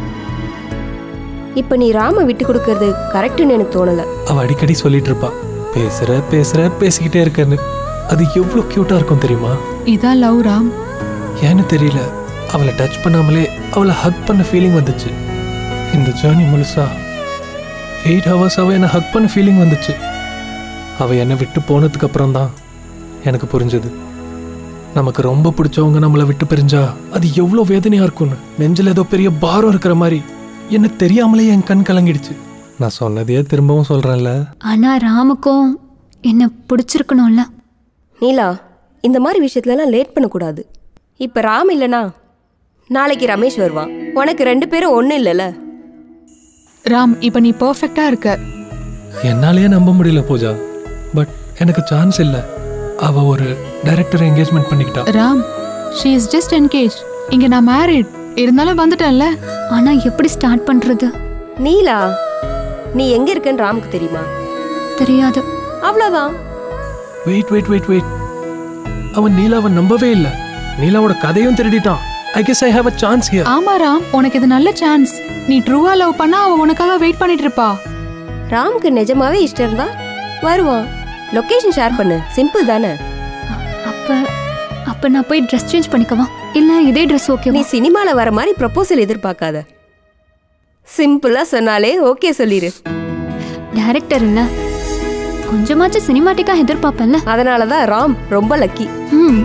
Speaker 10: இப்ப நீ ராம விட்டு கொடுக்கறது கரெக்டுன்னு எனக்கு தோணல
Speaker 1: அவ அடிக்கடி சொல்லிட்டு இருப்பா பேசுற பேசுற பேசிக்கிட்டே இருக்கன்னு அது எவ்வளவு கியூட்டா இருக்கும் தெரியுமா
Speaker 4: இதான் லவ் ராம்
Speaker 1: ஏன்னு தெரியல அவளை டச் பண்ணாமலே அவளை ஹக் பண்ண ஃபீலிங் வந்துச்சு இந்த ஜேர்னி முழுசா எயிட் ஹவர்ஸாவே என்னை ஹக் பண்ண ஃபீலிங் வந்துச்சு அவ என்னை விட்டு போனதுக்கு அப்புறம் தான் எனக்கு புரிஞ்சது நமக்கு ரொம்ப பிடிச்சவங்க நம்மளை விட்டு பிரிஞ்சா அது எவ்வளோ வேதனையா இருக்கும்னு நெஞ்சில் ஏதோ பெரிய பாரம் இருக்கிற மாதிரி என்ன தெரியாமலே என் கண் கலங்கிடுச்சு நான் சொன்னதையே திரும்பவும் சொல்றேன்ல
Speaker 2: ஆனா ராமுக்கும் என்ன பிடிச்சிருக்கணும்ல
Speaker 10: நீலா இந்த மாதிரி விஷயத்துலலாம் லேட் பண்ணக்கூடாது இப்போ ராம் இல்லைனா நாளைக்கு ரமேஷ் வருவான் உனக்கு ரெண்டு பேரும் ஒன்றும் இல்லைல்ல
Speaker 4: ராம் இப்ப நீ பெர்ஃபெக்ட்டா இருக்க
Speaker 1: என்னாலேயே நம்ப முடியல பூஜா பட் எனக்கு சான்ஸ் இல்லை அவ ஒரு டைரக்டர் என்கேஜ்மெண்ட் பண்ணிக்கிட்டா
Speaker 4: Ram she is just engage இங்க நான் மேரிட் இருந்தாலும் வந்துட்டேன்ல
Speaker 2: ஆனா எப்படி ஸ்டார்ட் பண்றது
Speaker 10: நீலா நீ எங்க இருக்கன்னு ராமுக்கு தெரியுமா
Speaker 2: தெரியாது
Speaker 10: அவ்வளோதான்
Speaker 1: வெயிட் வெயிட் வெயிட் வெயிட் அவன் நீலாவை நம்பவே இல்லை நீலாவோட கதையும் திருடிட்டான் I guess I have a chance here
Speaker 4: ஆமா ராம் உனக்கு இது நல்ல சான்ஸ் நீ ட்ரூவா லவ் பண்ணா அவ உனக்காக வெயிட் பண்ணிட்டு இருப்பா
Speaker 10: ராமுக்கு நிஜமாவே இஷ்டம் இருந்தா வருவான் லொகேஷன் ஷேர் பண்ணு சிம்பிள் தானே
Speaker 2: அப்ப அப்ப நான் போய் ட்ரெஸ் சேஞ்ச் பண்ணிக்கவா இல்ல இதே ட்ரெஸ் ஓகே
Speaker 10: நீ சினிமால வர மாதிரி ப்ரப்போசல் எதிர்பார்க்காத சிம்பிளா சொன்னாலே ஓகே சொல்லிரு
Speaker 2: டைரக்டர் இல்ல கொஞ்சமாச்சும் சினிமாட்டிக்கா எதிர்பார்ப்பேன்ல
Speaker 10: அதனால தான் ராம் ரொம்ப லக்கி
Speaker 2: ம்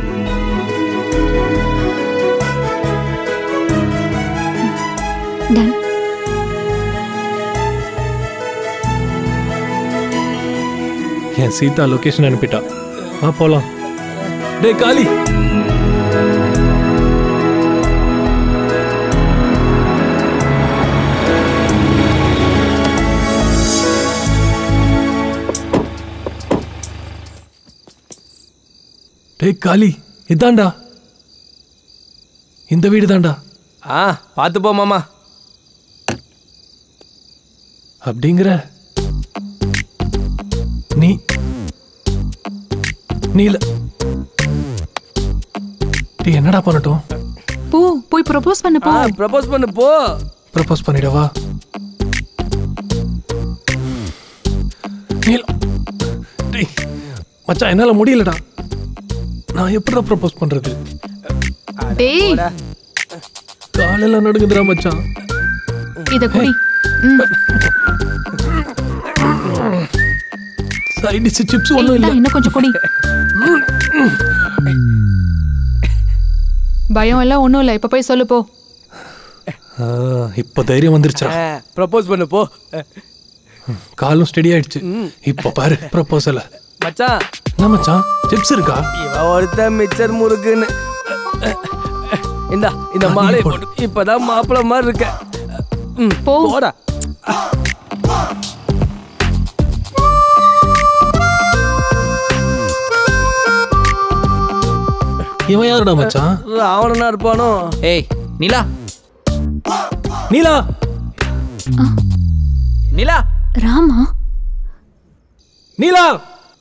Speaker 2: டன்
Speaker 1: என் சீதா லொகேஷன் அனுப்பிட்டா வா போலாம் டேய் காளி டேய் காளி இதான்டா இந்த வீடு தான்டா
Speaker 7: ஆ பார்த்து போ மாமா
Speaker 1: அப்படிங்கிற நீ நீல டேய் என்னடா பண்ணட்டும்
Speaker 4: போ போய் ப்ரொபோஸ் பண்ணு போ
Speaker 7: ப்ரப்போஸ் பண்ணு போ
Speaker 1: ப்ரப்போஸ் பண்ணிடவா நீலம் டேய் மச்சான் என்னால முடியலடா நான் எப்படிடா ப்ரப்போஸ் பண்றது
Speaker 4: டேய்
Speaker 1: காலெல்லாம் நடுங்குதுடா மச்சான்
Speaker 4: இத குடி ம்.
Speaker 1: சைட் டிஷ் சிப்ஸ் ஒன்றும்
Speaker 4: ஏய்,
Speaker 1: இல்லை
Speaker 4: இந்தா, இன்னும் கொஞ்சம் குடி பயம் எல்லாம் ஒண்ணும் இல்ல இப்ப போய் சொல்லு போ
Speaker 1: ஆ, இப்ப தைரியம் வந்துருச்சா
Speaker 7: ப்ரப்போஸ் பண்ணு போ
Speaker 1: காலும் ஸ்டெடி ஆயிடுச்சு இப்ப பாரு ப்ரப்போசல
Speaker 7: மச்சான்
Speaker 1: என்ன மச்சான் சிப்ஸ் இருக்கா
Speaker 7: இவ ஒருத்தன் மிச்சர் முறுக்குன்னு இந்தா இந்த மாலை போட்டு இப்பதான் மாப்பிள்ள மாதிரி இருக்க ம், போடா
Speaker 1: இவன் யாருடா மச்சான்
Speaker 7: ராவணனா இருப்பானோ
Speaker 5: ஏய் நிலா
Speaker 1: நீலா
Speaker 5: நிலா
Speaker 2: ராமா
Speaker 1: நீலா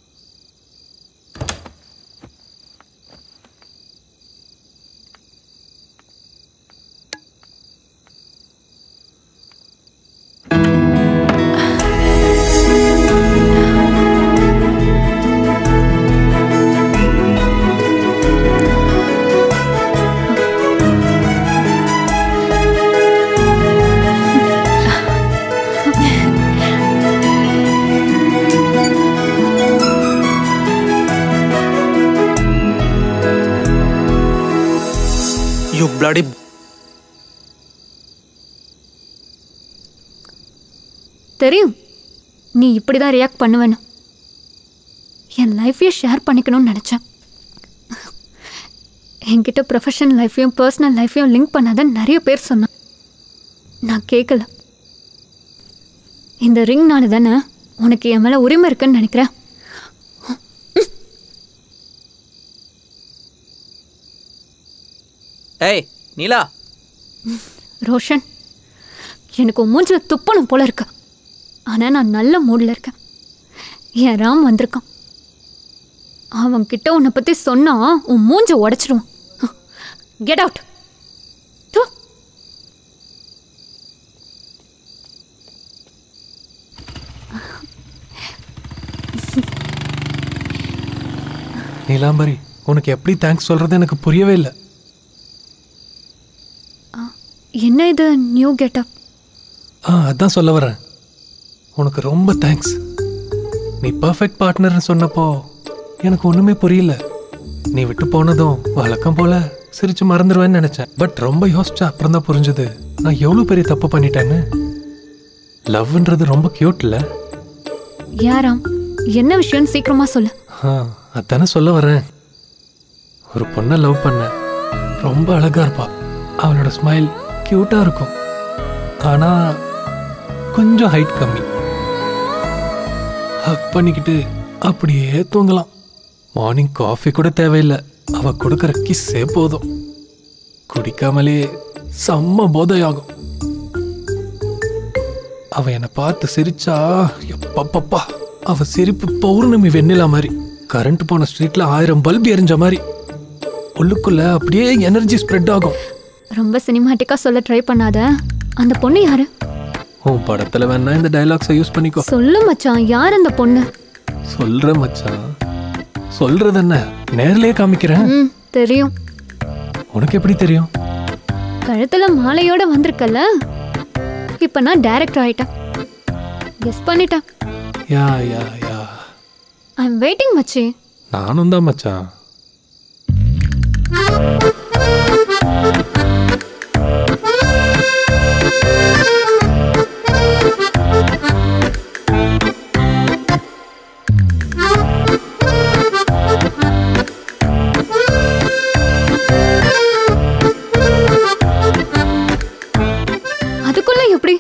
Speaker 1: யூ பிளடி
Speaker 2: தெரியும் நீ இப்படி தான் ரியாக்ட் பண்ணுவேன்னு என் லைஃப்பையும் ஷேர் பண்ணிக்கணும்னு நினச்சேன் என்கிட்ட ப்ரொஃபஷனல் லைஃப்பையும் பர்சனல் லைஃப்பையும் லிங்க் பண்ணாதன்னு நிறைய பேர் சொன்னான் நான் கேட்கல இந்த ரிங்னால தானே உனக்கு என் மேலே உரிமை இருக்குன்னு நினைக்கிறேன்
Speaker 5: ஏய் நிலா
Speaker 2: ரோஷன் எனக்கு உன் மூஞ்சில் துப்பணும் போல இருக்கு ஆனால் நான் நல்ல மூடில் இருக்கேன் என் ராம் வந்திருக்கான் அவன் கிட்ட உன்னை பற்றி சொன்னா உன் மூஞ்ச உடைச்சிருவான் கெட் அவுட்
Speaker 1: நீலாம்பரி உனக்கு எப்படி தேங்க்ஸ் சொல்றது எனக்கு புரியவே இல்லை
Speaker 2: என்ன இது நியூ கெட்டப்
Speaker 1: ஆ அதான் சொல்ல வரேன் உனக்கு ரொம்ப தேங்க்ஸ் நீ பர்ஃபெக்ட் பார்ட்னர்னு சொன்னப்போ எனக்கு ஒன்றுமே புரியல நீ விட்டு போனதும் வழக்கம் போல சிரிச்சு மறந்துடுவேன்னு நினச்சேன் பட் ரொம்ப யோசிச்சா அப்புறம் தான் புரிஞ்சுது நான் எவ்வளோ பெரிய தப்பு பண்ணிட்டேன்னு லவ்ன்றது ரொம்ப கியூட் இல்லை
Speaker 2: யாராம் என்ன விஷயம்னு சீக்கிரமா சொல்லு
Speaker 1: ஆ அதானே சொல்ல வரேன் ஒரு பொண்ணை லவ் பண்ணேன் ரொம்ப அழகா இருப்பா அவளோட ஸ்மைல் கியூட்டா இருக்கும் ஆனா கொஞ்சம் ஹைட் கம்மி ஹக் பண்ணிக்கிட்டு அப்படியே தூங்கலாம் மார்னிங் காஃபி கூட தேவையில்லை அவ கொடுக்குற கிஸ்ஸே போதும் குடிக்காமலே செம்ம போதையாகும் அவ என்னை பார்த்து சிரிச்சா எப்பப்பப்பா அவ சிரிப்பு பௌர்ணமி வெண்ணிலா மாதிரி கரண்ட் போன ஸ்ட்ரீட்ல ஆயிரம் பல்ப் எரிஞ்ச மாதிரி உள்ளுக்குள்ள அப்படியே எனர்ஜி ஸ்ப்ரெட் ஆகும்
Speaker 2: ரொம்ப சினிமாட்டிக்கா சொல்ல ட்ரை பண்ணாத அந்த பொண்ணு யாரு
Speaker 1: உன் படத்துல வேணா இந்த டைலாக்ஸை யூஸ் பண்ணிக்கோ
Speaker 2: சொல்லு மச்சான் யார் அந்த பொண்ணு
Speaker 1: சொல்ற மச்சான் சொல்றது என்ன நேர்லயே காமிக்கிறேன்
Speaker 2: ம் தெரியும்
Speaker 1: உனக்கு எப்படி தெரியும்
Speaker 2: கழுத்துல மாலையோட வந்திருக்கல இப்ப நான் டைரக்டர் ஆயிட்டேன் கெஸ் பண்ணிட்டேன்
Speaker 1: யா யா யா
Speaker 2: ஐ எம் வெயிட்டிங் மச்சி
Speaker 1: நானும் தான் மச்சான்
Speaker 2: அதுக்குள்ள எப்படி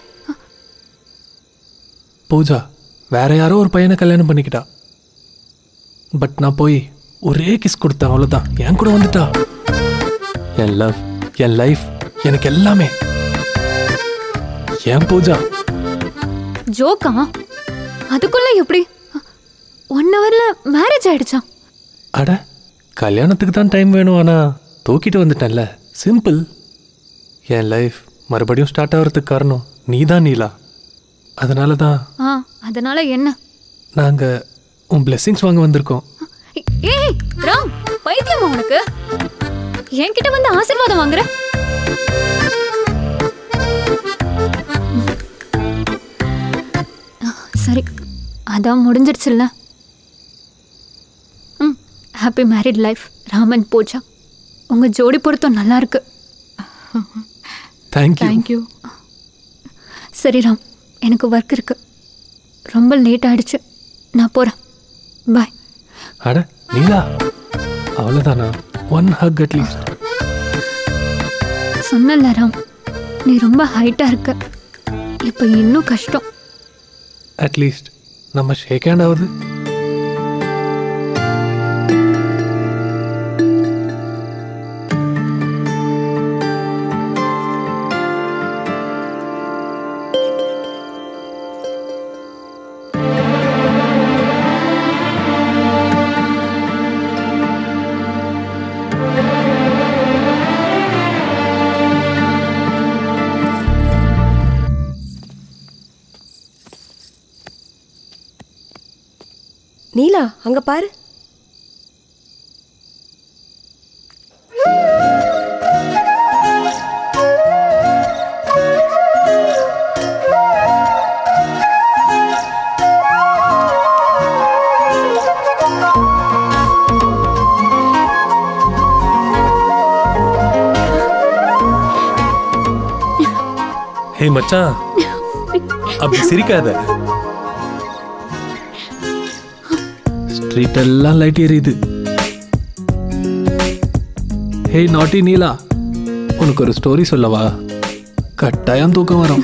Speaker 1: பூஜா வேற யாரோ ஒரு பையனை கல்யாணம் பண்ணிக்கிட்டா பட் நான் போய் ஒரே கிஸ் கொடுத்தேன் அவ்வளோதான் என் கூட வந்துட்டா என் லவ் என் லைஃப் எனக்கு எல்லாமே என் பூஜா
Speaker 2: ஜோக்கா அதுக்குள்ள எப்படி ஒன் ஹவர்ல மேரேஜ் ஆயிடுச்சாம்
Speaker 1: அட கல்யாணத்துக்கு தான் டைம் வேணும் ஆனால் தூக்கிட்டு வந்துட்டேன்ல சிம்பிள் என் லைஃப் மறுபடியும் ஸ்டார்ட் ஆகிறதுக்கு காரணம் நீ தான் நீலா அதனால தான்
Speaker 2: ஆ அதனால என்ன
Speaker 1: நாங்கள் உன் blessings வாங்க வந்திருக்கோம்
Speaker 2: ஏய் ராம் பைத்தியமா உனக்கு என்கிட்ட வந்து ஆசீர்வாதம் வாங்குற சரி அதான் முடிஞ்சிடுச்சுல்ல ம் happy married life Raman Pooja உங்க ஜோடி பொருத்தம் நல்லா இருக்கு
Speaker 1: தேங்க்யூ
Speaker 4: தேங்க்யூ
Speaker 2: சரி ராம் எனக்கு ஒர்க் இருக்கு ரொம்ப லேட் ஆயிடுச்சு நான் போறேன் பாய்
Speaker 1: அட நீலா அவ்வளோதானா ஒன் ஹக் அட்லீஸ்ட்
Speaker 2: சொன்னல ராம் நீ ரொம்ப ஹைட்டா இருக்க இப்போ இன்னும் கஷ்டம்
Speaker 1: அட்லீஸ்ட் நம்ம ஷேக் ஹேண்ட் ஆகுது
Speaker 10: நீலா அங்க பாரு
Speaker 1: ஹே மச்சான் அப்படி சிரிக்காத ஸ்ட்ரீட் எல்லாம் லைட் எரியுது ஹே நாட்டி நீலா உனக்கு ஒரு ஸ்டோரி சொல்லவா கட்டாயம் தூக்கம் வரும்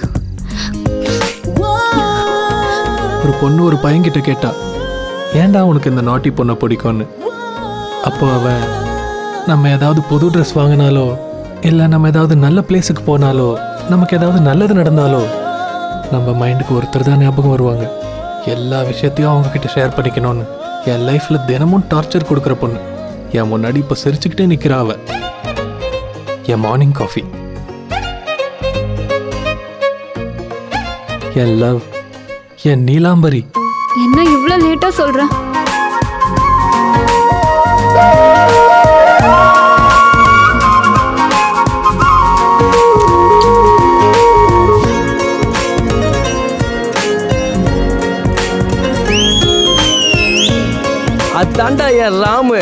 Speaker 1: ஒரு பொண்ணு ஒரு பையன்கிட்ட கேட்டா ஏன்டா உனக்கு இந்த நாட்டி பொண்ணை பிடிக்கும்னு அப்போ அவன் நம்ம ஏதாவது புது ட்ரெஸ் வாங்கினாலோ இல்லை நம்ம ஏதாவது நல்ல பிளேஸுக்கு போனாலோ நமக்கு ஏதாவது நல்லது நடந்தாலோ நம்ம மைண்டுக்கு ஒருத்தர் தான் ஞாபகம் வருவாங்க எல்லா விஷயத்தையும் அவங்க கிட்ட ஷேர் பண்ணிக்கணும்னு என் லைஃப்ல தினமும் டார்ச்சர் கொடுக்குற பொண்ணு என் முன்னாடி இப்போ சிரிச்சுக்கிட்டே நிற்கிறா அவ என் மார்னிங் காஃபி என் லவ் என் நீலாம்பரி
Speaker 2: என்ன இவ்வளோ லேட்டா சொல்ற
Speaker 7: அதான்டா என் ராமு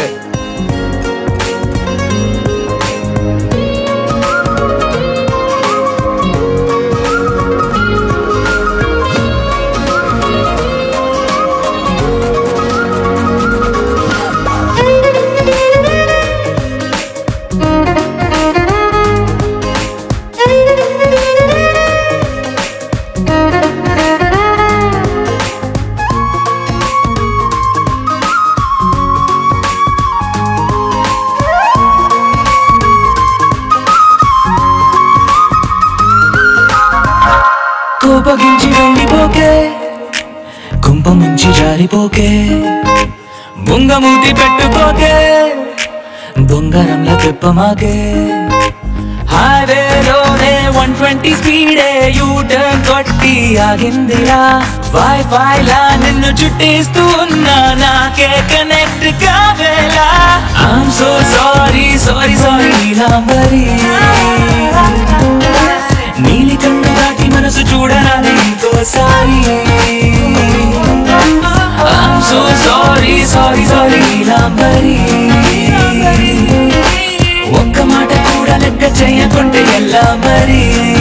Speaker 6: కోపగించి వెళ్ళిపోకే కుంపముంచి జారిపోకే బొంగమూతి పెట్టుకోకే బొంగరంలో తెప్పమాకే హైవేలోనే వన్ ట్వంటీ స్పీడే యూ టర్న్ కొట్టి ఆగిందిరా వైఫై లా నిన్ను చుట్టేస్తూ ఉన్నా నాకే కనెక్ట్ కావేలా I'm so sorry sorry sorry Neelambari నీలి కన్ను దాటి మనసు చూడరాని ఇంకోసారి I'm so sorry sorry sorry Neelambari ఒక్క మాట కూడా లెక్క చేయకుంటే ఎలా మరి